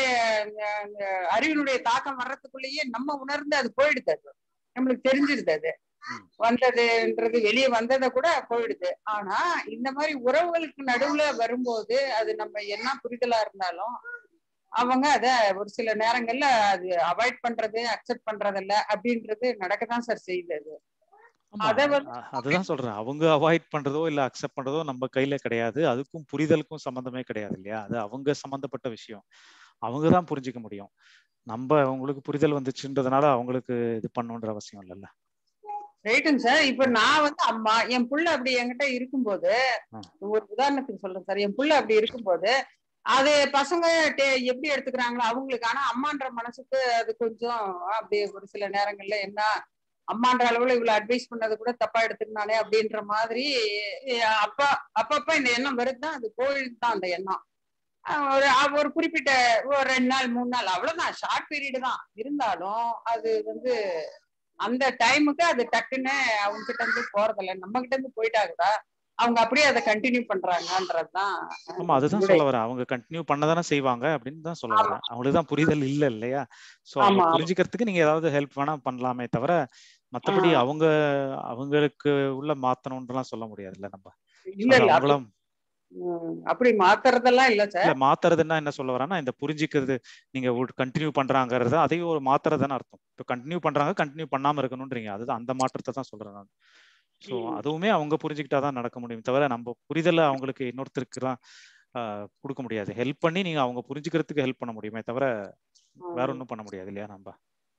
அறிவினுடைய தாக்கம் வர்றதுக்குள்ளேயே நம்ம உணர்ந்து அது போயிடுது அது நம்மளுக்கு தெரிஞ்சிருது அது வந்ததுன்றது வெளியே வந்ததை கூட போயிடுது ஆனா இந்த மாதிரி உறவுகளுக்கு நடுவுல வரும்போது அது நம்ம என்ன புரிதலா இருந்தாலும் அவங்க அத ஒரு சில நேரங்கள்ல அது அவாய்ட் பண்றது அக்செப்ட் பண்றதில்ல அப்படின்றது நடக்கதான் சார் செய்யுது அது அத அதுதான் சொல்றேன் அவங்க அவாய்ட் பண்றதோ இல்ல அக்செப்ட் பண்றதோ நம்ம கையில கிடையாது அதுக்கும் புரிதலுக்கும் சம்பந்தமே கிடையாது இல்லையா அது அவங்க சம்பந்தப்பட்ட விஷயம் அவங்க தான் புரிஞ்சுக்க முடியும் நம்ம அவங்களுக்கு புரிதல் வந்துச்சுன்றதுனால அவங்களுக்கு இது பண்ணுன்ற அவசியம் இல்லைல்ல ரைட்டுங்க சார் இப்ப நான் வந்து அம்மா என் புள்ள அப்படி என்கிட்ட இருக்கும்போது ஒரு உதாரணத்துக்கு சொல்றேன் சார் என் புள்ள அப்படி இருக்கும்போது அது பசங்க எப்படி எடுத்துக்கிறாங்களோ அவங்களுக்கு ஆனா அம்மான்ற மனசுக்கு அது கொஞ்சம் அப்படியே ஒரு சில நேரங்கள்ல என்ன அம்மான்ற அளவுல இவ்வளவு அட்வைஸ் பண்ணது கூட தப்பா எடுத்துக்கினாலே அப்படின்ற மாதிரி அப்பா அப்பப்ப இந்த எண்ணம் வருதுதான் அது கோயில் தான் அந்த எண்ணம் ஒரு ஒரு குறிப்பிட்ட ஒரு ரெண்டு நாள் மூணு நாள் அவ்வளவுதான் ஷார்ட் பீரியடு தான் இருந்தாலும் அது வந்து அந்த டைமுக்கு அது டக்குன்னு அவங்க கிட்ட இருந்து போறதில்ல நம்ம கிட்ட இருந்து போயிட்டா கூட அவங்க அப்படியே அதை கண்டினியூ பண்றாங்கன்றதுதான் ஆமா அதுதான் சொல்ல வரேன் அவங்க கண்டினியூ பண்ணதானே செய்வாங்க அப்படின்னு தான் சொல்ல வரேன் அவங்களுக்கு தான் புரிதல் இல்ல இல்லையா சோ அவங்க புரிஞ்சுக்கிறதுக்கு நீங்க ஏதாவது ஹெல்ப் வேணா பண்ணலாமே தவிர மத்தபடி அவங்க அவங்களுக்கு உள்ள மாத்தணும்ன்றலாம் சொல்ல முடியாதுல்ல நம்ம அவங்களும் அப்படி மாத்துறதெல்லாம் இல்ல சார் இல்ல மாத்துறதுன்னா என்ன சொல்ல வரேன்னா இந்த புரிஞ்சுக்கிறது நீங்க கண்டினியூ பண்றாங்கிறது அதையும் ஒரு மாத்துறதுன்னு அர்த்தம் இப்போ கண்டினியூ பண்றாங்க கண்டினியூ பண்ணாம இருக்கணும்ன்றீங்க அதுதான் அந்த மாற்றத்தை தான் சொல்றேன் நான் ஸோ அதுவுமே அவங்க புரிஞ்சுக்கிட்டாதான் நடக்க முடியும் தவிர நம்ம புரிதலை அவங்களுக்கு இன்னொருத்தருக்கு தான் கொடுக்க முடியாது ஹெல்ப் பண்ணி நீங்க அவங்க புரிஞ்சுக்கிறதுக்கு ஹெல்ப் பண்ண முடியுமே தவிர வேற ஒன்றும் பண்ண முடியாது இல்லையா நம்ம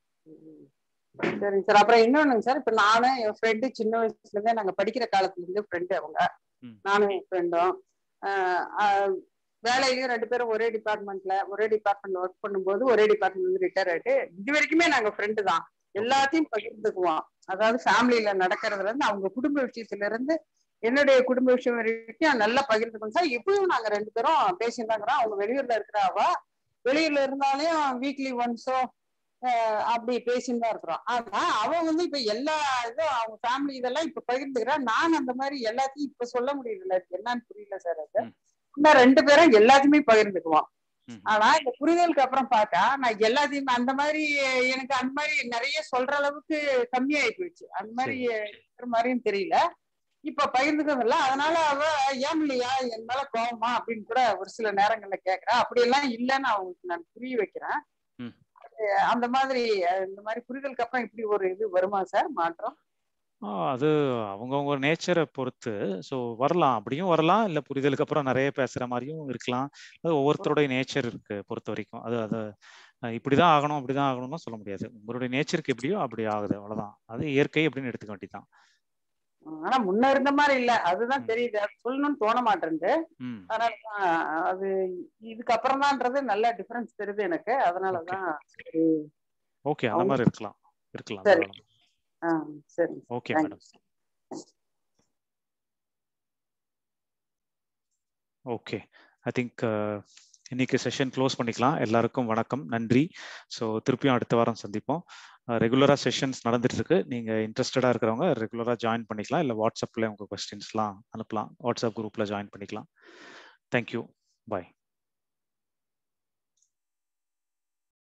சரிங்க சார் அப்புறம் இன்னொன்னுங்க சார் இப்ப நானும் என் ஃப்ரெண்டு சின்ன வயசுல இருந்தே நாங்க படிக்கிற காலத்துல இருந்து ஃப்ரெண்டு அவங்க நானும் என் ஃப்ரெண்டும் வேலையிலயும் ரெண்டு பேரும் ஒரே டிபார்ட்மெண்ட்ல ஒரே டிபார்ட்மெண்ட் ஒர்க் பண்ணும்போது ஒரே டிபார்ட்மெண்ட் வந்து ரிட்டையர் ஆயிட்டு இது வரைக்குமே நாங்க ஃப்ரெண்டு தான் எல்லாத்தையும் பகிர்ந்துக்குவோம் அதாவது ஃபேமிலியில நடக்கிறதுல இருந்து அவங்க குடும்ப விஷயத்துல இருந்து என்னுடைய குடும்ப விஷயம் வரைக்கும் நல்லா பகிர்ந்துக்கணும் சார் இப்பயும் நாங்க ரெண்டு பேரும் பேசியிருந்தாங்கிறோம் அவங்க வெளியூர்ல இருக்கிறாவா வெளியூர்ல இருந்தாலும் வீக்லி ஒன்ஸோ அப்படி பேசின்னு தான் இருக்கிறோம் ஆனா அவன் வந்து இப்ப எல்லா இதுவும் அவங்க ஃபேமிலி இதெல்லாம் இப்ப பகிர்ந்துக்கிறான் நான் அந்த மாதிரி எல்லாத்தையும் இப்ப சொல்ல முடியல என்னன்னு புரியல சார் அது இன்னும் ரெண்டு பேரும் எல்லாத்தையுமே பகிர்ந்துக்குவோம் ஆனா இந்த புரிதலுக்கு அப்புறம் பார்த்தா நான் எல்லாத்தையும் அந்த மாதிரி எனக்கு அந்த மாதிரி நிறைய சொல்ற அளவுக்கு கம்மியாயி போயிடுச்சு அந்த மாதிரி இருக்கிற மாதிரியும் தெரியல இப்ப பகிர்ந்துக்கிறதில்ல அதனால அவ ஏன் இல்லையா என் மேல கோவமா அப்படின்னு கூட ஒரு சில நேரங்கள்ல கேக்குறா அப்படி எல்லாம் இல்லைன்னு அவங்களுக்கு நான் புரிய வைக்கிறேன் அந்த மாதிரி இந்த மாதிரி புரிதலுக்கு அப்புறம் இப்படி ஒரு இது வருமா சார் மாற்றம் அது அவங்கவுங்க நேச்சரை பொறுத்து ஸோ வரலாம் அப்படியும் வரலாம் இல்லை புரிதலுக்கு அப்புறம் நிறைய பேசுற மாதிரியும் இருக்கலாம் அது ஒவ்வொருத்தருடைய நேச்சர் இருக்கு பொறுத்த வரைக்கும் அது அது இப்படிதான் ஆகணும் அப்படிதான் ஆகணும்னு சொல்ல முடியாது உங்களுடைய நேச்சருக்கு எப்படியோ அப்படி ஆகுது அவ்வளவுதான் அது இயற்கை அப்படின்னு எடுத்துக்க வேண்டியதான் ஆனா முன்ன இருந்த மாதிரி இல்ல அதுதான் தெரியுது அது சொல்லணும்னு தோண மாட்டேங்குது அதனாலதான் அது இதுக்கப்புறம் தான்ன்றது நல்ல டிஃபரன்ஸ் தெரியுது எனக்கு அதனாலதான் ஓகே அந்த மாதிரி இருக்கலாம் இருக்கலாம் சரி சரி okay madam okay I think இன்னைக்கு செஷன் க்ளோஸ் பண்ணிக்கலாம் எல்லாருக்கும் வணக்கம் நன்றி ஸோ திருப்பியும் அடுத்த வாரம் சந்திப்போம் ரெகுலராக செஷன்ஸ் நடந்துட்டு இருக்கு நீங்க இன்ட்ரெஸ்டடா இருக்கிறவங்க ரெகுலராக ஜாயின் பண்ணிக்கலாம் இல்லை வாட்ஸ்அப்ல உங்க கொஸ்டின்ஸ்லாம் அனுப்பலாம் வாட்ஸ்அப் குரூப்ல ஜாயின் பண்ணிக்கலாம் தேங்க்யூ பாய்